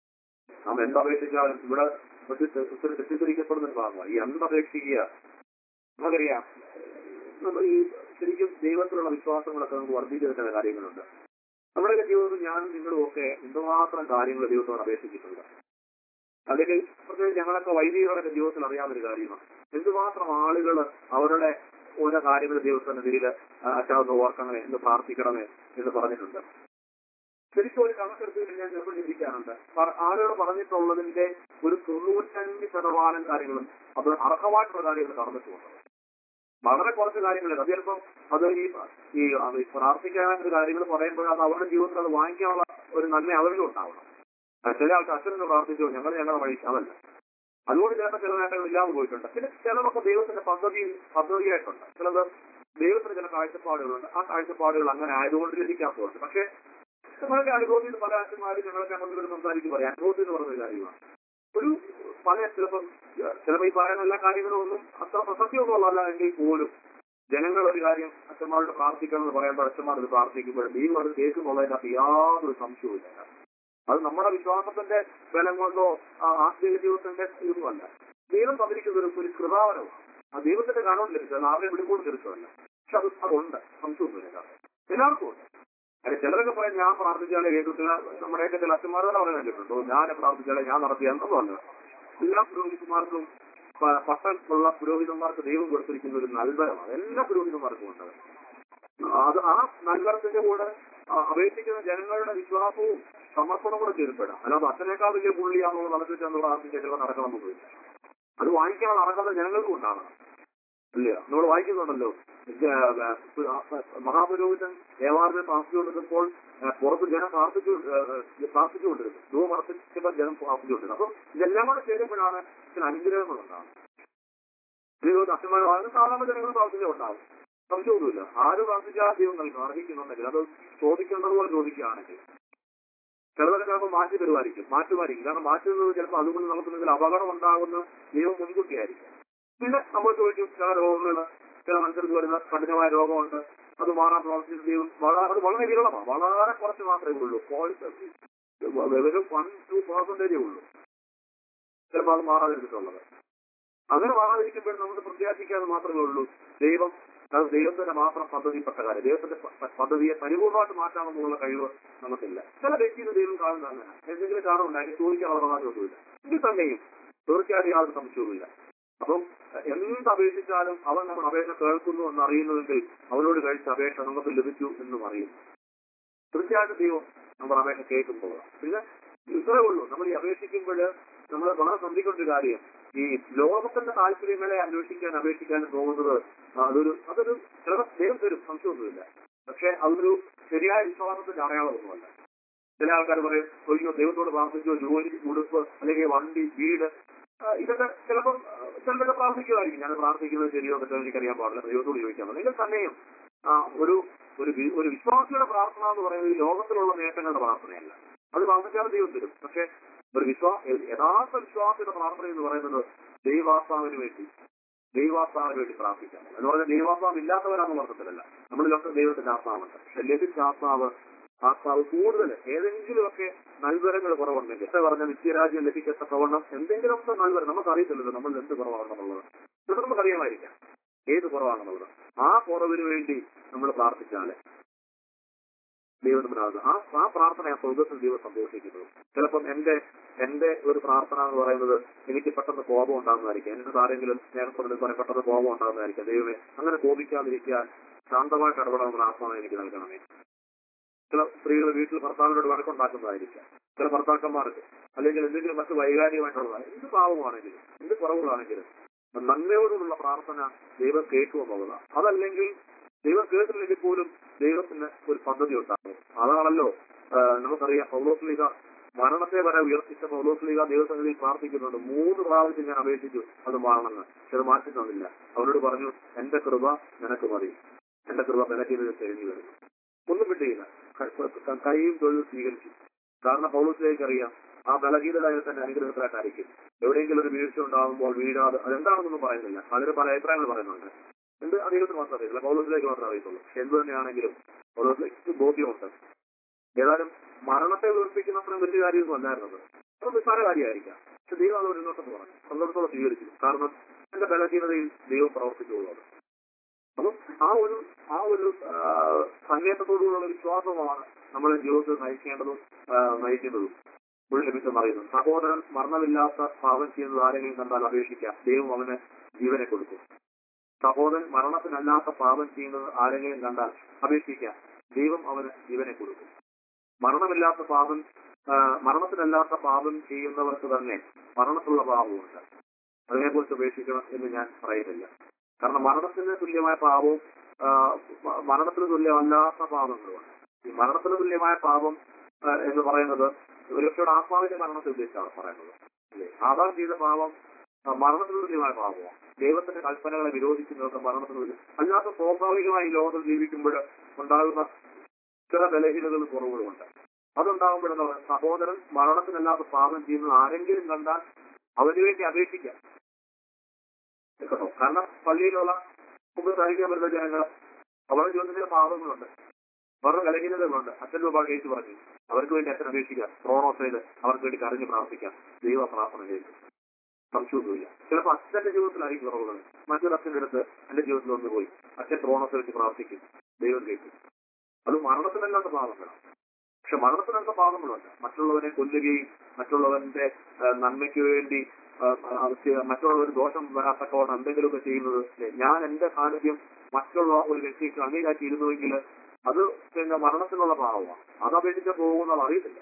നാം എന്തപേക്ഷിച്ചാലും ഇവിടെ ഒരു തെ- ഒത്തിരി തെറ്റിദ്ധരിക്കപ്പെടുന്ന ഒരു ഭാഗമാണ് ഈ എന്തപേക്ഷിക്കുക നമുക്കറിയാം നമ്മൾ ഈ ശരിക്കും ദൈവത്തിലുള്ള വിശ്വാസങ്ങളൊക്കെ നമുക്ക് വർദ്ധിച്ചെടുക്കുന്ന കാര്യങ്ങളുണ്ട് നമ്മുടെ ജീവിതത്തിൽ ഞാനും നിങ്ങളും ഒക്കെ എന്തുമാത്രം കാര്യങ്ങൾ ദൈവത്തോട് അപേക്ഷിച്ചിട്ടുണ്ട് അല്ലെങ്കിൽ പ്രത്യേകിച്ച് ഞങ്ങളൊക്കെ വൈദികരുടെ ജീവിതത്തിൽ അറിയാവുന്ന ഒരു കാര്യമാണ് എന്തുമാത്രം ആളുകൾ അവരുടെ ഓരോ കാര്യങ്ങൾ ദൈവത്തിന്റെ കീഴിൽ അച്ഛാന്ന് ഓർക്കണമേ എന്ന് പ്രാർത്ഥിക്കണമേ എന്ന് പറഞ്ഞിട്ടുണ്ട് ശരിക്കും ഒരു കണക്കെടുത്ത് ഞാൻ ചിലപ്പോൾ ചിന്തിക്കാറുണ്ട് പറ- ആളുകൾ പറഞ്ഞിട്ടുള്ളതിന്റെ ഒരു തൊണ്ണൂറ്റഞ്ച് ശതമാനം കാര്യങ്ങളും അത് അർഹമായിട്ടുള്ള കാര്യങ്ങൾ നടന്നിട്ടുമുണ്ട് വളരെ കുറച്ച് കാര്യങ്ങൾ അത് ചിലപ്പം അത് ഈ ഈ അത് ഈ പ്രാർത്ഥിക്കാനുള്ള കാര്യങ്ങൾ പറയുമ്പോൾ അത് അവരുടെ ജീവിതത്തിൽ അത് വാങ്ങിക്കാനുള്ള ഒരു നല്ല അവരും ഉണ്ടാവണം ആ, ചില ആൾക്ക് അച്ഛനൊന്ന് പ്രാർത്ഥിച്ചു ഞങ്ങൾ ഞങ്ങളുടെ വഴി അതല്ല അതുകൊണ്ട് ചിലപ്പോൾ ചില നേട്ടങ്ങൾ ഇല്ലാതെ പോയിട്ടുണ്ട് പിന്നെ ചിലതൊക്കെ ദൈവത്തിന്റെ പദ്ധതി പദ്ധതിയായിട്ടുണ്ട് ചിലത് ദൈവത്തിന് ചില കാഴ്ചപ്പാടുകളുണ്ട് ആ കാഴ്ചപ്പാടുകൾ അങ്ങനെ ആയതുകൊണ്ട് ലഭിക്കാത്തതുണ്ട് പക്ഷേ നമ്മളൊക്കെ അനുഭവത്തിൽ പല അച്ഛന്മാരും ഞങ്ങളൊക്കെ അങ്ങോട്ട് സംസാരിക്കും പറയാം അനുഭവത്തിൽ എന്ന് പറഞ്ഞ കാര്യമാണ് ഒരു പല ചിലപ്പം ചിലപ്പോൾ ഈ പറയുന്ന എല്ലാ കാര്യങ്ങളും ഒന്നും അത്ര പ്രസക്തിയൊന്നുമുള്ള എങ്കിൽ പോലും ജനങ്ങൾ ഒരു കാര്യം അച്ഛന്മാരോട് പ്രാർത്ഥിക്കണം എന്ന് പറയുമ്പോൾ അച്ഛന്മാർ അത് പ്രാർത്ഥിക്കുമ്പോൾ ദൈവം അത് കേൾക്കുന്നുള്ളതിനകത്ത് യാതൊരു സംശയവുമില്ല അത് നമ്മുടെ വിശ്വാസത്തിന്റെ ബലം കൊണ്ടോ ആ ആത്മീയ ജീവിതത്തിന്റെ ഇതൊന്നുമല്ല ദൈവം തന്നിരിക്കുന്ന ഒരു ഒരു കൃപാവരമാണ് ആ ദൈവത്തിന്റെ കാണും ലഭിച്ചത് ആരുടെ വിളിക്കൊണ്ട് ലഭിച്ചതല്ല പക്ഷെ അത് അതുണ്ട് സംശയമൊന്നുമില്ല എല്ലാവർക്കും ഉണ്ട് അല്ലെ ചിലരൊക്കെ പറയും ഞാൻ പ്രാർത്ഥിച്ചാലേ കേൾക്കത്തില്ല നമ്മുടെയൊക്കെ ചില അച്ഛന്മാരോട് പറയാൻ കേട്ടിട്ടുണ്ടോ ഞാൻ പ്രാർത്ഥിച്ചാലേ ഞാൻ നടത്തിയ എന്നൊന്നുമല്ല എല്ലാ പുരോഹിതന്മാർക്കും പ- പട്ടണത്തിലുള്ള പുരോഹിതന്മാർക്ക് ദൈവം കൊടുത്തിരിക്കുന്ന ഒരു നൽവരമാണ് എല്ലാ പുരോഹിതന്മാർക്കും ഉണ്ട് അത് ആ നൽവരത്തിന്റെ കൂടെ ആ അപേക്ഷിക്കുന്ന ജനങ്ങളുടെ വിശ്വാസവും സമർപ്പണവും കൂടെ ചേർപ്പെടാം അല്ലാതെ അച്ഛനേക്കാൾ വലിയ പുള്ളിയാണോ നടത്തി ചെന്ന് പ്രാർത്ഥിച്ച ചില നടക്കണം പോയില്ല അത് വാങ്ങിക്കാനുള്ള അർഹത ജനങ്ങൾക്കും ഉണ്ടാകണം ഇല്ല നമ്മൾ വായിക്കുന്നുണ്ടല്ലോ ഇത്, ആ, ആ, മഹാപുരോഹിതൻ ദേവാലയം പ്രാർത്ഥിച്ചുകൊണ്ടിരുന്നപ്പോൾ ആ, പുറത്ത് ജനം പ്രാർത്ഥിച്ചു ആ, ആ, പ്രാർത്ഥിച്ചുകൊണ്ടിരുന്നു ധൂപം വർദ്ധിച്ചപ്പോൾ ജനം പ്രാർത്ഥിച്ചുകൊണ്ടിരുന്നു അപ്പം ഇതെല്ലാം കൂടെ ചേരുമ്പോഴാണ് ചില അനുഗ്രഹങ്ങൾ ഉണ്ടാകുന്നത് ദൈവം അച്ഛന്മാർ വളരെ സാധാരണ ജനങ്ങൾ പ്രാർത്ഥിച്ചുണ്ടാകും സംശയമൊന്നുമില്ല ആര് പ്രാർത്ഥിച്ചാൽ ദൈവം നൽകും അർഹിക്കുന്നുണ്ടെങ്കിൽ അത് ചോദിക്കേണ്ടതുപോലെ ചോദിക്കുകയാണെങ്കിൽ ചിലതൊക്കെ ചിലപ്പോൾ മാറ്റി തരുമായിരിക്കും മാറ്റുമായിരിക്കും കാരണം മാറ്റുന്നത് ചിലപ്പോൾ അതുകൊണ്ട് നമുക്ക് എന്തെങ്കിലും അപകടം ഉണ്ടാകുന്ന ദൈവം മുൻകൂട്ടിയായിരിക്കും പിന്നെ നമ്മൾ ചോദിക്കും ചില രോഗങ്ങൾ ചില മനുഷ്യർക്ക് വരുന്ന കഠിനമായ രോഗമുണ്ട് അത് മാറാൻ പ്രവർത്തിച്ച ദൈവം വളരെ അത് വളരെ വിരളമാണ് വളരെ കുറച്ച് മാത്രമേ ഉള്ളൂ വെറും വൺ ടു പെർസെന്റേജേ ഉള്ളൂ ചിലപ്പോൾ അത് മാറാതിരിച്ചിട്ടുള്ളത് അങ്ങനെ മാറാതിരിക്കുമ്പോൾ നമുക്ക് പ്രത്യാശിക്കാതെ മാത്രമേ ഉള്ളൂ ദൈവം അത് ദൈവത്തിന്റെ മാത്രം പദ്ധതിപ്പെട്ട കാര്യം ദൈവത്തിന്റെ പ- പ- പദ്ധതിയെ പരിപൂർണമായിട്ട് മാറ്റാമെന്നുള്ള കഴിവ് നമുക്കില്ല ചില വ്യക്തികൾ ദൈവം കാണുന്ന അങ്ങനെ എന്തെങ്കിലും കാണുന്നുണ്ടായി ചോദിക്കാൻ വളരെ ഒന്നുമില്ല എങ്കിൽ തന്നെയും തീർച്ചയായിട്ടും യാതൊരു സംശയവുമില്ല അപ്പം എന്ത് അപേക്ഷിച്ചാലും അവൻ നമ്മൾ അപേക്ഷ കേൾക്കുന്നു എന്ന് അറിയുന്നുവെങ്കിൽ അവനോട് കഴിച്ച അപേക്ഷ നമുക്ക് ലഭിച്ചു എന്നും അറിയും തീർച്ചയായിട്ടും ദൈവം നമ്മൾ അപേക്ഷ കേൾക്കുമ്പോൾ പിന്നെ ഇത്രേ ഉള്ളൂ നമ്മൾ ഈ അപേക്ഷിക്കുമ്പോൾ നമ്മൾ വളരെ ശ്രദ്ധിക്കേണ്ട ഒരു കാര്യം ഈ ലോകത്തിന്റെ താല്പര്യങ്ങളെ അന്വേഷിക്കാൻ അപേക്ഷിക്കാൻ പോകുന്നത് അതൊരു അതൊരു ചിലപ്പോൾ ദൈവം തരും സംശയമൊന്നുമില്ല പക്ഷെ അതൊരു ശരിയായ വിശ്വാസത്തിന്റെ അടയാളമൊന്നുമല്ല ചില ആൾക്കാർ പറയും ഒഴിഞ്ഞോ ദൈവത്തോട് പ്രാർത്ഥിച്ചോ ജോലി ഉടുപ്പ് അല്ലെങ്കിൽ വണ്ടി വീട് ആ, ഇതൊക്കെ ചിലപ്പോൾ ചിലതൊക്കെ പ്രാർത്ഥിക്കുമായിരിക്കും ഞാൻ പ്രാർത്ഥിക്കുന്നത് ശരിയോ തെറ്റോ എനിക്കറിയാൻ പാടില്ല ദൈവത്തോട് ചോദിക്കാൻ നിങ്ങൾ തന്നെയും ആ, ഒരു ഒരു വി- ഒരു വിശ്വാസിയുടെ പ്രാർത്ഥന എന്ന് പറയുന്നത് ഈ ലോകത്തിലുള്ള നേട്ടങ്ങളുടെ പ്രാർത്ഥനയല്ല അത് പ്രാർത്ഥിച്ചാൽ ദൈവം തരും പക്ഷെ ഒരു വിശ്വാ യഥാർത്ഥ വിശ്വാസിയുടെ പ്രാർത്ഥന എന്ന് പറയുന്നത് ദൈവാത്മാവിന് വേണ്ടി ദൈവാത്മാവിന് വേണ്ടി പ്രാർത്ഥിക്കാം എന്ന് പറഞ്ഞാൽ ദൈവാത്മാവ് ഇല്ലാത്തവരാണെന്ന് അർത്ഥത്തിലല്ല നമ്മളിലൊക്കെ ദൈവത്തിന്റെ ആത്മാവുണ്ട് പക്ഷെ ലഭിച്ച ആത്മാവ് ആത്മാവ് കൂടുതൽ ഏതെങ്കിലുമൊക്കെ നൽവരങ്ങൾ കുറവുണ്ടെങ്കിൽ എത്ര പറഞ്ഞ നിത്യരാജ്യം ലഭിക്കത്തക്കവണ്ണം എന്തെങ്കിലുമൊക്കെ നൽവരം നമുക്കറിയത്തില്ലല്ലോ നമ്മൾ എന്ത് കുറവാണെന്നുള്ളത് ചിലപ്പോൾ നമുക്കറിയാമായിരിക്കാം ഏത് കുറവാണെന്നുള്ളത് ആ കുറവിന് വേണ്ടി നമ്മൾ പ്രാർത്ഥിച്ചാല് ദൈവം നമ്മളാകും ആ ആ പ്രാർത്ഥന ആ സ്വർഗത്തിൽ ദൈവം സന്തോഷിക്കുന്നത് ചിലപ്പം എന്റെ എന്റെ ഒരു പ്രാർത്ഥന എന്ന് പറയുന്നത് എനിക്ക് പെട്ടെന്ന് കോപം ഉണ്ടാകുന്നതായിരിക്കും എന്റെ ആരെങ്കിലും സ്നേഹത്തോട് പറയും പെട്ടെന്ന് കോപം ഉണ്ടാകുന്നതായിരിക്കും ദൈവമേ അങ്ങനെ കോപിക്കാതിരിക്കാൻ ശാന്തമായിട്ട് ഇടപെടാവുന്ന ആത്മാവ് എനിക്ക് നൽകണമേ ചില സ്ത്രീകൾ വീട്ടിൽ ഭർത്താവിനോട് വഴക്കുണ്ടാക്കുന്നതായിരിക്കാം ചില ഭർത്താക്കന്മാർക്ക് അല്ലെങ്കിൽ എന്തെങ്കിലും മറ്റു വൈകാരികമായിട്ടുള്ളതാണ് എന്ത് പാവമാണെങ്കിലും എന്ത് കുറവുകളാണെങ്കിലും നന്മയോടുള്ള പ്രാർത്ഥന ദൈവം കേൾക്കുമെന്നുള്ളതാണ് അതല്ലെങ്കിൽ ദൈവം കേട്ടില്ലെങ്കിൽ പോലും ദൈവത്തിന് ഒരു പദ്ധതി ഉണ്ടാകും അതാണല്ലോ ആ, നമുക്കറിയാം പൗലോസ്ലിക മരണത്തെ വരെ ഉയർത്തിച്ച പൗലോസ്ലിക ദൈവസന്നിധിയിൽ പ്രാർത്ഥിക്കുന്നുണ്ട് മൂന്ന് പ്രാവശ്യം ഞാൻ അപേക്ഷിച്ചു അത് മാറണമെന്ന് പക്ഷെ അത് മാറ്റി തന്നില്ല അവനോട് പറഞ്ഞു എന്റെ കൃപ നിനക്ക് മതി എന്റെ കൃപ ബലഹീനത തെളിഞ്ഞു വരുന്നു ഒന്നും വിട്ടില്ല ക- കൈയും തൊഴിൽ സ്വീകരിച്ചു കാരണം പൗലോസിലേക്ക് അറിയാം ആ ബലഹീനത തന്നെ അനുഗ്രഹത്തിലായിട്ടായിരിക്കും എവിടെയെങ്കിലും ഒരു വീഴ്ച ഉണ്ടാകുമ്പോൾ വീഴാതെ അതെന്താണെന്നൊന്നും പറയുന്നില്ല അതിന് പല അഭിപ്രായങ്ങൾ പറയുന്നുണ്ട് എന്ത് അദ്ദേഹത്തിന് മാത്രം അറിയില്ല പൗലോസിലേക്ക് മാത്രമേ അറിയത്തുള്ളൂ പക്ഷെ എന്ത് തന്നെയാണെങ്കിലും പൗലോസിലേക്ക് ബോധ്യമുണ്ട് ഏതായാലും മരണത്തെ ഉയർപ്പിക്കുന്ന അത്രയും വലിയ കാര്യമൊന്നും അല്ലായിരുന്നത് അത് നിസ്സാര കാര്യമായിരിക്കാം പക്ഷെ ദൈവം അത് മുന്നോട്ടെന്ന് പറഞ്ഞു സന്തോഷത്തോടെ സ്വീകരിച്ചു കാരണം എന്റെ ബലഹീനതയിൽ ദൈവം പ്രവർത്തിച്ചുള്ളൂ അത് അപ്പം ആ ഒരു ആ ഒരു സങ്കേതത്തോടുള്ള ഒരു വിശ്വാസമാണ് നമ്മളെ ജീവിതത്തിൽ നയിക്കേണ്ടതും ആ, നയിക്കുന്നതും ഒരു ലഭിച്ചം അറിയുന്നത് സഹോദരൻ മരണമില്ലാത്ത പാപം ചെയ്യുന്നത് ആരെങ്കിലും കണ്ടാൽ അപേക്ഷിക്കാം ദൈവം അവന് ജീവനെ കൊടുക്കും സഹോദരൻ മരണത്തിനല്ലാത്ത പാപം ചെയ്യുന്നത് ആരെങ്കിലും കണ്ടാൽ അപേക്ഷിക്കാം ദൈവം അവന് ജീവനെ കൊടുക്കും മരണമില്ലാത്ത പാപം ആ, മരണത്തിനല്ലാത്ത പാപം ചെയ്യുന്നവർക്ക് തന്നെ മരണത്തിലുള്ള പാപമുണ്ട് അതിനെക്കുറിച്ച് ഉപേക്ഷിക്കണം എന്ന് ഞാൻ പറയുന്നില്ല കാരണം മരണത്തിന് തുല്യമായ പാപവും ആ, മ- മരണത്തിന് തുല്യമല്ലാത്ത പാപങ്ങളുമാണ് ഈ മരണത്തിന് തുല്യമായ പാപം ആ, എന്ന് പറയുന്നത് ഒരുപക്ഷെ ആത്മാവിന്റെ മരണത്തെ ഉദ്ദേശിച്ചാണ് പറയുന്നത് അല്ലേ ആദാം ചെയ്ത പാപം ആ, മരണത്തിന് തുല്യമായ പാപമാണ് ദൈവത്തിന്റെ കൽപ്പനകളെ വിരോധിക്കുന്നതൊക്കെ മരണത്തിന് തുല്യം അല്ലാത്ത സ്വാഭാവികമായി ഈ ലോകത്തിൽ ജീവിക്കുമ്പോൾ ഉണ്ടാകുന്ന ചില ബലഹീനതകളും കുറവുകളുമുണ്ട് അതുണ്ടാകുമ്പോഴെന്ന് പറയുന്നത് സഹോദരൻ മരണത്തിനല്ലാത്ത പാപം ചെയ്യുന്നത് ആരെങ്കിലും കണ്ടാൽ അവന് വേണ്ടി അപേക്ഷിക്കാം കേട്ടോ കാരണം പള്ളിയിലുള്ള മുമ്പ് സഹിക്കാൻ പറ്റുന്ന ജനങ്ങൾ അവരുടെ ജീവിതത്തിൽ ചില പാപങ്ങളുണ്ട് അവരുടെ ബലഹീനതകളുണ്ട് അച്ഛൻ രൂപ കേസ് പറഞ്ഞു അവർക്ക് വേണ്ടി അച്ഛൻ അപേക്ഷിക്കാം ക്രോണോസയിൽ അവർക്ക് വേണ്ടി കരഞ്ഞ് പ്രാർത്ഥിക്കാം ദൈവ പ്രാർത്ഥന ചെയ്തു സംശയമൊന്നുമില്ല ചിലപ്പോൾ അച്ഛന്റെ ജീവിതത്തിലായിരിക്കും കുറവുകൾ മറ്റൊരു അച്ഛന്റെ അടുത്ത് എന്റെ ജീവിതത്തിൽ ഒന്ന് പോയി അച്ഛൻ ക്രോണോസ് വെച്ച് പ്രാർത്ഥിക്കും ദൈവം കേൾക്കും അത് മരണത്തിനല്ലാത്ത പാപങ്ങളാണ് പക്ഷെ മരണത്തിനല്ലാത്ത പാപങ്ങളുണ്ട് മറ്റുള്ളവരെ കൊല്ലുകയും മറ്റുള്ളവന്റെ ആ, നന്മയ്ക്ക് വേണ്ടി ആ, ആ, ചെ- മറ്റുള്ളവർ ദോഷം വരാത്തക്കോണം എന്തെങ്കിലുമൊക്കെ ചെയ്യുന്നത് അല്ലേ? ഞാൻ എന്റെ സാന്നിധ്യം മറ്റുള്ള ഒരു വ്യക്തിക്ക് അംഗീകാരിച്ചിരുന്നുവെങ്കിൽ അത് പിന്നെ മരണത്തിനുള്ള പാവമാണ് അത് അപേക്ഷിച്ച് പോകുന്നത് അറിയത്തില്ല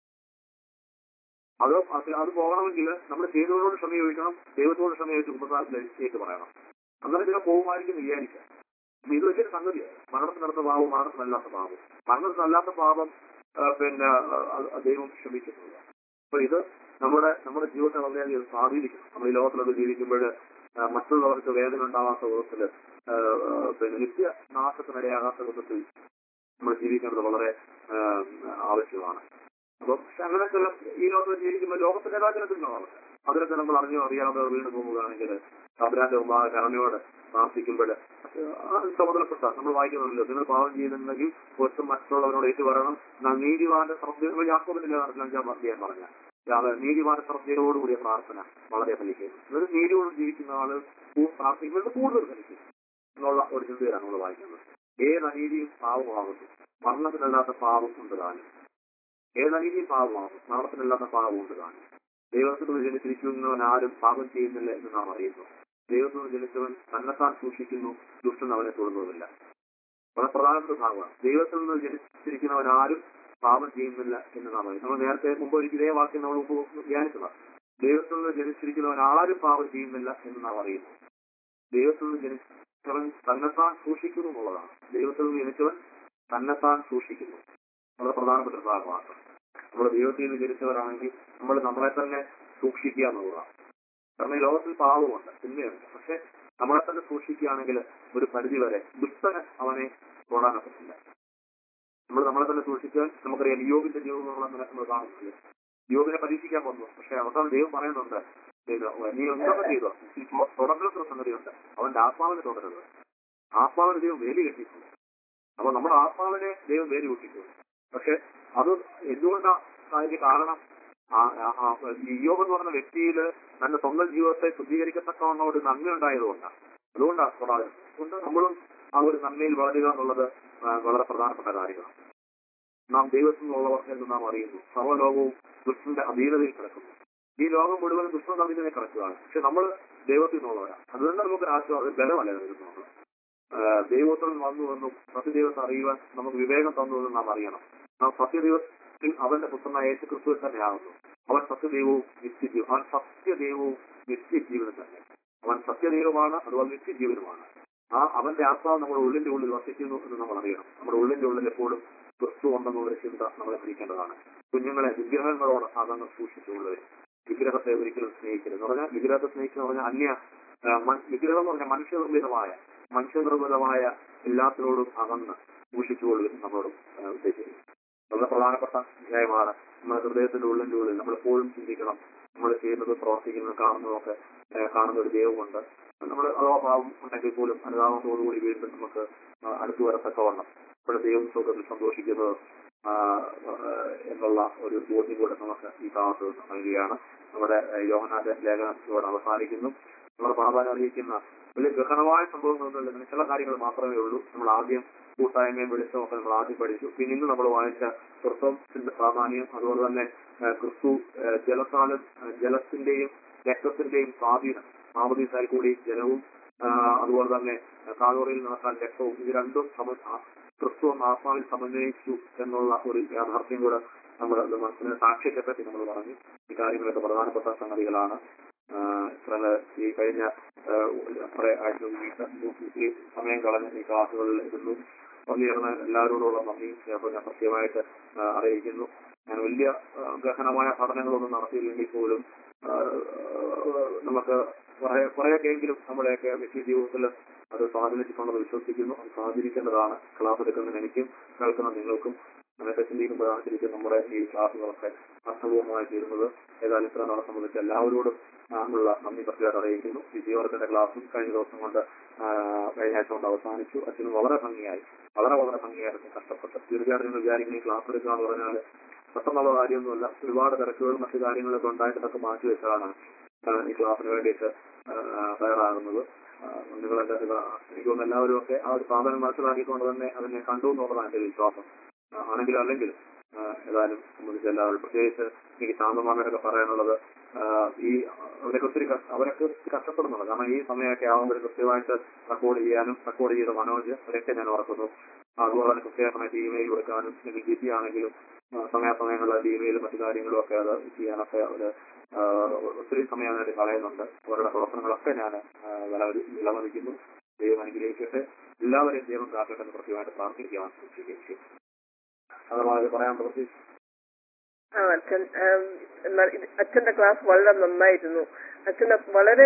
അത് അത് അത് പോകണമെങ്കിൽ നമ്മൾ ചെയ്തവരോട് ക്ഷമ ചോദിക്കണം ദൈവത്തോട് ക്ഷമ ചോദിച്ച് കുടുംബത്തിലേക്ക് പറയണം അങ്ങനെ ചില പോകുമായിരിക്കും വിചാരിക്കാം അപ്പൊ ഇത് വലിയൊരു സംഗതിയാണ് മരണത്തിനടുത്ത പാവം മരണത്തിനല്ലാത്ത പാപം മരണത്തിനല്ലാത്ത പാപം ആ, പിന്നെ ആ, ആ, ദൈവം ക്ഷമിക്കുന്നില്ല അപ്പൊ ഇത് നമ്മുടെ നമ്മുടെ ജീവിതത്തെ വളരെയധികം സ്വാധീനിക്കും നമ്മൾ ഈ ലോകത്തിലൊക്കെ ജീവിക്കുമ്പോൾ മറ്റുള്ളവർക്ക് വേദന ഉണ്ടാവാത്ത വിധത്തിൽ ആ, ആ, പിന്നെ നിത്യ നാശത്തിനിടയാകാത്ത വിധത്തിൽ നമ്മൾ ജീവിക്കേണ്ടത് വളരെ ആ, ആവശ്യമാണ് അപ്പൊ പക്ഷെ അങ്ങനെ ചില ഈ ലോകത്ത് ജീവിക്കുമ്പോൾ ലോകത്തിന്റെ രാജ്യത്തിനാണ് അതിലൊക്കെ നമ്മൾ അറിഞ്ഞോ അറിയാതെ വീണ് പോകുകയാണെങ്കിൽ അബ്രാന്റെ മുമ്പാകെ കരുണയോട് പ്രാർത്ഥിക്കുമ്പോൾ ചുമതലപ്പെട്ട നമ്മൾ വായിക്കുന്നുണ്ടല്ലോ നിങ്ങൾ പാവം ചെയ്യുന്നുണ്ടെങ്കിൽ ഒട്ടും മറ്റുള്ളവരോട് ഏറ്റു പറയണം എന്നാൽ നീതിവാന്റെ ശ്രദ്ധ യാക്കോബിന്റെ അഞ്ചാം അധ്യായം പറഞ്ഞ അത് നീതിവാന്റെ ശ്രദ്ധയോടുകൂടിയ പ്രാർത്ഥന വളരെ ഫലിക്കും ഒരു നീതിയോട് ജീവിക്കുന്ന ആള് കൂ- പ്രാർത്ഥിക്കുന്നത് കൂടുതൽ ഫലിക്കും എന്നുള്ള ഒരു ചിന്തയിലാണ് നമ്മൾ വായിക്കുന്നത് ഏത് അനീതിയും പാവമാകുന്നു മരണത്തിനല്ലാത്ത പാവം ഉണ്ട് താനും ഏത് അനീതിയും പാവമാകും മരണത്തിനല്ലാത്ത പാവം ഉണ്ട് താനും ദൈവത്തിൽ ജനിച്ചിരിക്കുന്നവൻ ആരും പാപം ചെയ്യുന്നില്ല എന്ന് നാം അറിയുന്നു ദൈവത്തിൽ ജനിച്ചവൻ തന്നെത്താൻ സൂക്ഷിക്കുന്നു ദുഷ്ടൻ അവനെ തൊടുന്നതുമില്ല വളരെ പ്രധാനപ്പെട്ട ഭാഗമാണ് ദൈവത്തിൽ നിന്ന് ജനിച്ചിരിക്കുന്നവൻ ആരും പാപം ചെയ്യുന്നില്ല എന്ന് നാം അറിയുന്നു നമ്മൾ നേരത്തെ മുമ്പ് ഒരു ഇതേ വാക്യം നമ്മൾ മുമ്പ് ധ്യാനിച്ചതാണ് ദൈവത്തിൽ നിന്ന് ജനിച്ചിരിക്കുന്നവൻ ആരും പാപം ചെയ്യുന്നില്ല എന്ന് നാം അറിയുന്നു ദൈവത്തിൽ നിന്ന് ജനിച്ചവൻ തന്നെത്താൻ സൂക്ഷിക്കുന്നു എന്നുള്ളതാണ് ദൈവത്തിൽ നിന്ന് ജനിച്ചവൻ തന്നെത്താൻ സൂക്ഷിക്കുന്നു വളരെ പ്രധാനപ്പെട്ട ഒരു ഭാഗമാണ് നമ്മൾ ദൈവത്തിൽ നിന്ന് ജനിച്ചവരാണെങ്കിൽ നമ്മൾ നമ്മളെ തന്നെ സൂക്ഷിക്കുക എന്നുള്ളതാണ് കാരണം ഈ ലോകത്തിൽ പാവമുണ്ട് ചിന്തയുണ്ട് പക്ഷെ നമ്മളെ തന്നെ സൂക്ഷിക്കുകയാണെങ്കിൽ ഒരു പരിധി വരെ ദുഷ്ടന് അവനെ തൊടാനൊക്കത്തില്ല നമ്മൾ നമ്മളെ തന്നെ സൂക്ഷിച്ചാൽ നമുക്കറിയാം യോഗിന്റെ ജീവിതങ്ങൾ അങ്ങനെ നമ്മൾ കാണുന്നില്ല യോഗിനെ പരീക്ഷിക്കാൻ വന്നു പക്ഷെ അവസാനം ദൈവം പറയുന്നുണ്ട് ചെയ്തോ നീ എന്തൊക്കെ ചെയ്തോ തുടങ്ങുന്ന സംഗതിയുണ്ട് അവന്റെ ആത്മാവിനെ തുടരുന്നത് ആത്മാവിന് ദൈവം വേലി കെട്ടിയിട്ടുണ്ട് അപ്പൊ നമ്മുടെ ആത്മാവിനെ ദൈവം വേലി കെട്ടിയിട്ടുണ്ട് പക്ഷെ അത് എന്തുകൊണ്ടാണ് അതിന്റെ കാരണം ആ- ആ- ആ യോബ് എന്ന് പറഞ്ഞ വ്യക്തിയിൽ തന്റെ സ്വന്തം ജീവിതത്തെ ശുദ്ധീകരിക്കത്തക്കവണ്ണം ഒരു നന്മ ഉണ്ടായതുകൊണ്ടാണ് അതുകൊണ്ടാണ് സ്വഭാവം അതുകൊണ്ട് നമ്മളും ആ ഒരു നന്മയിൽ വളരുക എന്നുള്ളത് ആ, വളരെ പ്രധാനപ്പെട്ട കാര്യമാണ് നാം ദൈവത്തിൽ നിന്നുള്ളവർ എന്ന് നാം അറിയുന്നു സർവ്വലോകവും ദുഷ്ടന്റെ അധീനതയിൽ കിടക്കുന്നു ഈ ലോകം മുഴുവൻ ദുഷ്ടന്റെ അധീനതയിൽ കിടക്കുകയാണ് പക്ഷെ നമ്മൾ ദൈവത്തിൽ നിന്നുള്ളവരാണ് അതുകൊണ്ട് നമുക്ക് ആശ്വാസം ബലമല്ല ദൈവത്തിൽ നമ്മൾ ദൈവത്തിൽ വന്നു എന്നും സത്യദൈവത്തെ അറിയുവാൻ നമുക്ക് വിവേകം തന്നു എന്നും നാം അറിയണം നാം സത്യദൈവത്തിൽ അവന്റെ പുത്രനായ യേശു ക്രിസ്തുവിൽ തന്നെയാകുന്നു അവൻ സത്യദൈവവും നിത്യജീവൻ അവൻ സത്യദൈവവും നിത്യജീവനും തന്നെ അവൻ സത്യദൈവമാണ് അതുപോലെ നിത്യജീവനുമാണ് ആ അവന്റെ ആത്മാവ് നമ്മുടെ ഉള്ളിന്റെ ഉള്ളിൽ വസിക്കുന്നു എന്ന് നമ്മൾ അറിയണം നമ്മുടെ ഉള്ളിന്റെ ഉള്ളിൽ എപ്പോഴും ക്രിസ്തു ഉണ്ടെന്നുള്ള ചിന്ത നമ്മളെ പിടിക്കേണ്ടതാണ് കുഞ്ഞുങ്ങളെ വിഗ്രഹങ്ങളോട് അതങ്ങ് സൂക്ഷിച്ചുകൊള്ളുവരും വിഗ്രഹത്തെ ഒരിക്കലും സ്നേഹിക്കരുത് എന്ന് പറഞ്ഞാൽ വിഗ്രഹത്തെ സ്നേഹിക്കുന്ന പറഞ്ഞാൽ അന്യ ആ, മ- വിഗ്രഹം എന്ന് പറഞ്ഞാൽ മനുഷ്യനിർമ്മിതമായ മനുഷ്യനിർമ്മിതമായ എല്ലാത്തിനോടും അകന്ന് സൂക്ഷിച്ചുകൊള്ളുവരും നമ്മളോട് ആ, ഉദ്ദേശിക്കുന്നത് വളരെ പ്രധാനപ്പെട്ട വിഷയമാണ് നമ്മുടെ ഹൃദയത്തിന്റെ ഉള്ളിന്റെ ഉള്ളിൽ നമ്മൾ എപ്പോഴും ചിന്തിക്കണം നമ്മൾ ചെയ്യുന്നത് പ്രവർത്തിക്കുന്നത് കാണുന്നതൊക്കെ ഏ, കാണുന്ന ഒരു ദൈവമുണ്ട് നമ്മൾ അതോ ഭാവം ഉണ്ടെങ്കിൽ പോലും അനുതാപത്തോടുകൂടി വീണ്ടും നമുക്ക് ആ, അടുത്തു വരത്തക്കവണ്ണം ഇവിടെ ദൈവം സുഖത്തിൽ സന്തോഷിക്കുന്നത് ആ, ആ, എന്നുള്ള ഒരു ബോധ്യം കൂടെ നമുക്ക് ഈ കാലത്ത് നൽകുകയാണ് നമ്മുടെ ഏ, യോഹനാന്റെ ലേഖനം ഇവിടെ അവസാനിക്കുന്നു നമ്മുടെ പാതാൻ അറിയിക്കുന്ന വലിയ ഗഹനമായ സംഭവങ്ങളൊന്നുമില്ല ചില കാര്യങ്ങൾ മാത്രമേ ഉള്ളൂ നമ്മൾ ആദ്യം കൂട്ടായ്മയും വെളിച്ചമൊക്കെ നമ്മൾ ആദ്യം പഠിച്ചു പിന്നെ ഇന്ന് നമ്മൾ വായിച്ച ക്രിസ്തത്തിന്റെ പ്രാധാന്യം അതുപോലെ തന്നെ ആ, ക്രിസ്തു ആ, ജലത്താലും ആ, ജലത്തിന്റെയും രക്തത്തിന്റെയും സ്വാധീനം മാമദീസായി കൂടി ജലവും ആ, അതുപോലെ തന്നെ കാലോറിയിൽ നടക്കാൻ രക്തവും ഇത് രണ്ടും സമ ആ, ക്രിസ്തു എന്ന ആത്മാവിൽ സമന്വയിച്ചു എന്നുള്ള ഒരു യാഥാർത്ഥ്യം കൂടെ നമ്മൾ അത് മനസ്സിന് സാക്ഷ്യത്തെ പറ്റി നമ്മൾ പറഞ്ഞു ഈ കാര്യങ്ങളൊക്കെ പ്രധാനപ്പെട്ട സംഗതികളാണ് ആ, ഇത്രയും ഈ കഴിഞ്ഞ ആ, കുറെ ആഴ്ച ഈ സമയം കളഞ്ഞ് ഈ ക്ലാസ്സുകളിൽ ഇരുന്നു പങ്കുചേർന്ന എല്ലാവരോടുള്ള നന്ദി സ്നേഹവും ഞാൻ കൃത്യമായിട്ട് ആ, അറിയിക്കുന്നു ഞാൻ വലിയ ആ, ഗഹനമായ പഠനങ്ങളൊന്നും നടത്തിയില്ലെങ്കിൽ പോലും ആ, നമുക്ക് കുറെ കുറെയൊക്കെയെങ്കിലും നമ്മുടെയൊക്കെ വ്യക്തി ജീവിതത്തിൽ അത് സ്വാധീനിച്ചിട്ടുണ്ടെന്ന് വിശ്വസിക്കുന്നു അത് സ്വാധീനിക്കേണ്ടതാണ് ക്ലാസ് എടുക്കുന്ന എനിക്കും കേൾക്കുന്ന നിങ്ങൾക്കും അങ്ങനെയൊക്കെ ചിന്തിക്കുമ്പോഴാണ് ശരിക്കും നമ്മുടെ ഈ ക്ലാസ്സുകളൊക്കെ അർത്ഥപൂർണ്ണമായി തീരുന്നത് ഏതായാലും ഇത്ര നാളെ സംബന്ധിച്ച് എല്ലാവരോടും ഉള്ള നന്ദി പ്രത്യേകത അറിയിക്കുന്നു വിജയവർഗത്തിന്റെ ക്ലാസ്സും കഴിഞ്ഞ ദിവസം കൊണ്ട് ആ, കഴിഞ്ഞ ആഴ്ച കൊണ്ട് അവസാനിച്ചു അച്ഛനും വളരെ ഭംഗിയായി വളരെ വളരെ ഭംഗിയായിരുന്നു കഷ്ടപ്പെട്ട് തീർച്ചയായിട്ടും നിങ്ങൾ വിചാരിക്കുന്ന ഈ ക്ലാസ് എടുക്കുക എന്ന് പറഞ്ഞാൽ പെട്ടെന്നുള്ള കാര്യമൊന്നുമല്ല ഒരുപാട് തിരക്കുകളും മറ്റു കാര്യങ്ങളൊക്കെ ഉണ്ടായിട്ട് അതൊക്കെ മാറ്റി വെച്ചതാണ് ആ, ഈ ക്ലാസ്സിന് വേണ്ടിയിട്ട് ആ, തയ്യാറാകുന്നത് ആ, നിങ്ങളെല്ലാം എനിക്ക് തോന്നുന്നു എല്ലാവരും ഒക്കെ ആ ഒരു സാധനം മനസ്സിലാക്കിക്കൊണ്ട് തന്നെ അതിനെ കണ്ടു എന്നുള്ളതാണ് എന്റെ വിശ്വാസം ആ, ആണെങ്കിലും അല്ലെങ്കിലും ആ, ഏതായാലും സംബന്ധിച്ച് എല്ലാവരും പ്രത്യേകിച്ച് എനിക്ക് ശാന്തമാമയൊക്കെ പറയാനുള്ളത് ആ, ഈ അവരൊക്കെ ഒത്തിരി കഷ്ട- അവരൊക്കെ ഒത്തിരി കഷ്ടപ്പെടുന്നുണ്ട് കാരണം ഈ സമയമൊക്കെ ആകുമ്പോൾ കൃത്യമായിട്ട് റെക്കോർഡ് ചെയ്യാനും റെക്കോർഡ് ചെയ്ത മനോജ് അവരൊക്കെ ഞാൻ ഓർക്കുന്നു അതുപോലെ തന്നെ കൃത്യമായിട്ട് ഇമെയിൽ കൊടുക്കാനും അല്ലെങ്കിൽ ബിസി ആണെങ്കിലും ആ, സമയാസമയങ്ങളിൽ ഇമെയിലും മറ്റു കാര്യങ്ങളും ഒക്കെ അത് ചെയ്യാനൊക്കെ അവര് ആ, ഒത്തിരി സമയം അതിനായിട്ട് കളയുന്നുണ്ട് അവരുടെ പ്രവർത്തനങ്ങളൊക്കെ ഞാൻ വിലമതിക്കുന്നു ദൈവം അനുഗ്രഹിക്കട്ടെ എല്ലാവരെയും ദൈവം കാക്കട്ടെ എന്ന് കൃത്യമായിട്ട് പ്രാർത്ഥിക്കാൻ ചെയ്യും അതുപോലെ പറയാൻ പ്രത്യേകിച്ച് ആ അച്ഛൻ ആം, എന്നാൽ ഇത് അച്ഛന്റെ ക്ലാസ് വളരെ നന്നായിരുന്നു അച്ഛന് വളരെ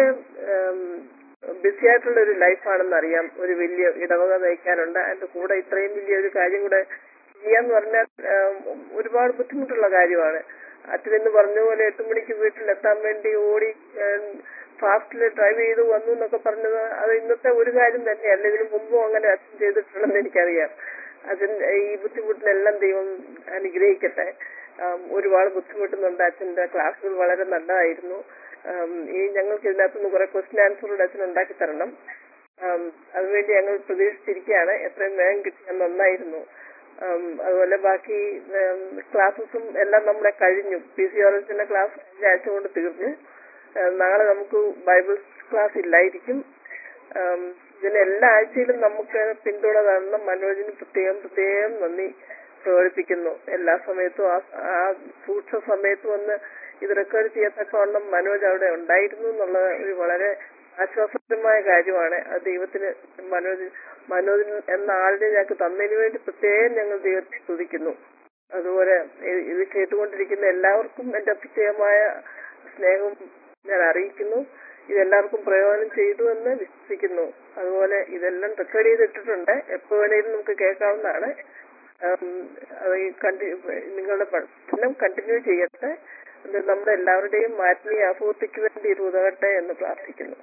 ബിസി ആയിട്ടുള്ള ഒരു ലൈഫാണെന്ന് അറിയാം ഒരു വലിയ ഇടവക നയിക്കാനുണ്ട് അതിന്റെ കൂടെ ഇത്രയും വലിയ ഒരു കാര്യം കൂടെ ചെയ്യാന്ന് പറഞ്ഞാൽ ആം, ഒരുപാട് ബുദ്ധിമുട്ടുള്ള കാര്യമാണ് അച്ഛനെന്ന് പറഞ്ഞ പോലെ എട്ട് മണിക്ക് വീട്ടിലെത്താൻ വേണ്ടി ഓടി ഫാസ്റ്റിൽ ഡ്രൈവ് ചെയ്ത് വന്നു എന്നൊക്കെ പറഞ്ഞത് അത് ഇന്നത്തെ ഒരു കാര്യം തന്നെയല്ല ഇതിനു മുമ്പും അങ്ങനെ അച്ഛൻ ചെയ്തിട്ടുണ്ടെന്ന് എനിക്കറിയാം അച്ഛൻ ഈ ബുദ്ധിമുട്ടിനെല്ലാം ദൈവം അനുഗ്രഹിക്കട്ടെ ആം, ഒരുപാട് ബുദ്ധിമുട്ടുന്നുണ്ട് അച്ഛന്റെ ക്ലാസ്സുകൾ വളരെ നല്ലതായിരുന്നു ആം, ഈ ഞങ്ങൾക്ക് ഇതിനകത്തുനിന്ന് കുറെ ക്വസ്റ്റ്യൻ ആൻസറുടെ അച്ഛൻ ഉണ്ടാക്കി തരണം ആം, അതിനുവേണ്ടി ഞങ്ങൾ പ്രതീക്ഷിച്ചിരിക്കുകയാണ് എത്രയും വേഗം കിട്ടിയാൽ നന്നായിരുന്നു ആം, അതുപോലെ ബാക്കി ക്ലാസ്സസും എല്ലാം നമ്മളെ കഴിഞ്ഞു പി സി ഓറഞ്ചിന്റെ ക്ലാസ് കഴിഞ്ഞ ആഴ്ച കൊണ്ട് തീർന്നു ആ, നാളെ നമുക്ക് ബൈബിൾ ക്ലാസ് ഇല്ലായിരിക്കും ആം, ഇതിന് എല്ലാ ആഴ്ചയിലും നമുക്ക് പിന്തുണ തന്ന മനോജിന് പ്രത്യേകം പ്രത്യേകം നന്ദി പ്രകടിപ്പിക്കുന്നു എല്ലാ സമയത്തും ആ ആ സൂക്ഷ്മ സമയത്ത് വന്ന് ഇത് റെക്കോർഡ് ചെയ്യത്തക്കവണ്ണം മനോജ് അവിടെ ഉണ്ടായിരുന്നു എന്നുള്ള ഒരു വളരെ ആശ്വാസകരമായ കാര്യമാണ് അത് ദൈവത്തിന് മനോജ് മനോജ് എന്ന ആളിനെ ഞങ്ങൾക്ക് തന്നതിന് വേണ്ടി പ്രത്യേകം ഞങ്ങൾ ദൈവത്തെ സ്തുതിക്കുന്നു അതുപോലെ ഇ- ഇത് കേട്ടുകൊണ്ടിരിക്കുന്ന എല്ലാവർക്കും എന്റെ പ്രത്യേകമായ സ്നേഹം ഞാൻ അറിയിക്കുന്നു ഇതെല്ലാവർക്കും പ്രയോജനം ചെയ്തു എന്ന് വിശ്വസിക്കുന്നു അതുപോലെ ഇതെല്ലാം റെക്കോർഡ് ചെയ്തിട്ടിട്ടുണ്ട് എപ്പോ വേണേലും നമുക്ക് കേൾക്കാവുന്നതാണ് ഉം, അത് ഈ കണ്ടി നിങ്ങളുടെ പഠനം കണ്ടിന്യൂ ചെയ്യട്ടെ ഇത് നമ്മുടെ എല്ലാവരുടെയും ആത്മീയ അഭൂതിക്ക് വേണ്ടി ഇത് ഉതകട്ടെ എന്ന് പ്രാർത്ഥിക്കുന്നു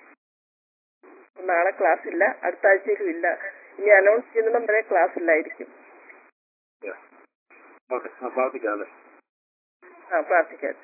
നാളെ ക്ലാസ് ഇല്ല അടുത്ത ആഴ്ചയിലും ഇല്ല ഇനി അനൗൺസ് ചെയ്യുന്നിടം വരെ ക്ലാസ് ഇല്ലായിരിക്കും ഓക്കെ പ്രാർത്ഥിക്കാം അല്ലേ ആ പ്രാർത്ഥിക്കാം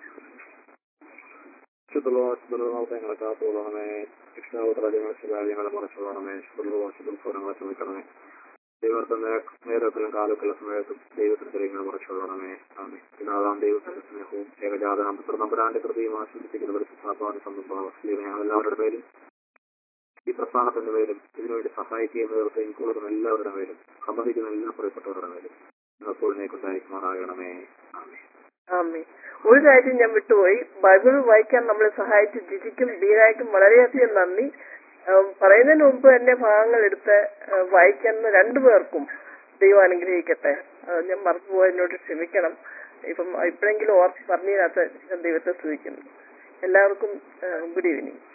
ശുദ്ധുള്ള ശുദ്ധുള്ള ഞങ്ങളെ കാത്തുകൊള്ളണമേ കൃഷ്ണാവതരങ്ങൾ ശിവാലയങ്ങളെ മറച്ചുകൊള്ളണമേ ശുദ്ധുള്ള ശുദ്ധുൽഫലങ്ങളെ ശ്രമിക്കണമേ ദൈവത്തിന്റെ നേരത്തിലും കാലത്തിലുള്ള സമയത്തും ദൈവത്തിന്റെ കാര്യങ്ങൾ മറച്ചുകൊള്ളണമേ ആമേ പിതാതാം ദൈവത്തിന്റെ സ്നേഹവും ഏകജാതനാം പുത്രനമ്പരാന്റെ കൃതിയും ആശ്വസിപ്പിക്കുന്ന പരിശുദ്ധാത്മാവിന്റെ സംബന്ധമാണ് ഞങ്ങൾ എല്ലാവരുടെ പേരും ഈ പ്രസ്ഥാനത്തിന്റെ പേരും ഇതിനുവേണ്ടി സഹായിക്കുന്നവർക്ക് കൂടുതലും എല്ലാവരുടെ പേരും സമ്മതിക്കുന്ന എല്ലാ പ്രിയപ്പെട്ടവരുടെ പേരും നിങ്ങൾ നേക്കുണ്ടായിരിക്കുമാറാകണമേ ആമേ ആമേ ഒരു കാര്യം ഞാൻ വിട്ടുപോയി ബൈബിൾ വായിക്കാൻ നമ്മളെ സഹായിച്ച ജിജിക്കും ബീനായ്ക്കും വളരെയധികം നന്ദി ഉം, പറയുന്നതിന് മുമ്പ് തന്നെ ഭാഗങ്ങൾ എടുത്ത് ഉം, വായിക്കുന്ന രണ്ടുപേർക്കും ദൈവം അനുഗ്രഹിക്കട്ടെ അത് ഞാൻ മറന്നുപോയതിനോട് ക്ഷമിക്കണം ഇപ്പം ഇപ്പോഴെങ്കിലും ഓർത്ത് പറഞ്ഞതിനകത്ത് ഞാൻ ദൈവത്തെ സ്തുതിക്കുന്നു എല്ലാവർക്കും ഗുഡ് ഈവനിങ്